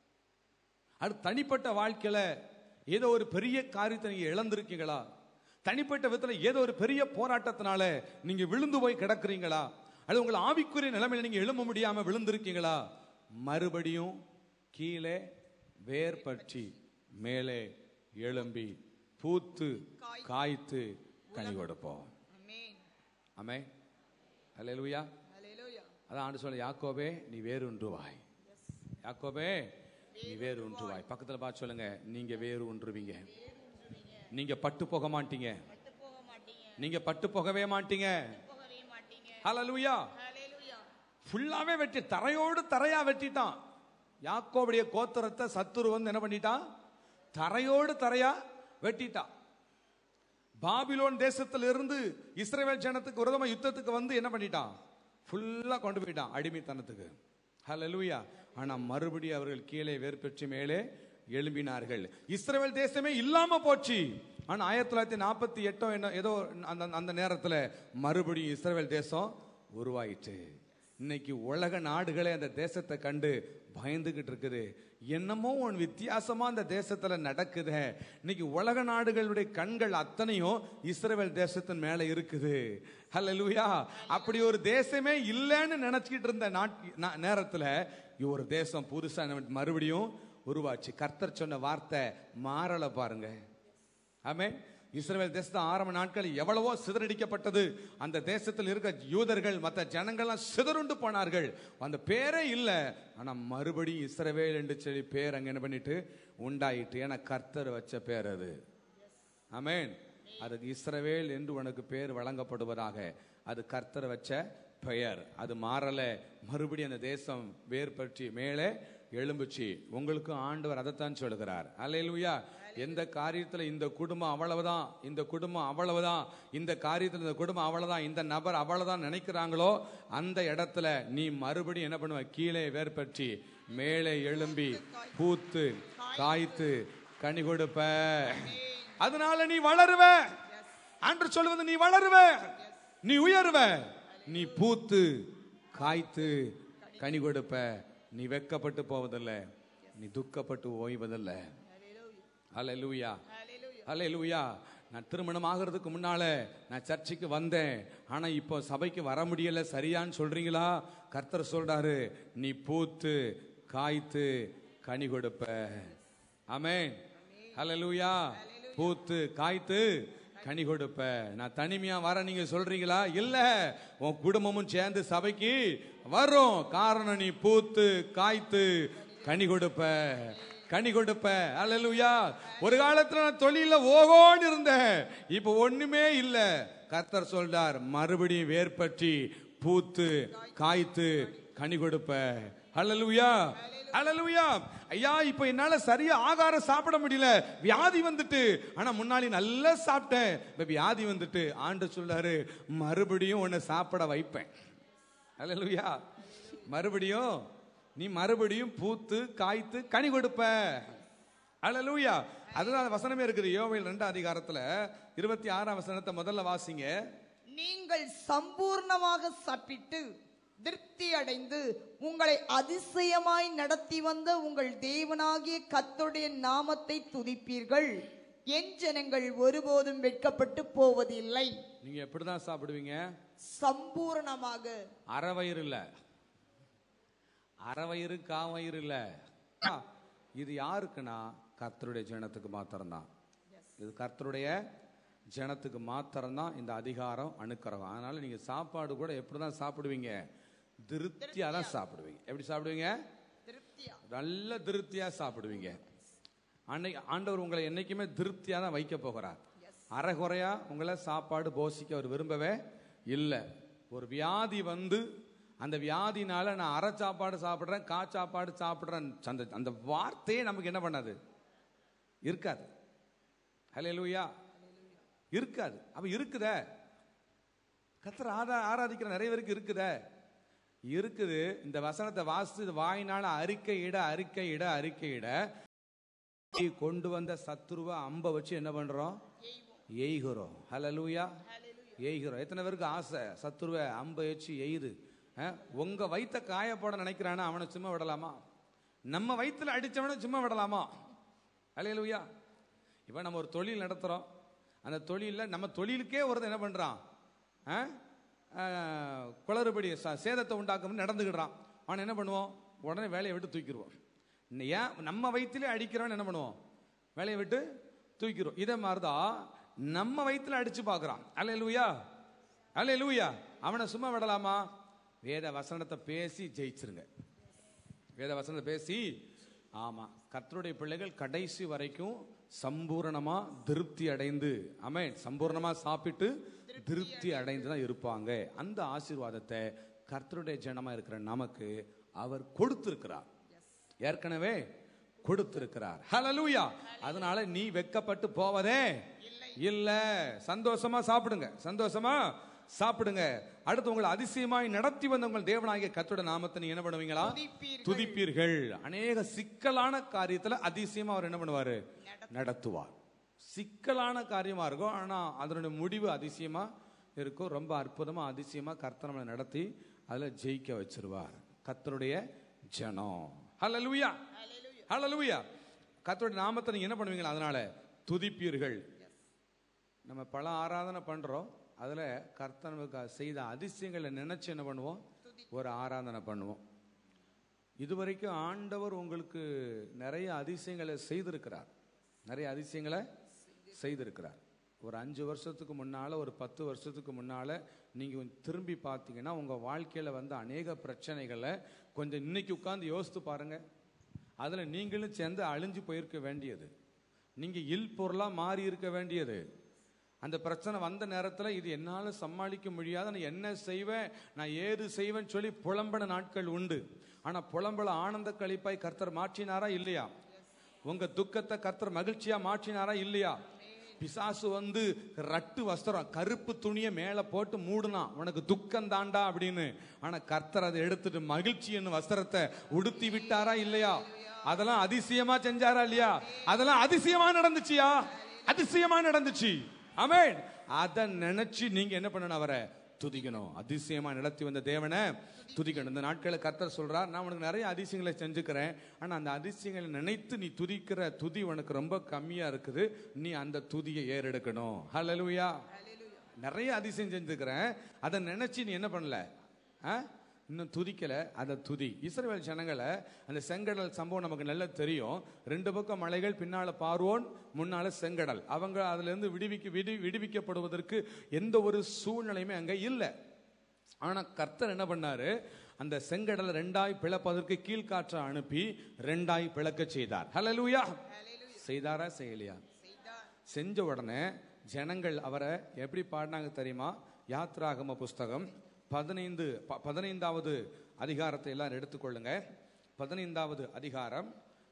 அது தனிப்பட்ட வாழ்க்கையில ஏதோ ஒரு பெரிய காரியத்தை நீங்க இழந்திருக்கீங்களா தனிப்பட்ட விதத்துல ஏதோ ஒரு பெரிய போராட்டத்தினால நீங்க விழுந்து போய் கிடக்குறீங்களா அது உங்களை ஆவிக்குரிய நிலைமையில நீங்க எழும்ப முடியாம விழுந்திருக்கீங்களா மறுபடியும் கீழே வேர் பற்றி மேலே எழும்பி பூத்து காய்த்து கனி கொடுப்போம் ஆமே அல்லேலூயா அதான் ஆண்டு சொல்ல யாக்கோபே நீ வேறு ஒன்றுவாய் யாக்கோபே நீ வேறு ஒன்றுவாய் பக்கத்துல பார்த்து சொல்லுங்க நீங்க வேறு ஒன்றுவீங்க நீங்க பட்டு போக மாட்டீங்க நீங்க பட்டு போகவே மாட்டீங்க ஹalleluya ஃபுல்லாவே வெட்டி தரையோடு தரையா வெட்டிட்டான் யாக்கோபுடைய கோத்திரத்தை சத்துரு வந்து என்ன பண்ணிட்டான் தரையோடு தரையா வெட்டிட்டான் பாபிலோன் தேசத்துல இருந்து இஸ்ரேல் ஜனத்துக்கு விரோதமா யுத்தத்துக்கு வந்து என்ன பண்ணிட்டான் ஃபுல்லா கொண்டு போயிட்டான் அடிமைத்தனத்துக்கு ஹalleluya ஆனா மறுபடியும் அவர்கள் கீழே வேர்பெற்று மேலே எழும்பினார்கள் இஸ்ரேல் தேசமே இல்லாம போச்சு ஆனா ஆயிரத்தி தொள்ளாயிரத்தி நாற்பத்தி எட்டோ என்ன ஏதோ அந்த அந்த நேரத்துல மறுபடியும் இஸ்ரேல் தேசம் உருவாயிற்று இன்னைக்கு உலக நாடுகளே அந்த தேசத்தை கண்டு பயந்துகிட்டு இருக்குது என்னமோ ஒன்று வித்தியாசமா அந்த தேசத்துல நடக்குதே இன்னைக்கு உலக நாடுகளுடைய கண்கள் அத்தனையும் இஸ்ரேல் தேசத்தின் மேல இருக்குது ஹalleluya அப்படி ஒரு தேசமே இல்லைன்னு நினைச்சிட்டு இருந்த நாட் நா- நேரத்துல ஒரு தேசம் புதுசா நம்ம மறுபடியும் உருவாச்சு கர்த்தர் சொன்ன வார்த்தை மாறல பாருங்க ஆமென் இஸ்ரவேல் தேசத்து ஆரம்ப நாட்கள் எவ்வளவோ சிதறடிக்கப்பட்டது அந்த தேசத்தில் இருக்க யூதர்கள் மற்ற ஜனங்கள்லாம் சிதறுண்டு போனார்கள் அந்த பேரே இல்லை ஆனா மறுபடியும் இஸ்ரவேல் என்று சொல்லி பேர் அங்க என்ன பண்ணிட்டு உண்டாயிட்டு ஏன்னா கர்த்தர் வச்ச பேர் அது ஆமென் அதுக்கு இஸ்ரவேல் என்று உனக்கு பேர் வழங்கப்படுவதாக அது கர்த்தர் வச்ச பெயர் அது மாறல மறுபடியும் அந்த தேசம் வேர் பற்றி மேலே எழும்புச்சு உங்களுக்கும் ஆண்டவர் அதைத்தான் சொல்லுகிறார் அல்லேலூயா எந்த காரியத்துல இந்த குடும்பம் அவ்வளவுதான் இந்த குடும்பம் அவ்வளவுதான் இந்த காரியத்துல இந்த குடும்பம் அவ்வளவுதான் இந்த நபர் அவ்வளவுதான் நினைக்கிறாங்களோ அந்த இடத்துல நீ மறுபடியும் என்ன பண்ணுவ கீழே வேர் பற்றி மேலே எழும்பி பூத்து காய்த்து கனி கொடுப்ப அதனால நீ வளருவ ஆண்டு சொல்வது நீ வளருவ நீ உயருவ நீ பூத்து காய்த்து கனி கொடுப்ப நீ வெக்கப்பட்டு போவதில்லை நீ துக்கப்பட்டு ஓய்வதில்லை அல்லேலூயா அல்லேலூயா நான் திருமணம் ஆகிறதுக்கு முன்னால நான் சர்ச்சுக்கு வந்தேன் ஆனா இப்போ சபைக்கு வர முடியல சரியான்னு சொல்றீங்களா கர்த்தர் சொல்றாரு நீ பூத்து காய்த்து கனி கொடுப்ப ஆமென் ஹalleluya பூத்து காய்த்து கனி கொடுப்ப நான் தனிமையா வர நீங்க சொல்றீங்களா இல்ல உன் குடும்பமும் சேர்ந்து சபைக்கு வரும் காரணம் நீ பூத்து காய்த்து கனி கொடுப்ப கனி கொடுப்ப அல்லேலூயா ஒரு காலத்துல நான் தொழில ஓகோன்னு இருந்தேன் இப்ப ஒண்ணுமே இல்ல கர்த்தர் சொல்றார் மறுபடியும் வேர்பற்றி பூத்து காய்த்து கனி கொடுப்ப அல்லேலூயா அல்லேலூயா ஐயா இப்ப என்னால சரியா ஆகாரம் சாப்பிட முடியல வியாதி வந்துட்டு ஆனா முன்னாடி நல்லா சாப்பிட்டேன் இப்ப வியாதி வந்துட்டு ஆண்டு சொல்றாரு மறுபடியும் உன்னை சாப்பிட வைப்பேன் அல்லேலூயா மறுபடியும் நீ மறுபடியும் பூத்து காய்த்து கனி கொடுப்ப அல்லேலூயா அதுதான் அந்த வசனமே இருக்குது யோவேல் ரெண்டாம் அதிகாரத்துல இருபத்தி ஆறாம் வசனத்தை முதல்ல வாசிங்க நீங்கள் சம்பூர்ணமாக சாப்பிட்டு திருப்தி அடைந்து உங்களை அதிசயமாய் நடத்தி வந்த உங்கள் தேவனாகிய கர்த்தருடைய நாமத்தை துதிப்பீர்கள் என் ஜனங்கள் ஒருபோதும் வெட்கப்பட்டு போவதில்லை நீங்க எப்படிதான் சாப்பிடுவீங்க சம்பூரணமாக அறவயிறு இல்ல அறவயிறு காவயிறு இல்ல ஆ, இது யாருக்குன்னா கர்த்தருடைய ஜனத்துக்கு மாத்திரம்தான் இது கர்த்தருடைய ஜனத்துக்கு மாத்திரம்தான் இந்த அதிகாரம் அணுக்கரம் அதனால நீங்க சாப்பாடு கூட எப்படிதான் சாப்பிடுவீங்க திருப்தியா தான் சாப்பிடுவீங்க எப்படி சாப்பிடுவீங்க திருப்தியா நல்ல திருப்தியா சாப்பிடுவீங்க அன்னைக்கு ஆண்டவர் உங்களை என்னைக்குமே திருப்தியா தான் வைக்க போகிறார் அரைகுறையா உங்களை சாப்பாடு போஷிக்க அவர் விரும்பவே இல்லை ஒரு வியாதி வந்து அந்த வியாதினால நான் அரை சாப்பாடு சாப்பிடுறேன் கா சாப்பாடு சாப்பிடுறேன் அந்த அந்த வார்த்தையே நமக்கு என்ன பண்ணாது இருக்காது ஹலே லூயா இருக்காது அப்ப இருக்குதே கத்தர் ஆதா ஆராதிக்கிற நிறைய பேருக்கு இருக்குதே இருக்குது இந்த வசனத்தை வாசித்து இது வாயினால அறிக்கையிட அறிக்கையிட அறிக்கையிட நீ கொண்டு வந்த சத்துருவ அம்ப வச்சு என்ன பண்றோம் எய்கிறோம் ஹalleluya எய்கிறோம் எத்தனை பேருக்கு ஆசை சத்துருவ அம்ப வச்சு எய்து அஹ், உங்க வயித்த காயப்போட நினைக்கிறானா அவனை சும்மா விடலாமா நம்ம வயித்துல அடிச்சவனை சும்மா விடலாமா ஹalleluya இப்போ நம்ம ஒரு தொழில் நடத்துறோம் அந்த தொழில்ல நம்ம தொழிலுக்கே ஒருத்தன் என்ன பண்றான் அஹ், அஹ், குளறுபடி ச- சேதத்தை உண்டாக்கும் நடந்துக்கிடுறான் அவன் என்ன பண்ணுவோம் உடனே வேலையை விட்டு தூக்கிடுவோம் இன்னும் ஏன் நம்ம வயிற்றுல அடிக்கிறவன் என்ன பண்ணுவோம் வேலையை விட்டு தூக்கிடுவோம் இதே மாதிரிதான் நம்ம வயிற்றுல அடிச்சு பார்க்கறான் அல்ல லூயா அல்ல லூயா அவனை சும்மா விடலாமா வேத வசனத்தை பேசி ஜெயிச்சிருங்க வேத வசனத்தை பேசி ஆமா கர்த்தருடைய பிள்ளைகள் கடைசி வரைக்கும் சம்பூரணமா திருப்தி அடைந்து ஆமென் சம்பூரணமா சாப்பிட்டு திருப்தி அடைந்து தான் இருப்பாங்க அந்த ஆசீர்வாதத்தை கர்த்தருடைய ஜனமா இருக்கிற நமக்கு அவர் கொடுத்திருக்கிறார் ஏற்கனவே கொடுத்திருக்கிறார் ஹalleluya அதனால நீ வெக்கப்பட்டு போவதே இல்ல சந்தோஷமா சாப்பிடுங்க சந்தோஷமா சாப்பிடுங்க அடுத்து உங்களை அதிசயமாய் நடத்தி வந்த உங்கள் தேவனாகிய கர்த்தருடைய நாமத்தை நீ என்ன பண்ணுவீங்களா துதிப்பீர்கள். துதிப்பீர்கள் அநேக சிக்கலான காரியத்துல அதிசயமா அவர் என்ன பண்ணுவாரு நடத்துவார் சிக்கலான காரியமா இருக்கும் ஆனா அதனுடைய முடிவு அதிசயமா இருக்கும் ரொம்ப அற்புதமா அதிசயமா கர்த்தர் நம்மளை நடத்தி அதுல ஜெயிக்க வச்சிருவார் கர்த்தருடைய ஜனம் ஹalleluya ஹalleluya கர்த்தருடைய நாமத்தை நீங்க என்ன பண்ணுவீங்களா அதனால துதிப்பீர்கள் நம்ம பல ஆராதனை பண்றோம் அதுல கர்த்தர் நமக்கு செய்த அதிசயங்களை நினைச்சு என்ன பண்ணுவோம் ஒரு ஆராதனை பண்ணுவோம் இதுவரைக்கும் ஆண்டவர் உங்களுக்கு நிறைய அதிசயங்களை செய்திருக்கிறார் நிறைய அதிசயங்களை செய்திருக்கிறார் ஒரு அஞ்சு வருஷத்துக்கு முன்னால ஒரு பத்து வருஷத்துக்கு முன்னால நீங்க கொஞ்சம் திரும்பி பார்த்தீங்கன்னா உங்க வாழ்க்கையில வந்த அநேக பிரச்சனைகளை கொஞ்சம் இன்னைக்கு உட்கார்ந்து யோசித்து பாருங்க அதுல நீங்களும் சேர்ந்து அழிஞ்சு போயிருக்க வேண்டியது நீங்க இல் பொருளா மாறி இருக்க வேண்டியது அந்த பிரச்சனை வந்த நேரத்துல இது என்னால சமாளிக்க முடியாது நான் என்ன செய்வேன் நான் ஏது செய்வேன்னு சொல்லி புலம்பின நாட்கள் உண்டு ஆனா புலம்பல ஆனந்த கழிப்பாய் கர்த்தர் மாற்றினாரா இல்லையா உங்க துக்கத்தை கர்த்தர் மகிழ்ச்சியா மாற்றினாரா இல்லையா பிசாசு வந்து ரட்டு வஸ்திரம் கருப்பு துணியை மேல போட்டு மூடுனான் உனக்கு துக்கம் தாண்டா அப்படின்னு ஆனா கர்த்தர் அதை எடுத்துட்டு மகிழ்ச்சி என்னும் வஸ்திரத்தை உடுத்தி விட்டாரா இல்லையா அதெல்லாம் அதிசயமா செஞ்சாரா இல்லையா அதெல்லாம் அதிசயமா நடந்துச்சியா அதிசயமா நடந்துச்சு ஆமென் அத நினைச்சு நீங்க என்ன பண்ணணும் அவரை துதிக்கணும் அதிசயமா நடத்தி வந்த தேவனை துதிக்கணும் இந்த நாட்களில் கர்த்தர் சொல்றார் நான் உனக்கு நிறைய அதிசயங்களை செஞ்சுக்கிறேன் ஆனா அந்த அதிசயங்களை நினைத்து நீ துதிக்கிற துதி உனக்கு ரொம்ப கம்மியா இருக்குது நீ அந்த துதியை ஏறெடுக்கணும் ஹalleluya நிறைய அதிசயம் செஞ்சுக்கிறேன் அதை நினைச்சு நீ என்ன பண்ணல ஆ? இன்னும் துதிக்கல அதை துதி இஸ்ரவேல் ஜனங்களை அந்த செங்கடல் சம்பவம் நமக்கு நல்லா தெரியும் ரெண்டு பக்கம் மலைகள் பின்னால பார்வோன் முன்னால செங்கடல் அவங்க அதுல இருந்து விடுவிக்க விடு விடுவிக்கப்படுவதற்கு எந்த ஒரு சூழ்நிலையுமே அங்க இல்லை ஆனா கர்த்தர் என்ன பண்ணாரு அந்த செங்கடலை ரெண்டாய் பிளப்பதற்கு கீழ்காற்றை அனுப்பி ரெண்டாய் பிளக்க செய்தார் ஹalleluya செய்தாரா செய்யலையா செஞ்ச உடனே ஜனங்கள் அவரை எப்படி பாடினாங்க தெரியுமா யாத்ராகம புஸ்தகம் பதினைந்து ப- பதினைந்தாவது அதிகாரத்தை எல்லாரும் எடுத்துக்கொள்ளுங்க பதினைந்தாவது அதிகாரம்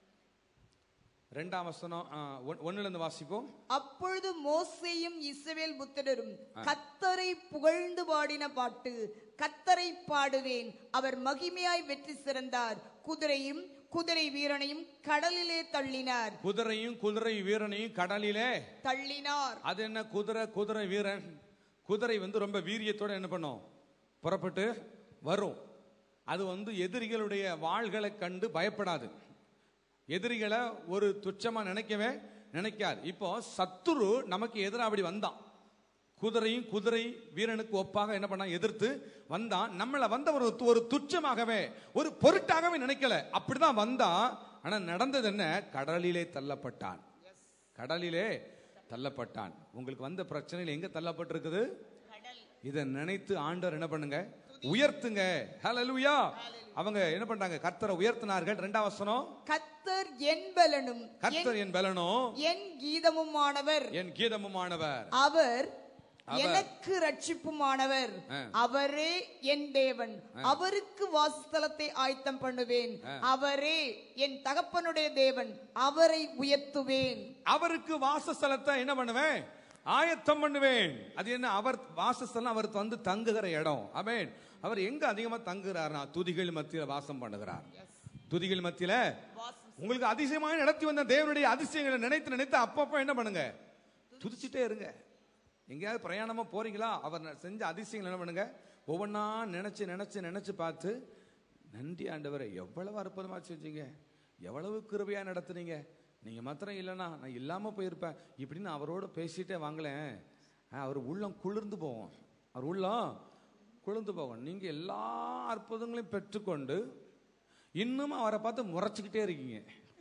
ரெண்டாம் வசனம் ஆ, ஒன்- ஒண்ணுல இருந்து வாசிப்போம் அப்பொழுது மோசேயும் இஸ்ரவேல் புத்திரரும் கத்தரை புகழ்ந்து பாடின பாட்டு கத்தரை பாடுவேன் அவர் மகிமையாய் வெற்றி சிறந்தார் குதிரையும் குதிரை வீரனையும் கடலிலே தள்ளினார் குதிரையும் குதிரை வீரனையும் கடலிலே தள்ளினார் அது என்ன குதிரை குதிரை வீரன் குதிரை வந்து ரொம்ப வீரியத்தோட என்ன பண்ணும் புறப்பட்டு வரும் அது வந்து எதிரிகளுடைய வாள்களை கண்டு பயப்படாது எதிரிகளை ஒரு துச்சமா நினைக்கவே நினைக்காது இப்போ சத்துரு நமக்கு எதிராக அப்படி வந்தான் குதிரையும் குதிரை வீரனுக்கு ஒப்பாக என்ன பண்ணா எதிர்த்து வந்தான் நம்மளை வந்த ஒரு ஒரு துச்சமாகவே ஒரு பொருட்டாகவே நினைக்கல அப்படிதான் வந்தான் ஆனா நடந்தது என்ன கடலிலே தள்ளப்பட்டான் கடலிலே தள்ளப்பட்டான் உங்களுக்கு வந்த பிரச்சனையில் எங்க தள்ளப்பட்டிருக்குது இதை நினைத்து ஆண்டவர் என்ன பண்ணுங்க உயர்த்துங்க ஹalleluya அவங்க என்ன பண்றாங்க கர்த்தரை உயர்த்தினார்கள் ரெண்டாம் வசனம் கத்தர் என் பலனும் கர்த்தர் என் பலனோ என் கீதமுமானவர் என் கீதமுமானவர் அவர் எனக்கு ரட்சிப்புமானவர் அவரே என் தேவன் அவருக்கு வாசஸ்தலத்தை ஆயத்தம் பண்ணுவேன் அவரே என் தகப்பனுடைய தேவன் அவரை உயர்த்துவேன் அவருக்கு வாசஸ்தலத்தை என்ன பண்ணுவேன் ஆயத்தம் பண்ணுவேன் அது என்ன அவர் வாசஸ்தலம் அவர் வந்து தங்குகிற இடம் ஆமென் அவர் எங்க அதிகமா தங்குகிறார்னா துதிகள் மத்தியில வாசம் பண்ணுகிறார் துதிகள் மத்தியில உங்களுக்கு அதிசயமாக நடத்தி வந்த தேவனுடைய அதிசயங்களை நினைத்து நினைத்து அப்பப்போ என்ன பண்ணுங்க துதிச்சிட்டே இருங்க எங்கேயாவது பிரயாணமா போறீங்களா அவர் ந- செஞ்ச அதிசயங்கள் என்ன பண்ணுங்க ஒவ்வொன்றா நினைச்சு நினைச்சு நினைச்சு பார்த்து நன்றி ஆண்டவரை எவ்வளவு அற்புதமா செஞ்சீங்க எவ்வளவு கிருபையா நடத்துனீங்க நீங்க மாத்திரம் இல்லைன்னா நான் இல்லாம போயிருப்பேன் இப்படின்னு அவரோட பேசிட்டே வாங்களேன் ஆ, அவர் உள்ளம் குளிர்ந்து போவோம் அவர் உள்ளம் குளிர்ந்து போகும் நீங்க எல்லா அற்புதங்களையும் பெற்றுக்கொண்டு இன்னும் அவரை பார்த்து முறைச்சிக்கிட்டே இருக்கீங்க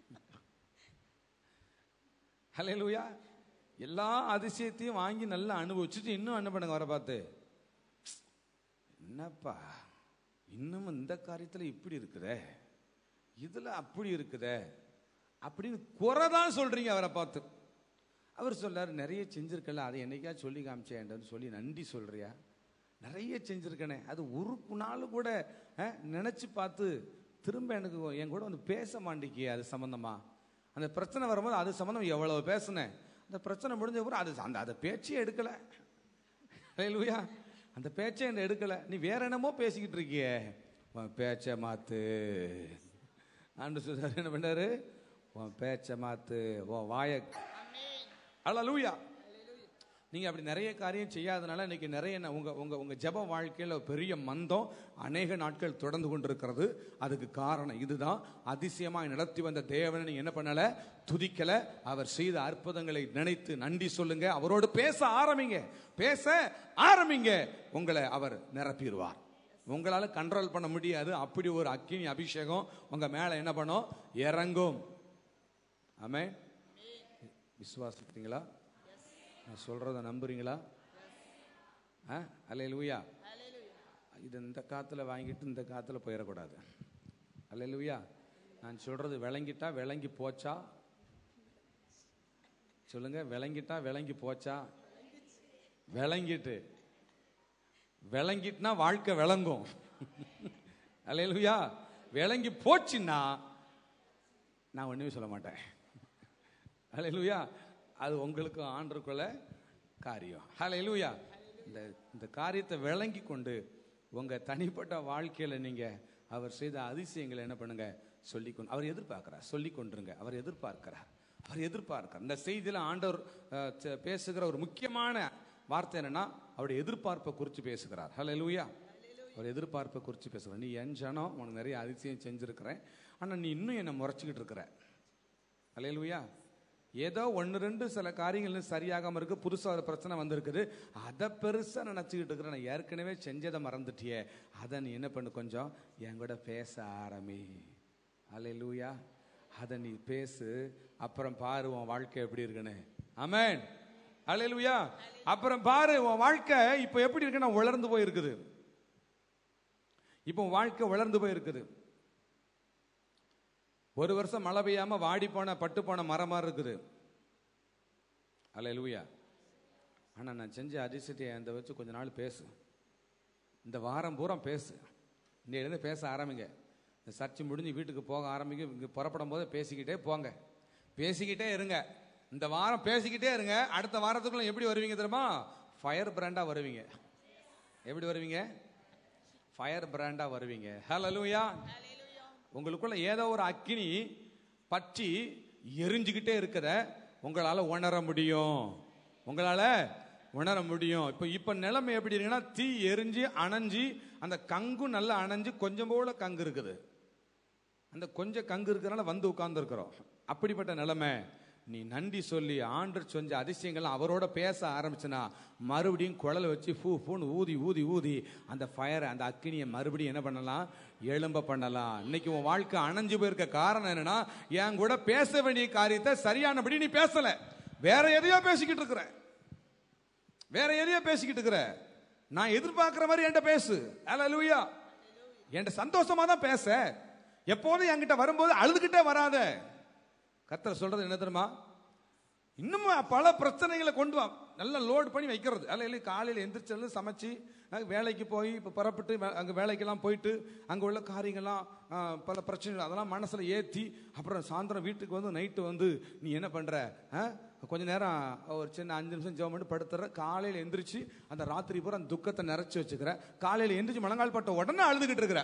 ஹalleluya எல்லா அதிசயத்தையும் வாங்கி நல்லா அனுபவிச்சுட்டு இன்னும் என்ன பண்ணுங்க அவரை பார்த்து என்னப்பா இன்னும் இந்த காரியத்துல இப்படி இருக்குதே இதுல அப்படி இருக்குதே அப்படின்னு குறை தான் சொல்றீங்க அவரை பார்த்து அவர் சொல்றாரு நிறைய செஞ்சிருக்கல அதை என்னைக்கா சொல்லி காமிச்சேன்டன்னு சொல்லி நன்றி சொல்றியா நிறைய செஞ்சிருக்கனே அது ஒரு நாள் கூட அஹ், நினைச்சு பார்த்து திரும்ப எனக்கு என் கூட வந்து பேச மாட்டேங்கிய அது சம்பந்தமா அந்த பிரச்சனை வரும்போது அது சம்பந்தம் எவ்வளவு பேசுனேன் அந்த பிரச்சனை முடிஞ்ச பிறகு அது அந்த அதை பேச்சே எடுக்கல ஹalleluya அந்த பேச்சை என்ன எடுக்கல நீ வேற என்னமோ பேசிக்கிட்டு இருக்கியே உன் பேச்சை மாத்து ஆண்டு சொல்றாரு என்ன பண்ணாரு உன் பேச்சை மாத்து உன் வாய ஹalleluya நீங்க அப்படி நிறைய காரியம் செய்யாதனால இன்னைக்கு நிறைய ந- உங்க உங்க உங்க ஜெப வாழ்க்கையில ஒரு பெரிய மந்தம் அநேக நாட்கள் தொடர்ந்து கொண்டிருக்கிறது அதுக்கு காரணம் இதுதான் அதிசயமாய் நடத்தி வந்த தேவனை நீங்க என்ன பண்ணல துதிக்கல அவர் செய்த அற்புதங்களை நினைத்து நன்றி சொல்லுங்க அவரோடு பேச ஆரம்பிங்க பேச ஆரம்பிங்க உங்களை அவர் நிரப்பிடுவார் உங்களால கண்ட்ரோல் பண்ண முடியாது அப்படி ஒரு அக்கினி அபிஷேகம் உங்க மேல என்ன பண்ணும் இறங்கும் ஆமே விசுவாசிக்கிறீங்களா நான் சொல்றத நம்புறீங்களா அல்ல லூயா இது இந்த காத்துல வாங்கிட்டு இந்த காத்துல போயிடக்கூடாது அல்ல லூயா நான் சொல்றது விளங்கிட்டா விளங்கி போச்சா சொல்லுங்க விளங்கிட்டா விளங்கி போச்சா விளங்கிட்டு விளங்கிட்டுனா வாழ்க்கை விளங்கும் அல்லையா விளங்கி போச்சுன்னா நான் ஒண்ணுமே சொல்ல மாட்டேன் அல்லையா அது உங்களுக்கு ஆண்டுக்குள்ள காரியம் ஹalleluya இந்த இந்த காரியத்தை விளங்கி கொண்டு உங்க தனிப்பட்ட வாழ்க்கையில நீங்க அவர் செய்த அதிசயங்களை என்ன பண்ணுங்க சொல்லி கொண்டு அவர் எதிர்பார்க்கிறார் சொல்லி கொண்டுருங்க அவர் எதிர்பார்க்கிறார் அவர் எதிர்பார்க்கிறார் இந்த செய்தியில ஆண்டவர் அஹ், ச- பேசுகிற ஒரு முக்கியமான வார்த்தை என்னன்னா அவருடைய எதிர்பார்ப்பை குறித்து பேசுகிறார் ஹலோ லூயா ஒரு எதிர்பார்ப்பை குறித்து பேசுகிறார் நீ என் ஜனம் உனக்கு நிறைய அதிசயம் செஞ்சுருக்கிறேன் ஆனால் நீ இன்னும் என்னை முறைச்சிக்கிட்டு இருக்கிற ஹalleluya ஏதோ ஒன்று ரெண்டு சில காரியங்கள் சரியாகாம இருக்கு புதுசாக ஒரு பிரச்சனை வந்திருக்குது அதை பெருசாக நினச்சிக்கிட்டு இருக்கிற நான் ஏற்கனவே செஞ்சதை மறந்துட்டியே அதை நீ என்ன பண்ணு கொஞ்சம் என் கூட பேச ஆரம்பி ஹalleluya அதை நீ பேசு அப்புறம் பாரு உன் வாழ்க்கை எப்படி இருக்குன்னு ஆமென் ஹalleluya அப்புறம் பாரு உன் வாழ்க்கை இப்போ எப்படி இருக்குன்னா உலர்ந்து போயிருக்குது இப்போ உன் வாழ்க்கை வளர்ந்து போயிருக்குது ஒரு வருஷம் மழை பெய்யாம வாடி போன பட்டு போன மரம் மாதிரி இருக்குது அல்ல லூயா ஆனா நான் செஞ்ச அதிசயத்தை அந்த வச்சு கொஞ்ச நாள் பேசு இந்த வாரம் பூரா பேசு இருந்து பேச ஆரம்பிங்க இந்த சர்ச்சு முடிஞ்சு வீட்டுக்கு போக ஆரம்பிங்க இங்கே புறப்படும் போது பேசிக்கிட்டே போங்க பேசிக்கிட்டே இருங்க இந்த வாரம் பேசிக்கிட்டே இருங்க அடுத்த வாரத்துக்குள்ள எப்படி வருவீங்க தெரியுமா ஃபயர் பிராண்டா வருவீங்க எப்படி வருவீங்க ஃபயர் பிராண்டா வருவீங்க ஹalleluya உங்களுக்குள்ள ஏதோ ஒரு அக்கினி பற்றி எரிஞ்சுக்கிட்டே இருக்கிற உங்களால உணர முடியும் உங்களால உணர முடியும் இப்போ இப்போ நிலைமை எப்படி இருக்குன்னா தீ எரிஞ்சு அணைஞ்சு அந்த கங்கும் நல்லா அணைஞ்சு கொஞ்சம் போல கங்கு இருக்குது அந்த கொஞ்சம் கங்கு இருக்கிறனால வந்து உட்கார்ந்துருக்கிறோம் அப்படிப்பட்ட நிலைமை நீ நன்றி சொல்லி ஆண்டர் செஞ்ச அதிசயங்கள்லாம் அவரோட பேச ஆரம்பிச்சுனா மறுபடியும் குழலை வச்சு ஃபூ ஃபூன்னு ஊதி ஊதி ஊதி அந்த ஃபயரை அந்த அக்கினியை மறுபடியும் என்ன பண்ணலாம் எழும்ப பண்ணலாம் இன்னைக்கு உன் வாழ்க்கை அணைஞ்சு போயிருக்க காரணம் என்னன்னா என் கூட பேச வேண்டிய காரியத்தை சரியானபடி நீ பேசல வேற எதையோ பேசிக்கிட்டு இருக்கிற வேற எதையோ பேசிக்கிட்டு இருக்கிற நான் எதிர்பார்க்கிற மாதிரி என்கிட்ட பேசு அல்ல என்கிட்ட சந்தோஷமா தான் பேச எப்போதும் என்கிட்ட வரும்போது அழுதுகிட்டே வராத கத்தர் சொல்றது என்ன தெரியுமா இன்னும் பல பிரச்சனைகளை கொண்டு வா நல்லா லோட் பண்ணி வைக்கிறது அல்ல இல்லை காலையில் எந்திரிச்சது சமைச்சு அஹ், வேலைக்கு போய் இப்போ புறப்பட்டு வே- அங்கே வேலைக்கெல்லாம் போயிட்டு அங்கே உள்ள காரியங்கள்லாம் அஹ், பல பிரச்சனைகள் அதெல்லாம் மனசில் ஏற்றி அப்புறம் சாயந்தரம் வீட்டுக்கு வந்து நைட்டு வந்து நீ என்ன பண்ணுற கொஞ்ச நேரம் ஒரு சின்ன அஞ்சு நிமிஷம் ஜெபம் பண்ணி படுத்துற காலையில் எந்திரிச்சு அந்த ராத்திரி பூரா அந்த துக்கத்தை நிறைச்சி வச்சுக்கிற காலையில் எந்திரிச்சு முழங்கால் பட்ட உடனே அழுதுகிட்டு இருக்கிற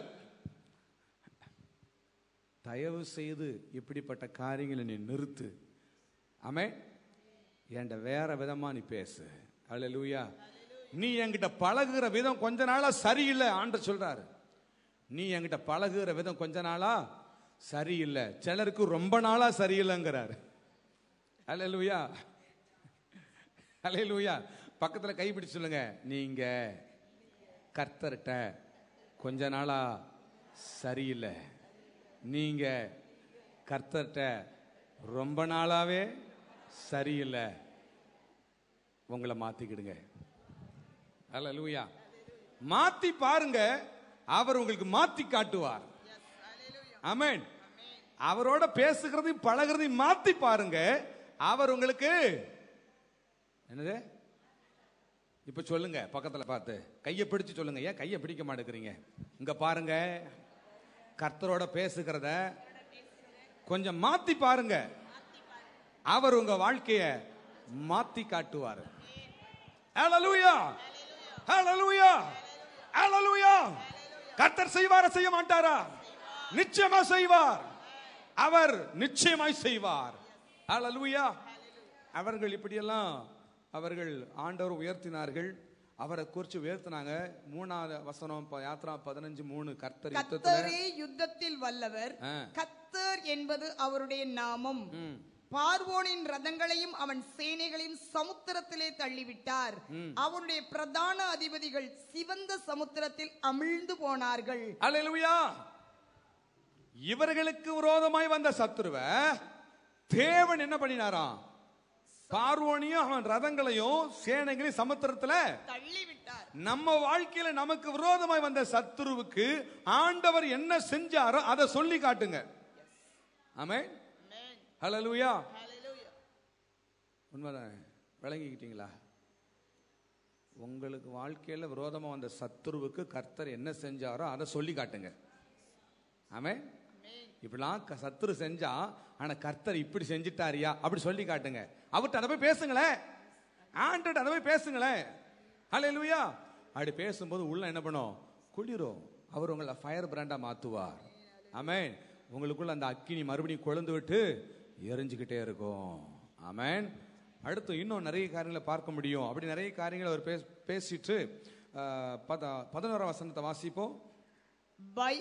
தயவு செய்து இப்படிப்பட்ட காரியங்களை நீ நிறுத்து ஆமே என்கிட்ட வேற விதமா நீ பேசு அல்லேலூயா நீ என்கிட்ட பழகுற விதம் கொஞ்ச நாளா சரியில்லை ஆண்டு சொல்றாரு நீ என்கிட்ட பழகுற விதம் கொஞ்ச நாளா சரியில்லை சிலருக்கு ரொம்ப நாளா சரியில்லைங்கிறாரு அல்லேலூயா அல்லேலூயா பக்கத்துல கை பிடிச்சு சொல்லுங்க நீங்க கர்த்தர்கிட்ட கொஞ்ச நாளா சரியில்லை நீங்க கர்த்தர்கிட்ட ரொம்ப நாளாவே சரியில்லை உங்களை மாத்திக்கிடுங்க அல்லேலூயா மாத்தி பாருங்க அவர் உங்களுக்கு மாத்தி காட்டுவார் ஆமென் அவரோட பேசுகிறதையும் பழகுறதையும் மாத்தி பாருங்க அவர் உங்களுக்கு என்னது இப்ப சொல்லுங்க பக்கத்துல பார்த்து கையை பிடிச்சு சொல்லுங்க ஏன் கையை பிடிக்க மாட்டேங்கிறீங்க இங்க பாருங்க கர்த்தரோட பேசுகிறத கொஞ்சம் மாத்தி பாருங்க அவர் உங்க வாழ்க்கைய மாத்தி காட்டுவார் ஹalleluya ஹalleluya ஹalleluya கர்த்தர் செய்வாரா செய்ய மாட்டாரா நிச்சயமா செய்வார் அவர் நிச்சயமாய் செய்வார் ஹalleluya அவர்கள் இப்படியெல்லாம் அவர்கள் ஆண்டவர் உயர்த்தினார்கள் அவரை குறிச்சு உயர்த்தினாங்க மூணாவது வசனம் ப- யாத்ரா பதினஞ்சு மூணு கர்த்தர் யுத்தத்துல கத்தரே யுத்தத்தில் வல்லவர் ஆ. கத்தர் என்பது அவருடைய நாமம் ம். பார்வோனின் ரதங்களையும் அவன் சேனைகளையும் சமுத்திரத்திலே தள்ளிவிட்டார் அவனுடைய பிரதான அதிபதிகள் சிவந்த சமுத்திரத்தில் அமிழ்ந்து போனார்கள் அல்லேலூயா இவர்களுக்கு விரோதமாய் வந்த சத்துருவ தேவன் என்ன பண்ணினாராம் பார்வோனியும் அவன் ரதங்களையும் சேனைகளையும் சமுத்திரத்துல தள்ளிவிட்டார் நம்ம வாழ்க்கையில நமக்கு விரோதமாய் வந்த சத்துருவுக்கு ஆண்டவர் என்ன செஞ்சாரோ அதை சொல்லி காட்டுங்க ஆமே ஹalleluya உண்மைதானே விளங்கிக்கிட்டீங்களா உங்களுக்கு வாழ்க்கையில விரோதமா வந்த சத்துருவுக்கு கர்த்தர் என்ன செஞ்சாரோ அதை சொல்லி காட்டுங்க ஆமே இப்படிலாம் க- சத்துரு செஞ்சா ஆனா கர்த்தர் இப்படி செஞ்சிட்டாரியா அப்படி சொல்லி காட்டுங்க அவர்கிட்ட அதை போய் பேசுங்களேன் ஆண்ட அதை போய் பேசுங்களேன் ஹalleluya அப்படி பேசும்போது உள்ள என்ன பண்ணும் குளிரும் அவர் உங்களை ஃபயர் பிராண்டா மாத்துவார் ஆமென் உங்களுக்குள்ள அந்த அக்கினி மறுபடியும் கொழுந்து விட்டு எரிஞ்சுக்கிட்டே இருக்கும் ஆமென் அடுத்து இன்னும் நிறைய காரியங்களை பார்க்க முடியும் அப்படி நிறைய காரியங்களை அவர் பேச- பேசிட்டு அஹ், பத- பதினோராம் வசனத்தை வாசிப்போம் பை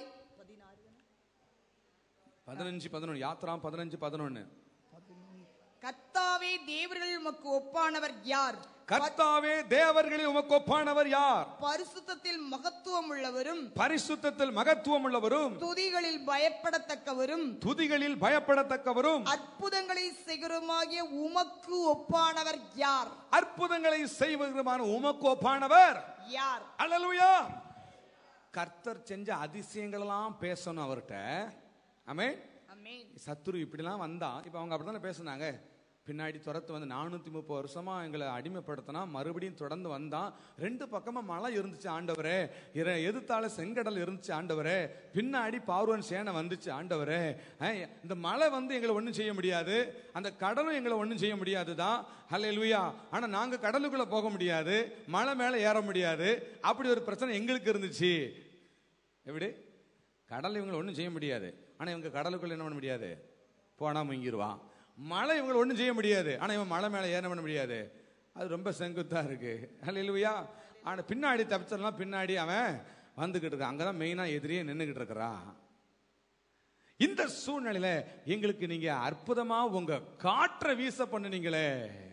பதினஞ்சு பதினொன்று யாத்திராம் பதினஞ்சு பதினொன்னு கர்த்தாவே தேவர்கள் உமக்கு ஒப்பானவர் யார் கர்த்தாவே தேவர்களில் உமக்கு ஒப்பானவர் யார் பரிசுத்தத்தில் மகத்துவம் உள்ளவரும் பரிசுத்தத்தில் மகத்துவம் உள்ளவரும் துதிகளில் பயப்படத்தக்கவரும் துதிகளில் பயப்படத்தக்கவரும் அற்புதங்களை செய்கிறோமாகிய உமக்கு ஒப்பானவர் யார் அற்புதங்களை செய்வதுமான உமக்கு ஒப்பானவர் யார் அல்லேலூயா கர்த்தர் செஞ்ச அதிசயங்கள் எல்லாம் பேசணும் அவர்கிட்ட ஆமே அமேன் சத்துரு இப்படிலாம் வந்தா இப்ப அவங்க அப்படித்தானே பேசுனாங்க பின்னாடி துரத்து வந்து நானூத்தி முப்பது வருஷமா எங்களை அடிமைப்படுத்தினா மறுபடியும் தொடர்ந்து வந்தான் ரெண்டு பக்கமா மலை இருந்துச்சு ஆண்டவரே இர- எதிர்த்தால செங்கடல் இருந்துச்சு ஆண்டவரே பின்னாடி பார்வன் சேனை வந்துச்சு ஆண்டவரே அஹ், இந்த மலை வந்து எங்களை ஒண்ணும் செய்ய முடியாது அந்த கடலும் எங்களை ஒண்ணும் செய்ய முடியாது தான் ஹல்லேலூயா ஆனா நாங்க கடலுக்குள்ள போக முடியாது மலை மேல ஏற முடியாது அப்படி ஒரு பிரச்சனை எங்களுக்கு இருந்துச்சு எப்படி கடல் இவங்களை ஒன்றும் செய்ய முடியாது ஆனால் இவங்க கடலுக்குள்ள என்ன பண்ண முடியாது போனா முங்கிடுவான் மழை இவங்களை ஒன்றும் செய்ய முடியாது ஆனால் இவன் மலை மேலே ஏற பண்ண முடியாது அது ரொம்ப செங்குத்தா இருக்கு அல்ல இல்லையா ஆனால் பின்னாடி தப்பிச்சிடலாம் பின்னாடி அவன் வந்துகிட்டு இருக்கான் அங்கே தான் மெயினாக எதிரியே நின்றுக்கிட்டு இருக்கிறான் இந்த சூழ்நிலையில எங்களுக்கு நீங்க அற்புதமா உங்க காற்றை வீச பண்ணுனீங்களே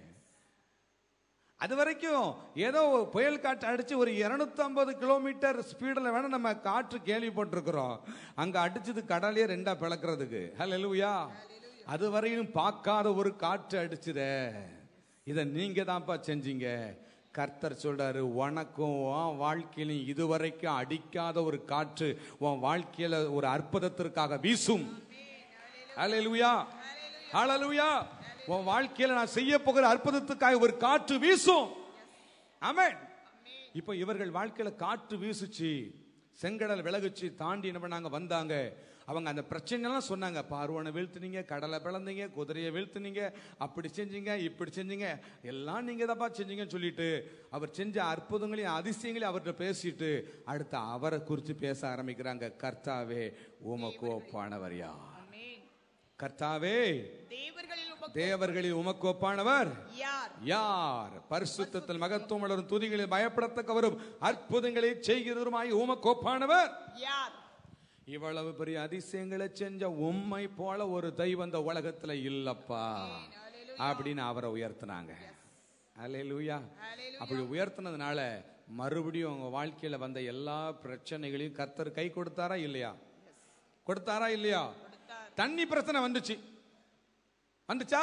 அது வரைக்கும் ஏதோ புயல் காற்று அடிச்சு ஒரு 250 ஐம்பது கிலோமீட்டர் ஸ்பீடில் வேணா நம்ம காற்று கேள்விப்பட்டிருக்கிறோம் அங்க அடிச்சது கடலையே ரெண்டா பிளக்கிறதுக்கு ஹalleluya அது வரையும் பார்க்காத ஒரு காற்று அடிச்சுதே இதை நீங்க தான்ப்பா செஞ்சீங்க கர்த்தர் சொல்றாரு உனக்கும் உன் வாழ்க்கையிலும் இதுவரைக்கும் அடிக்காத ஒரு காற்று உன் வாழ்க்கையில ஒரு அற்புதத்திற்காக வீசும் ஹalleluya ஹalleluya உன் வாழ்க்கையில நான் செய்ய போகிற அற்புதத்துக்காக ஒரு காற்று வீசும் ஆமென் இப்போ இவர்கள் வாழ்க்கையில காற்று வீசுச்சு செங்கடல் விலகுச்சு தாண்டி என்ன பண்ணாங்க வந்தாங்க அவங்க அந்த பிரச்சனைலாம் சொன்னாங்க பார்வனை வீழ்த்துனீங்க கடலை பிளந்தீங்க குதிரையை வீழ்த்துனீங்க அப்படி செஞ்சீங்க இப்படி செஞ்சீங்க எல்லாம் நீங்க தப்பா செஞ்சீங்கன்னு சொல்லிட்டு அவர் செஞ்ச அற்புதங்களையும் அதிசயங்களையும் அவர்கிட்ட பேசிட்டு அடுத்து அவரை குறித்து பேச ஆரம்பிக்கிறாங்க கர்த்தாவே உமக்கு ஒப்பானவர் யார் அமேன் கர்த்தாவே தேவர்களில் உமக்கு தேவர்களில் உமக்கு ஒப்பானவர் யார் யார் பரிசுத்தத்தில் மகத்துவம் வளரும் துதிகளில் பயப்படத்தக்கவரும் அற்புதங்களை செய்கிறவருமாய் உமக்கு ஒப்பானவர் யார் இவ்வளவு பெரிய அதிசயங்களை செஞ்ச உம்மை போல ஒரு தெய்வம் இந்த உலகத்துல இல்லப்பா அப்படின்னு அவரை உயர்த்தினாங்க அல்லேலூயா அப்படி உயர்த்தினதுனால மறுபடியும் உங்க வாழ்க்கையில வந்த எல்லா பிரச்சனைகளையும் கர்த்தர் கை கொடுத்தாரா இல்லையா கொடுத்தாரா இல்லையா தண்ணி பிரச்சனை வந்துச்சு வந்துச்சா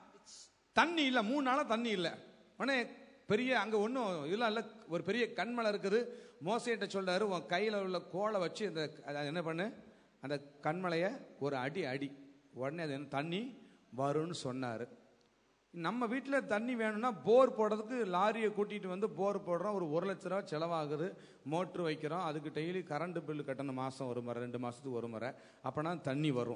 தண்ணி இல்ல மூணு நாளா தண்ணி இல்ல உடனே பெரிய அங்க ஒன்றும் இல்லை இல்ல ஒரு பெரிய கண்மலை இருக்குது மோசையிட்ட சொல்றாரு உன் கையில உள்ள கோலை வச்சு இந்த அதை என்ன பண்ணு அந்த கண்மலையை ஒரு அடி அடி உடனே அது என்ன தண்ணி வரும்னு சொன்னாரு நம்ம வீட்டில் தண்ணி வேணும்னா போர் போடுறதுக்கு லாரியை கூட்டிட்டு வந்து போர் போடுறோம் ஒரு ஒரு லட்ச ரூபா செலவாகுது மோட்ரு வைக்கிறோம் அதுக்கு டெய்லி கரண்ட் பில்லு கட்டணும் மாதம் ஒரு முறை ரெண்டு மாதத்துக்கு ஒரு முறை அப்போனா தண்ணி வரும்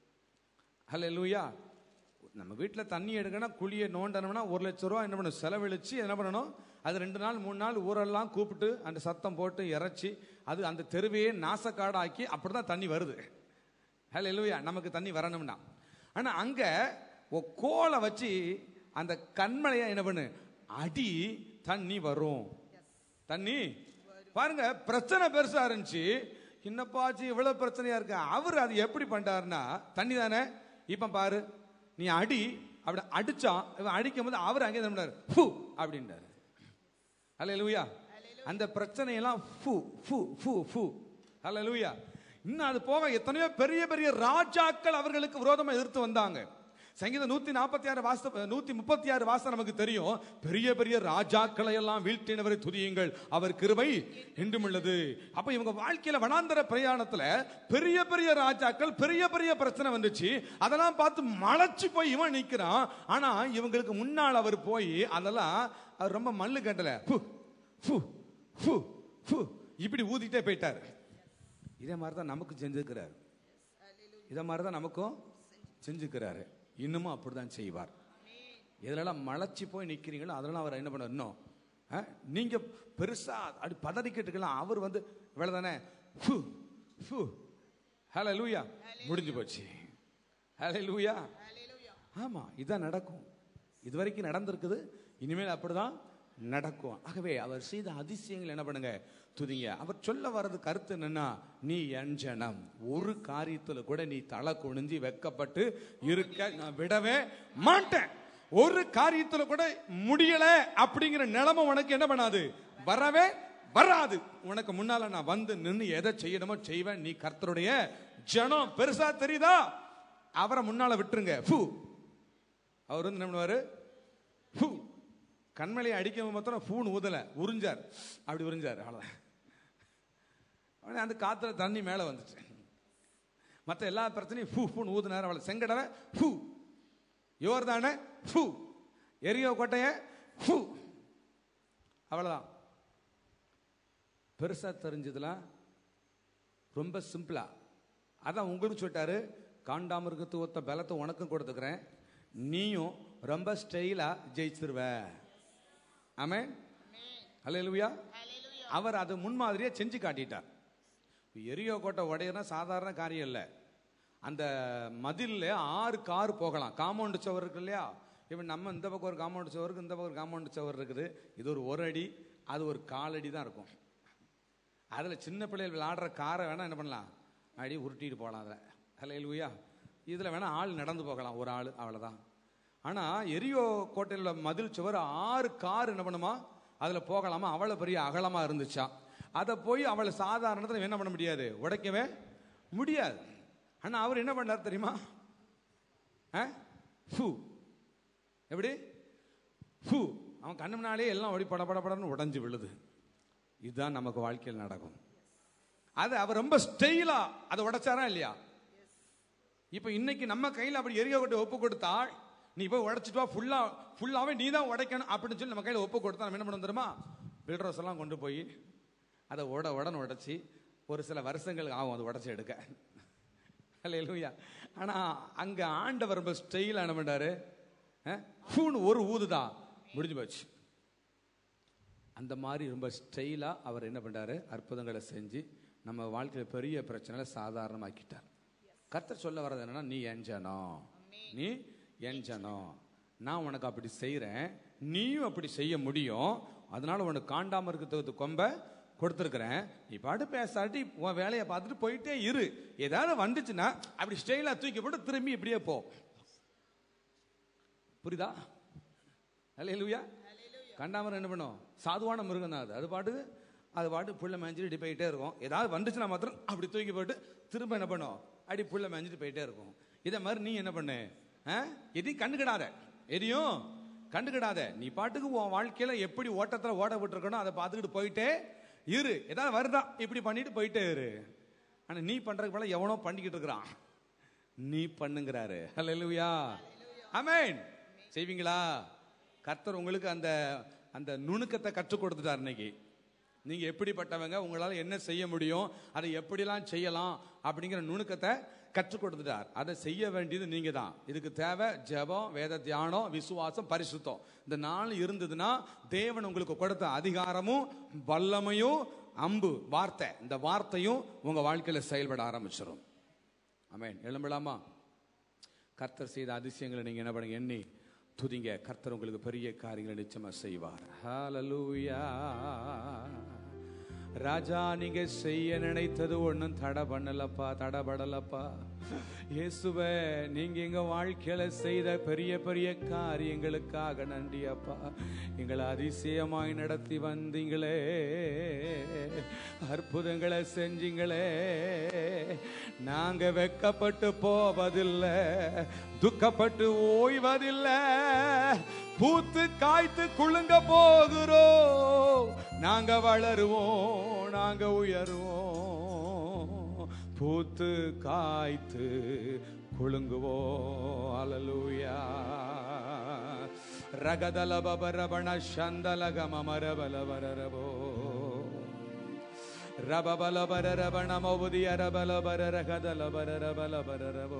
ஹலோ லூயா நம்ம வீட்டில் தண்ணி எடுக்கணும் குழியை நோண்டணும்னா ஒரு லட்ச ரூபா என்ன பண்ணணும் செலவழிச்சு என்ன பண்ணணும் அது ரெண்டு நாள் மூணு நாள் ஊரெல்லாம் கூப்பிட்டு அந்த சத்தம் போட்டு இறைச்சி அது அந்த தெருவையே நாசக்காடாக்கி அப்படி தான் தண்ணி வருது ஹலோ இல்லையா நமக்கு தண்ணி வரணும்னா ஆனால் அங்கே ஒரு கோலை வச்சு அந்த கண்மலையை என்ன பண்ணு அடி தண்ணி வரும் தண்ணி பாருங்க பிரச்சனை பெருசா இருந்துச்சு என்னப்பாச்சு இவ்வளவு பிரச்சனையா இருக்கு அவர் அது எப்படி பண்றாருன்னா தண்ணி தானே இப்ப பாரு நீ அடி அப்படி அடிச்சான் இவன் அடிக்கும் போது அவர் அங்கே என்ன பண்ணாரு ஃபு அப்படின்றாரு அல்ல அந்த பிரச்சனையெல்லாம் ஃபு ஃபு ஃபு ஃபு அல்ல இன்னும் அது போக எத்தனையோ பெரிய பெரிய ராஜாக்கள் அவர்களுக்கு விரோதமா எதிர்த்து வந்தாங்க சங்கீதம் நூத்தி நாற்பத்தி ஆறு வாச நூத்தி முப்பத்தி ஆறு வாசம் நமக்கு தெரியும் பெரிய பெரிய ராஜாக்களை எல்லாம் வீழ்த்தினவரை துதியுங்கள் அவர் கிருபை என்றும் உள்ளது அப்ப இவங்க வாழ்க்கையில வனாந்தர பிரயாணத்துல பெரிய பெரிய ராஜாக்கள் பெரிய பெரிய பிரச்சனை வந்துச்சு அதெல்லாம் பார்த்து மலைச்சு போய் இவன் நிக்கிறான் ஆனா இவங்களுக்கு முன்னால் அவர் போய் அதெல்லாம் அவர் ரொம்ப மல்லு கட்டல ஃபு, ஃபு, ஃபு, ஃபு, இப்படி ஊதிட்டே போயிட்டார் இதே மாதிரி தான் நமக்கு செஞ்சுக்கிறார் இதே மாதிரி தான் நமக்கும் செஞ்சுக்கிறாரு இன்னமும் அப்படிதான் செய்வார் எதுலலாம் மலைச்சு போய் நிக்கிறீங்களோ அதெல்லாம் அவர் என்ன பண்ண இன்னும் ஆ? நீங்க பெருசா அப்படி பதறிக்கிட்டு இருக்கலாம் அவர் வந்து இவ்வளவுதானே ஃபு, ஃபு. ஹalleluya முடிஞ்சு போச்சு ஹalleluya ஆமா இதான் நடக்கும் இது வரைக்கும் நடந்திருக்குது இனிமேல் அப்படிதான் நடக்கும் ஆகவே அவர் செய்த அதிசயங்கள் என்ன பண்ணுங்க துதிங்க அவர் சொல்ல வர்றது கருத்து என்னன்னா நீ என் ஜனம் ஒரு காரியத்துல கூட நீ தலை குனிஞ்சு வெக்கப்பட்டு இருக்க நான் விடவே மாட்டேன் ஒரு காரியத்துல கூட முடியல அப்படிங்கிற நிலைமை உனக்கு என்ன பண்ணாது வரவே வராது உனக்கு முன்னால நான் வந்து நின்று எதை செய்யணுமோ செய்வேன் நீ கர்த்தருடைய ஜனம் பெருசா தெரியுதா அவரை முன்னால விட்டுருங்க ஃபு அவர் வந்து என்ன பண்ணுவாரு ஃபு கண்மலையை அடிக்க மாத்திரம் ஃபூன் ஊதல உறிஞ்சார் அப்படி உறிஞ்சார் அவ்வளோதான் உடனே அந்த காத்துல தண்ணி மேலே வந்துச்சு மற்ற எல்லா பிரச்சனையும் ஃபூ ஃபூன் ஊதுனார் அவளை செங்கடவை ஃபூ யோர் தானே ஃபூ எரியோ கோட்டைய ஃபூ அவ்வளோதான் பெருசா தெரிஞ்சதுலாம் ரொம்ப சிம்பிளா அதான் உங்களுக்கு சொல்லிட்டாரு காண்டாமிருகத்து ஒத்த பலத்தை உனக்கும் கொடுத்துக்கிறேன் நீயும் ரொம்ப ஸ்டைலா ஜெயிச்சிருவ ஆமென் ஹalleluya அவர் அது முன்மாதிரியா செஞ்சு காட்டிட்டார் எரியோ கோட்டை உடையனா சாதாரண காரியம் இல்லை அந்த மதில்ல ஆறு கார் போகலாம் காம்பவுண்டு சுவர் இருக்கு இல்லையா இவன் நம்ம இந்த பக்கம் ஒரு காம்பவுண்டு சுவர் இருக்கு இந்த பக்கம் ஒரு காம்பவுண்டு சுவர் இருக்குது இது ஒரு ஒரு அடி அது ஒரு காலடி தான் இருக்கும் அதில் சின்ன பிள்ளைகள் விளையாடுற காரை வேணால் என்ன பண்ணலாம் அடி உருட்டிட்டு போகலாம் அதில் ஹலோ இல்லையா இதில் வேணால் ஆள் நடந்து போகலாம் ஒரு ஆள் அவ்வளோதான் ஆனால் எரியோ கோட்டையில் உள்ள மதில் சுவர் ஆறு கார் என்ன பண்ணுமா அதில் போகலாமா அவ்வளோ பெரிய அகலமாக இருந்துச்சா அதை போய் அவளை சாதாரணத்தில் என்ன பண்ண முடியாது உடைக்கவே முடியாது ஆனால் அவர் என்ன பண்ணார் தெரியுமா ஆ ஃபூ எப்படி ஃபூ அவன் கண்ணு முன்னாலே எல்லாம் அப்படி பட பட படன்னு உடைஞ்சு விழுது இதுதான் நமக்கு வாழ்க்கையில் நடக்கும் அது அவர் ரொம்ப ஸ்டைலா அதை உடைச்சாரா இல்லையா இப்ப இன்னைக்கு நம்ம கையில அப்படி எரிய கொண்டு ஒப்பு கொடுத்தா நீ போய் உடைச்சிட்டு வா ஃபுல்லா ஃபுல்லாவே நீ தான் உடைக்கணும் அப்படின்னு சொல்லி நம்ம கையில ஒப்பு கொடுத்தா நம்ம என்ன பண்ண தெரியுமா பில்டர்ஸ் எல்லாம் கொண்டு போய் அதை உட உடனே உடைச்சி ஒரு சில வருஷங்கள் ஆகும் அது உடைச்சி எடுக்க இல்லையா ஆனா அங்க ஆண்டவர் ரொம்ப ஸ்டைலா என்ன பண்ணாரு ஃபூன் ஒரு ஊதுதான் முடிஞ்சு போச்சு அந்த மாதிரி ரொம்ப ஸ்டைலாக அவர் என்ன பண்ணாரு அற்புதங்களை செஞ்சு நம்ம வாழ்க்கையில் பெரிய பிரச்சனைகளை சாதாரணமாக்கிட்டார் கர்த்தர் சொல்ல வர்றது என்னன்னா நீ எஞ்சனம் நீ எஞ்சனம் நான் உனக்கு அப்படி செய்கிறேன் நீயும் அப்படி செய்ய முடியும் அதனால உனக்கு காண்டாம இருக்கிறதுக்கு கொம்ப கொடுத்துருக்குறேன் நீ பாட்டு பேசாட்டி உன் வேலையை பார்த்துட்டு போயிட்டே இரு ஏதாவது வந்துச்சுன்னா அப்படி ஸ்டைலாக தூக்கி போட்டு திரும்பி இப்படியே போ புரியுதா அல்ல கண்டாமரம் என்ன பண்ணும் சாதுவான மிருகம் தான் அது அது பாட்டு அது பாட்டு புள்ள மேய்ஞ்சிட்டு இப்படி போயிட்டே இருக்கும் ஏதாவது வந்துச்சுன்னா மாத்திரம் அப்படி தூக்கி போட்டு திரும்ப என்ன பண்ணும் அடி புள்ள மேய்ஞ்சிட்டு போயிட்டே இருக்கும் இதை மாதிரி நீ என்ன பண்ணு ஆ? எதையும் கண்டுக்கிடாத எதையும் கண்டுக்கிடாத நீ பாட்டுக்கு உன் வாழ்க்கையில எப்படி ஓட்டத்துல ஓட விட்டுருக்கணும் அதை பார்த்துக்கிட்டு போயிட்டே இரு ஏதாவது வருதா இப்படி பண்ணிட்டு போயிட்டே இரு ஆனா நீ பண்றதுக்கு போல எவனோ பண்ணிக்கிட்டு இருக்கிறான் நீ பண்ணுங்கிறாரு ஹalleluya ஆமென் செய்வீங்களா கர்த்தர் உங்களுக்கு அந்த அந்த நுணுக்கத்தை கற்றுக் கொடுத்துட்டார் இன்னைக்கு நீங்க எப்படிப்பட்டவங்க உங்களால என்ன செய்ய முடியும் அதை எப்படிலாம் செய்யலாம் அப்படிங்கிற நுணுக்கத்தை கற்றுக் கொடுத்துட்டார் அதை செய்ய வேண்டியது நீங்க தான் இதுக்கு தேவை ஜெபம் வேத தியானம் விசுவாசம் பரிசுத்தம் இந்த நாள் இருந்ததுன்னா தேவன் உங்களுக்கு கொடுத்த அதிகாரமும் வல்லமையும் அம்பு வார்த்தை இந்த வார்த்தையும் உங்க வாழ்க்கையில செயல்பட ஆரம்பிச்சிடும் ஆமென் எழும்பலாமா கர்த்தர் செய்த அதிசயங்களை நீங்க என்ன பண்ணுங்க எண்ணி துதிங்க கர்த்தர் உங்களுக்கு பெரிய காரியங்களை நிச்சயமா செய்வார் ஹalleluya ராஜா நீங்க செய்ய நினைத்தது ஒண்ணும் தடை பண்ணலப்பா தடைபடலப்பா இயேசுவே நீங்க எங்க வாழ்க்கையில செய்த பெரிய பெரிய காரியங்களுக்காக நன்றி அப்பா எங்களை அதிசயமாய் நடத்தி வந்தீங்களே அற்புதங்களை செஞ்சீங்களே நாங்க வெக்கப்பட்டு போவதில்லை துக்கப்பட்டு ஓய்வதில்லை பூத்து காய்த்து குலுங்க போகிறோம் நாங்க வளருவோம் நாங்க உயருவோம் பூத்து காய்த்து குலுங்குவோம் அலலூயா ரகதல பபரபண சந்தலகம மரபல வரரபோ ரபபல பரரபண மௌதிய ரபல பரரகதல பரரபல பரரபோ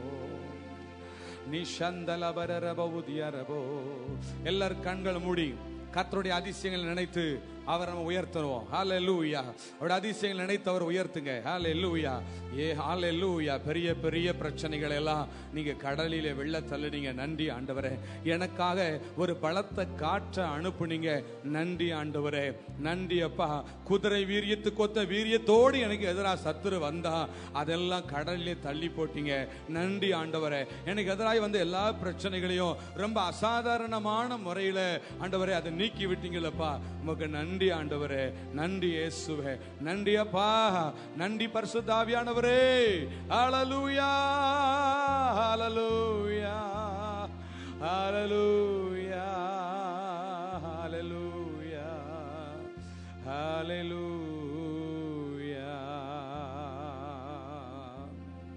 நிஷந்தல பரரபோ உதியரபோ எல்லார் கண்கள் மூடி கர்த்தருடைய அதிசயங்களை நினைத்து அவர் நம்ம உயர்த்துவோம் ஹalleluya அவருடைய அதிசயங்கள் நினைத்தவர் உயர்த்துங்க ஹalleluya ஏ ஹalleluya பெரிய பெரிய பிரச்சனைகள் எல்லாம் நீங்க கடலிலே வெள்ள தள்ளுனீங்க நன்றி ஆண்டவரே எனக்காக ஒரு பலத்த காற்றை அனுப்புனீங்க நன்றி ஆண்டவரே நன்றி அப்பா குதிரை வீரியத்துக்கு ஒத்த வீரியத்தோடு எனக்கு எதிராக சத்துரு வந்தா அதெல்லாம் கடலிலே தள்ளி போட்டீங்க நன்றி ஆண்டவரே எனக்கு எதிராக வந்த எல்லா பிரச்சனைகளையும் ரொம்ப அசாதாரணமான முறையில ஆண்டவரே அதை நீக்கி விட்டீங்களப்பா உமக்கு நன்றி ஆண்டவரே நன்றி இயேசுவே நன்றி அப்பா நன்றி பரிசுத்தாவியானவரே ஹalleluya ஹalleluya ஹalleluya ஹalleluya ஹalleluya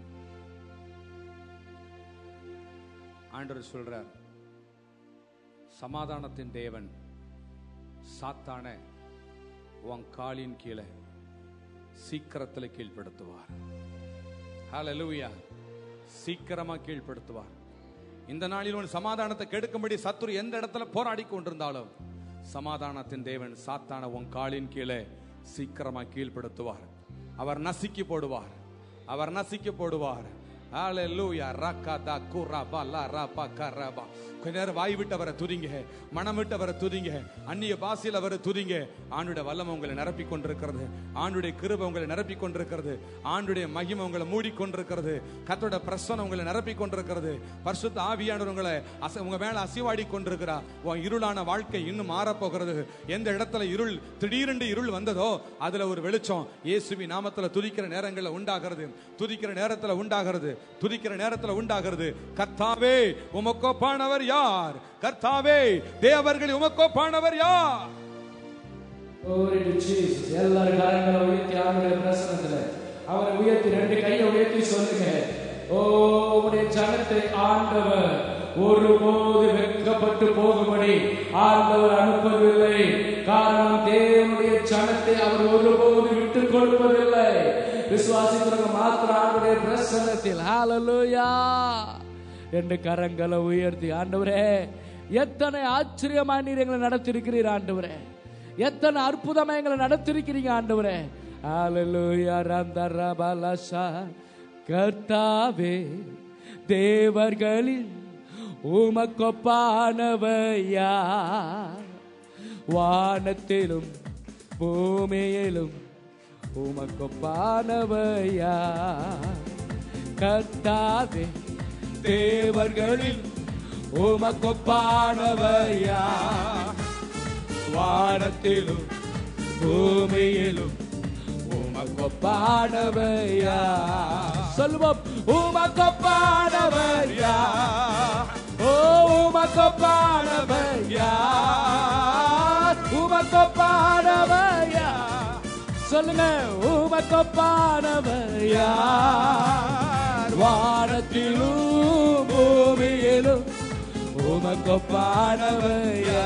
ஆண்டவர் சொல்றார் சமாதானத்தின் தேவன் சாத்தான உன் காலின் கீழே சீக்கிரத்தில் கீழ்ப்படுத்துவார் ஹalleluya சீக்கிரமா கீழ்ப்படுத்துவார் இந்த நாளில் உன் சமாதானத்தை கெடுக்கும்படி சத்துரு எந்த இடத்துல போராடி கொண்டிருந்தாலும் சமாதானத்தின் தேவன் சாத்தான உன் காலின் கீழே சீக்கிரமா கீழ்ப்படுத்துவார் அவர் நசுக்கி போடுவார் அவர் நசுக்கி போடுவார் ஹalleluya ரக்கதா குரபா லா ரபா கரபா கொஞ்ச நேரம் வாய் விட்டு அவரை துதிங்க மனம் விட்டு அவரை துதிங்க அந்நிய பாசையில் அவரை துதிங்க ஆண்டுடைய வல்லமை உங்களை நிரப்பி கொண்டிருக்கிறது ஆண்டுடைய கிருபை உங்களை நிரப்பி கொண்டிருக்கிறது ஆண்டுடைய மகிமை உங்களை மூடி கொண்டிருக்கிறது கத்தோட பிரசனம் உங்களை நிரப்பி கொண்டிருக்கிறது பரிசுத்த ஆவியானவர் உங்களை அச உங்க மேல அசிவாடி கொண்டிருக்கிறா உன் இருளான வாழ்க்கை இன்னும் மாறப்போகிறது எந்த இடத்துல இருள் திடீரென்று இருள் வந்ததோ அதுல ஒரு வெளிச்சம் இயேசுவி நாமத்துல துதிக்கிற நேரங்கள்ல உண்டாகிறது துதிக்கிற நேரத்துல உண்டாகிறது துதிக்கிற நேரத்துல உண்டாகிறது கர்த்தாவே உமக்கோப்பானவர் யார் கர்த்தாவே தேவர்கள் உமக்கோப்பானவர் யார் Glory to Jesus. எல்லாரும் கரங்களை உயர்த்தி ஆண்டுடைய பிரசனத்துல அவரை உயர்த்தி ரெண்டு கையை உயர்த்தி சொல்லுங்க ஓ உடைய ஜனத்தை ஆண்டவர் ஒருபோது வெட்கப்பட்டு போகும்படி ஆண்டவர் அனுப்பவில்லை காரணம் தேவனுடைய ஜனத்தை அவர் ஒருபோது விட்டு கொடுப்பதில்லை விசுவாசிக்கிறவங்க மாத்திரம் ஆண்டுடைய பிரசன்னத்தில் ஹalleluya ரெண்டு கரங்களை உயர்த்தி ஆண்டவரே எத்தனை ஆச்சரியமா நீர் எங்களை நடத்திருக்கிறீர் ஆண்டவரே எத்தனை அற்புதமா எங்களை நடத்திருக்கிறீங்க ஆண்டவரே ஹalleluya ரந்தரபலசா கர்த்தாவே தேவர்களில் உமக்கொப்பானவையா வானத்திலும் பூமியிலும் உமக்கொப்பானவையா கர்த்தாவே தேவர்களில் உமக்கொப்பானவையா வானத்திலும் பூமியிலும் உமக்கொப்பானவையா சொல்லுவோம் உமக்கொப்பானவையா ஓ உமக்கொப்பானவையா உமக்கொப்பானவையா சொல்லுங்க உமக்கொப்பானவையா வானத்திலும் பூமியிலும் உமக்கொப்பானவையா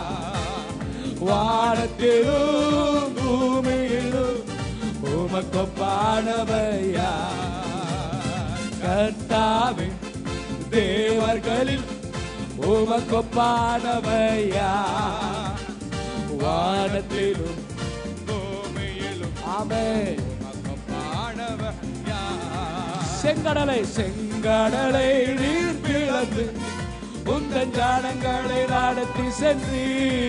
வானத்திலும் பூமியிலும் உமக்கொப்பானவையா கர்த்தாவே தேவர்களில் உமக்கொப்பானவையா வானத்திலும் பூமியிலும் ஆமே உமக்கொப்பானவர் யார் செங்கடலை செங்கடலை நீர் பிளந்து உந்தன் ஜானங்களை நடத்தி சென்றி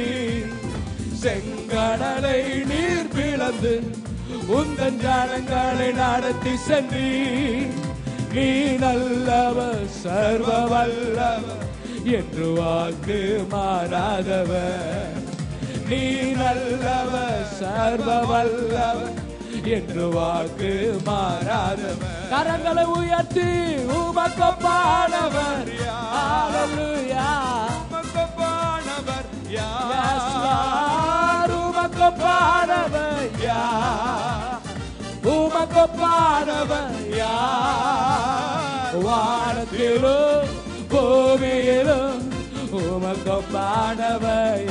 செங்கடலை நீர் பிளந்து உந்தன் ஜானங்களை நடத்தி சென்றி நீ நல்லவர் சர்வ வல்லவர் என்று வாக்கு மாறாதவர் நீ நல்லவர் சர்வ வல்லவர் என்று வாக்கு மாறாதவர் கரங்களை உயர்த்தி உமக்கொப்பானவர் Hallelujah. உமக்கொப்பானவர் யார் Yes, Lord. உமக்கொப்பானவர் யார்? உமக்கொப்பானவர் யார்? வானத்திலும் பூமியிலும் உமக்கொப்பானவர்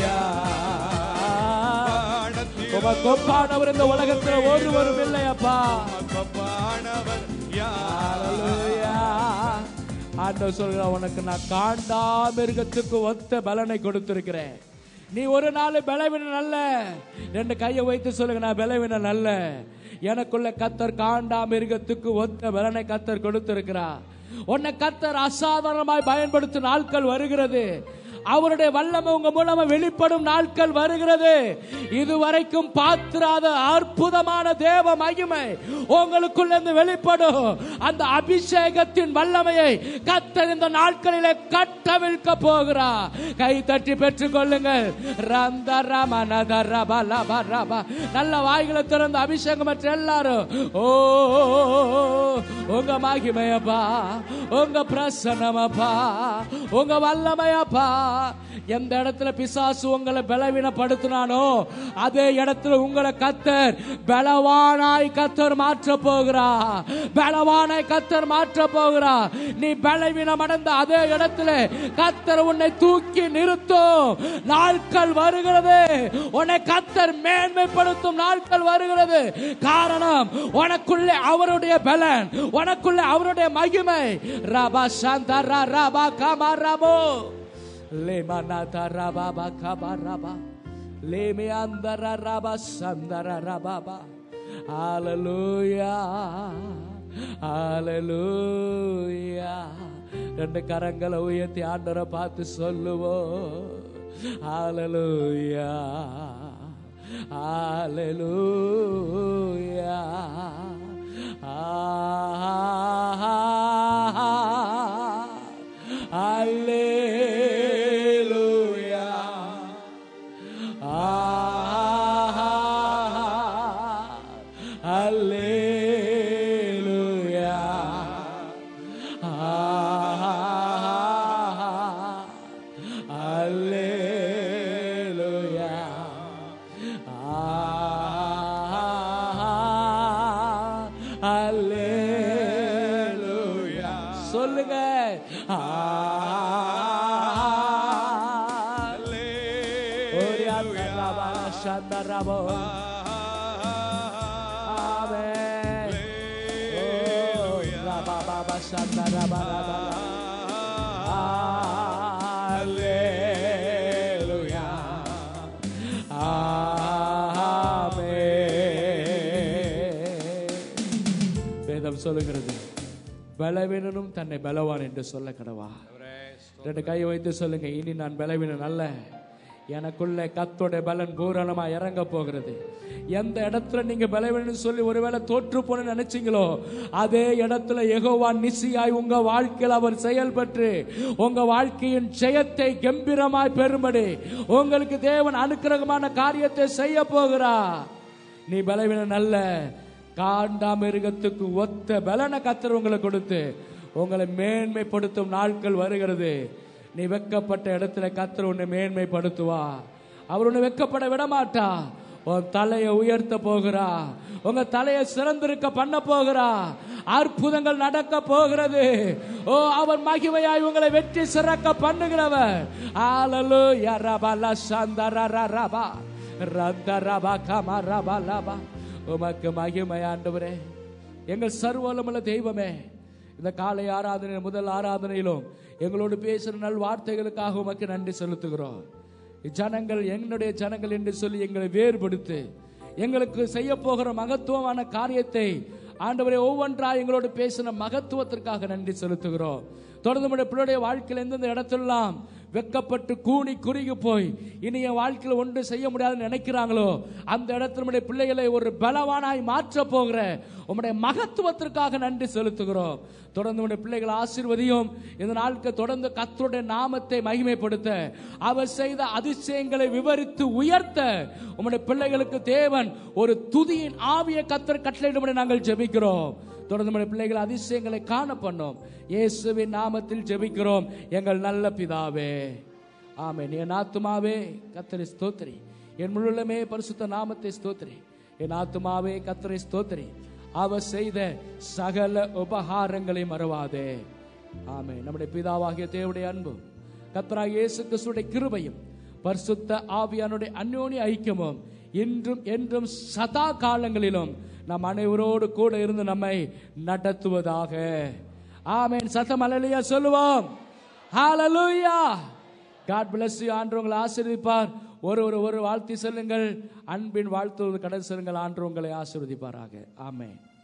யார்? உமக்கொப்பானவர் இந்த உலகத்தில் ஒருவரும் இல்லையப்பா உமக்கொப்பானவர் யார் Hallelujah. ஆண்டவர் சொல்ற உனக்கு நான் காண்டா மிருகத்துக்கு ஒத்த பலனை கொடுத்திருக்கிறேன் நீ ஒரு நாள் பலவீனம் அல்ல ரெண்டு கையை வைத்து சொல்லுங்க நான் பலவீனம் அல்ல எனக்குள்ள கத்தர் காண்டா மிருகத்துக்கு ஒத்த பலனை கத்தர் கொடுத்திருக்கிறார் உன்னை கத்தர் அசாதாரணமாய் பயன்படுத்தும் நாட்கள் வருகிறது அவருடைய வல்லமை உங்க மூலமா வெளிப்படும் நாட்கள் வருகிறது இதுவரைக்கும் பார்த்திராத அற்புதமான தேவ மகிமை உங்களுக்குள்ள இருந்து வெளிப்படும் அந்த அபிஷேகத்தின் வல்லமையை கத்தர் இந்த நாட்களிலே கட்டவிழ்க்க போகிறார் கை தட்டி பெற்றுக் கொள்ளுங்கள் ரந்த ரம நத ரப லப ரப நல்ல வாய்களை திறந்து அபிஷேகம் பெற்ற எல்லாரும் ஓ உங்க மகிமையப்பா உங்க பிரசன்னமப்பா உங்க வல்லமையப்பா எந்த இடத்துல பிசாசு உங்களை பலவீனப்படுத்தினானோ அதே இடத்துல உங்களை கத்தர் பலவானாய் கத்தர் மாற்ற போகிறா பலவானாய் கத்தர் மாற்ற போகிறா நீ பலவீனம் அடைந்த அதே இடத்துல கத்தர் உன்னை தூக்கி நிறுத்தும் நாட்கள் வருகிறது உன்னை கத்தர் மேன்மைப்படுத்தும் நாட்கள் வருகிறது காரணம் உனக்குள்ளே அவருடைய பலன் உனக்குள்ளே அவருடைய மகிமை ரபா சந்தர ரபா கமரபோ லேமநாத ரபா கபா ரபா லேமே அந்தர ரபா சந்தர ரபாபா ஹalleluya ஹalleluya ரெண்டு கரங்களை உயர்த்தி ஆண்டவரை பார்த்து சொல்லுவோம் ஹalleluya ஹalleluya Hallelujah. Hallelujah. Hallelujah. Hallelujah. சொல்லுங்க வேதம் சொல்லுகிறது பலவீனனும் தன்னை பலவான் என்று சொல்ல கடவா ரெண்டு கையை வைத்து சொல்லுங்க இனி நான் பலவீனன் அல்ல எனக்குள்ள கத்தோட பலன் பூரணமா இறங்க போகிறது எந்த இடத்துல நீங்க பலவீனம் சொல்லி ஒருவேளை தோற்று போன நினைச்சீங்களோ அதே இடத்துல யெகோவா நிசியாய் உங்க வாழ்க்கையில் அவர் செயல்பட்டு உங்க வாழ்க்கையின் ஜெயத்தை கம்பீரமாய் பெறும்படி உங்களுக்கு தேவன் அனுக்கிரகமான காரியத்தை செய்ய போகிறா நீ பலவீனம் அல்ல காண்டாமிருகத்துக்கு ஒத்த பலனை கத்தர் உங்களுக்கு கொடுத்து உங்களை மேன்மைப்படுத்தும் நாட்கள் வருகிறது நீ வெக்கப்பட்ட இடத்துல கத்தர் உன்னை மேன்மைப்படுத்துவா அவர் உன்னை வெக்கப்பட விட மாட்டா உன் தலையை உயர்த்த போகிறா உங்க தலையை சிறந்திருக்க பண்ண போகிறா அற்புதங்கள் நடக்க போகிறது ஓ அவர் மகிமையாய் உங்களை வெற்றி சிறக்க பண்ணுகிறவர் ஆலலு யரபல சந்தரரபா ரந்தரபா கமரபா லபா உமக்கு மகிமை ஆண்டவரே எங்கள் சர்வலமுள்ள தெய்வமே இந்த காலை ஆராதனை முதல் ஆராதனையிலும் எங்களோடு பேசுகிற நல் வார்த்தைகளுக்காக உமக்கு நன்றி செலுத்துகிறோம் ஜனங்கள் என்னுடைய ஜனங்கள் என்று சொல்லி எங்களை வேறுபடுத்து எங்களுக்கு செய்ய போகிற மகத்துவமான காரியத்தை ஆண்டவரை ஒவ்வொன்றா எங்களோடு பேசின மகத்துவத்திற்காக நன்றி செலுத்துகிறோம் தொடர்ந்து நம்முடைய பிள்ளைடைய வாழ்க்கையில் எந்தெந்த இடத்தெல்லாம் வெக்கப்பட்டு கூனி குறுகி போய் இனி என் வாழ்க்கையில் ஒன்று செய்ய முடியாதுன்னு நினைக்கிறாங்களோ அந்த இடத்துல நம்முடைய பிள்ளைகளை ஒரு பலவானாய் மாற்ற போகிற உம்முடைய மகத்துவத்திற்காக நன்றி செலுத்துகிறோம் தொடர்ந்து உடைய பிள்ளைகள் ஆசீர்வதியும் இந்த நாட்கள் தொடர்ந்து கத்தருடைய நாமத்தை மகிமைப்படுத்த அவர் செய்த அதிசயங்களை விவரித்து உயர்த்த உம்முடைய பிள்ளைகளுக்கு தேவன் ஒரு துதியின் ஆவிய கத்தர் கட்டளையிடும்படி நாங்கள் ஜெபிக்கிறோம் தொடர்ந்து நம்முடைய பிள்ளைகள் அதிசயங்களை காண பண்ணோம் இயேசுவின் நாமத்தில் ஜெபிக்கிறோம் எங்கள் நல்ல பிதாவே ஆமென் என் ஆத்துமாவே கத்தரை ஸ்தோத்திரி என் முழுமே பரிசுத்த நாமத்தை ஸ்தோத்திரி என் ஆத்துமாவே கத்தரை ஸ்தோத்திரி அவர் செய்த சகல உபகாரங்களை மறவாதே ஆமே நம்முடைய பிதாவாகிய தேவனுடைய அன்பு கத்தராக இயேசு கிறிஸ்துடைய கிருபையும் பரிசுத்த ஆவியானுடைய அந்யோனி ஐக்கியமும் இன்றும் என்றும் சதா காலங்களிலும் நம் அனைவரோடு கூட இருந்து நம்மை நடத்துவதாக ஆமென் சத்தம் அலையா சொல்லுவோம் ஹalleluya God bless you ஆண்டு உங்களை ஆசீர்வதிப்பார் ஒரு ஒரு ஒரு வாழ்த்தி செல்லுங்கள் அன்பின் வாழ்த்துவது கடல் செல்லுங்கள் ஆண்டு உங்களை ஆசீர்வதிப்பாராக ஆமென்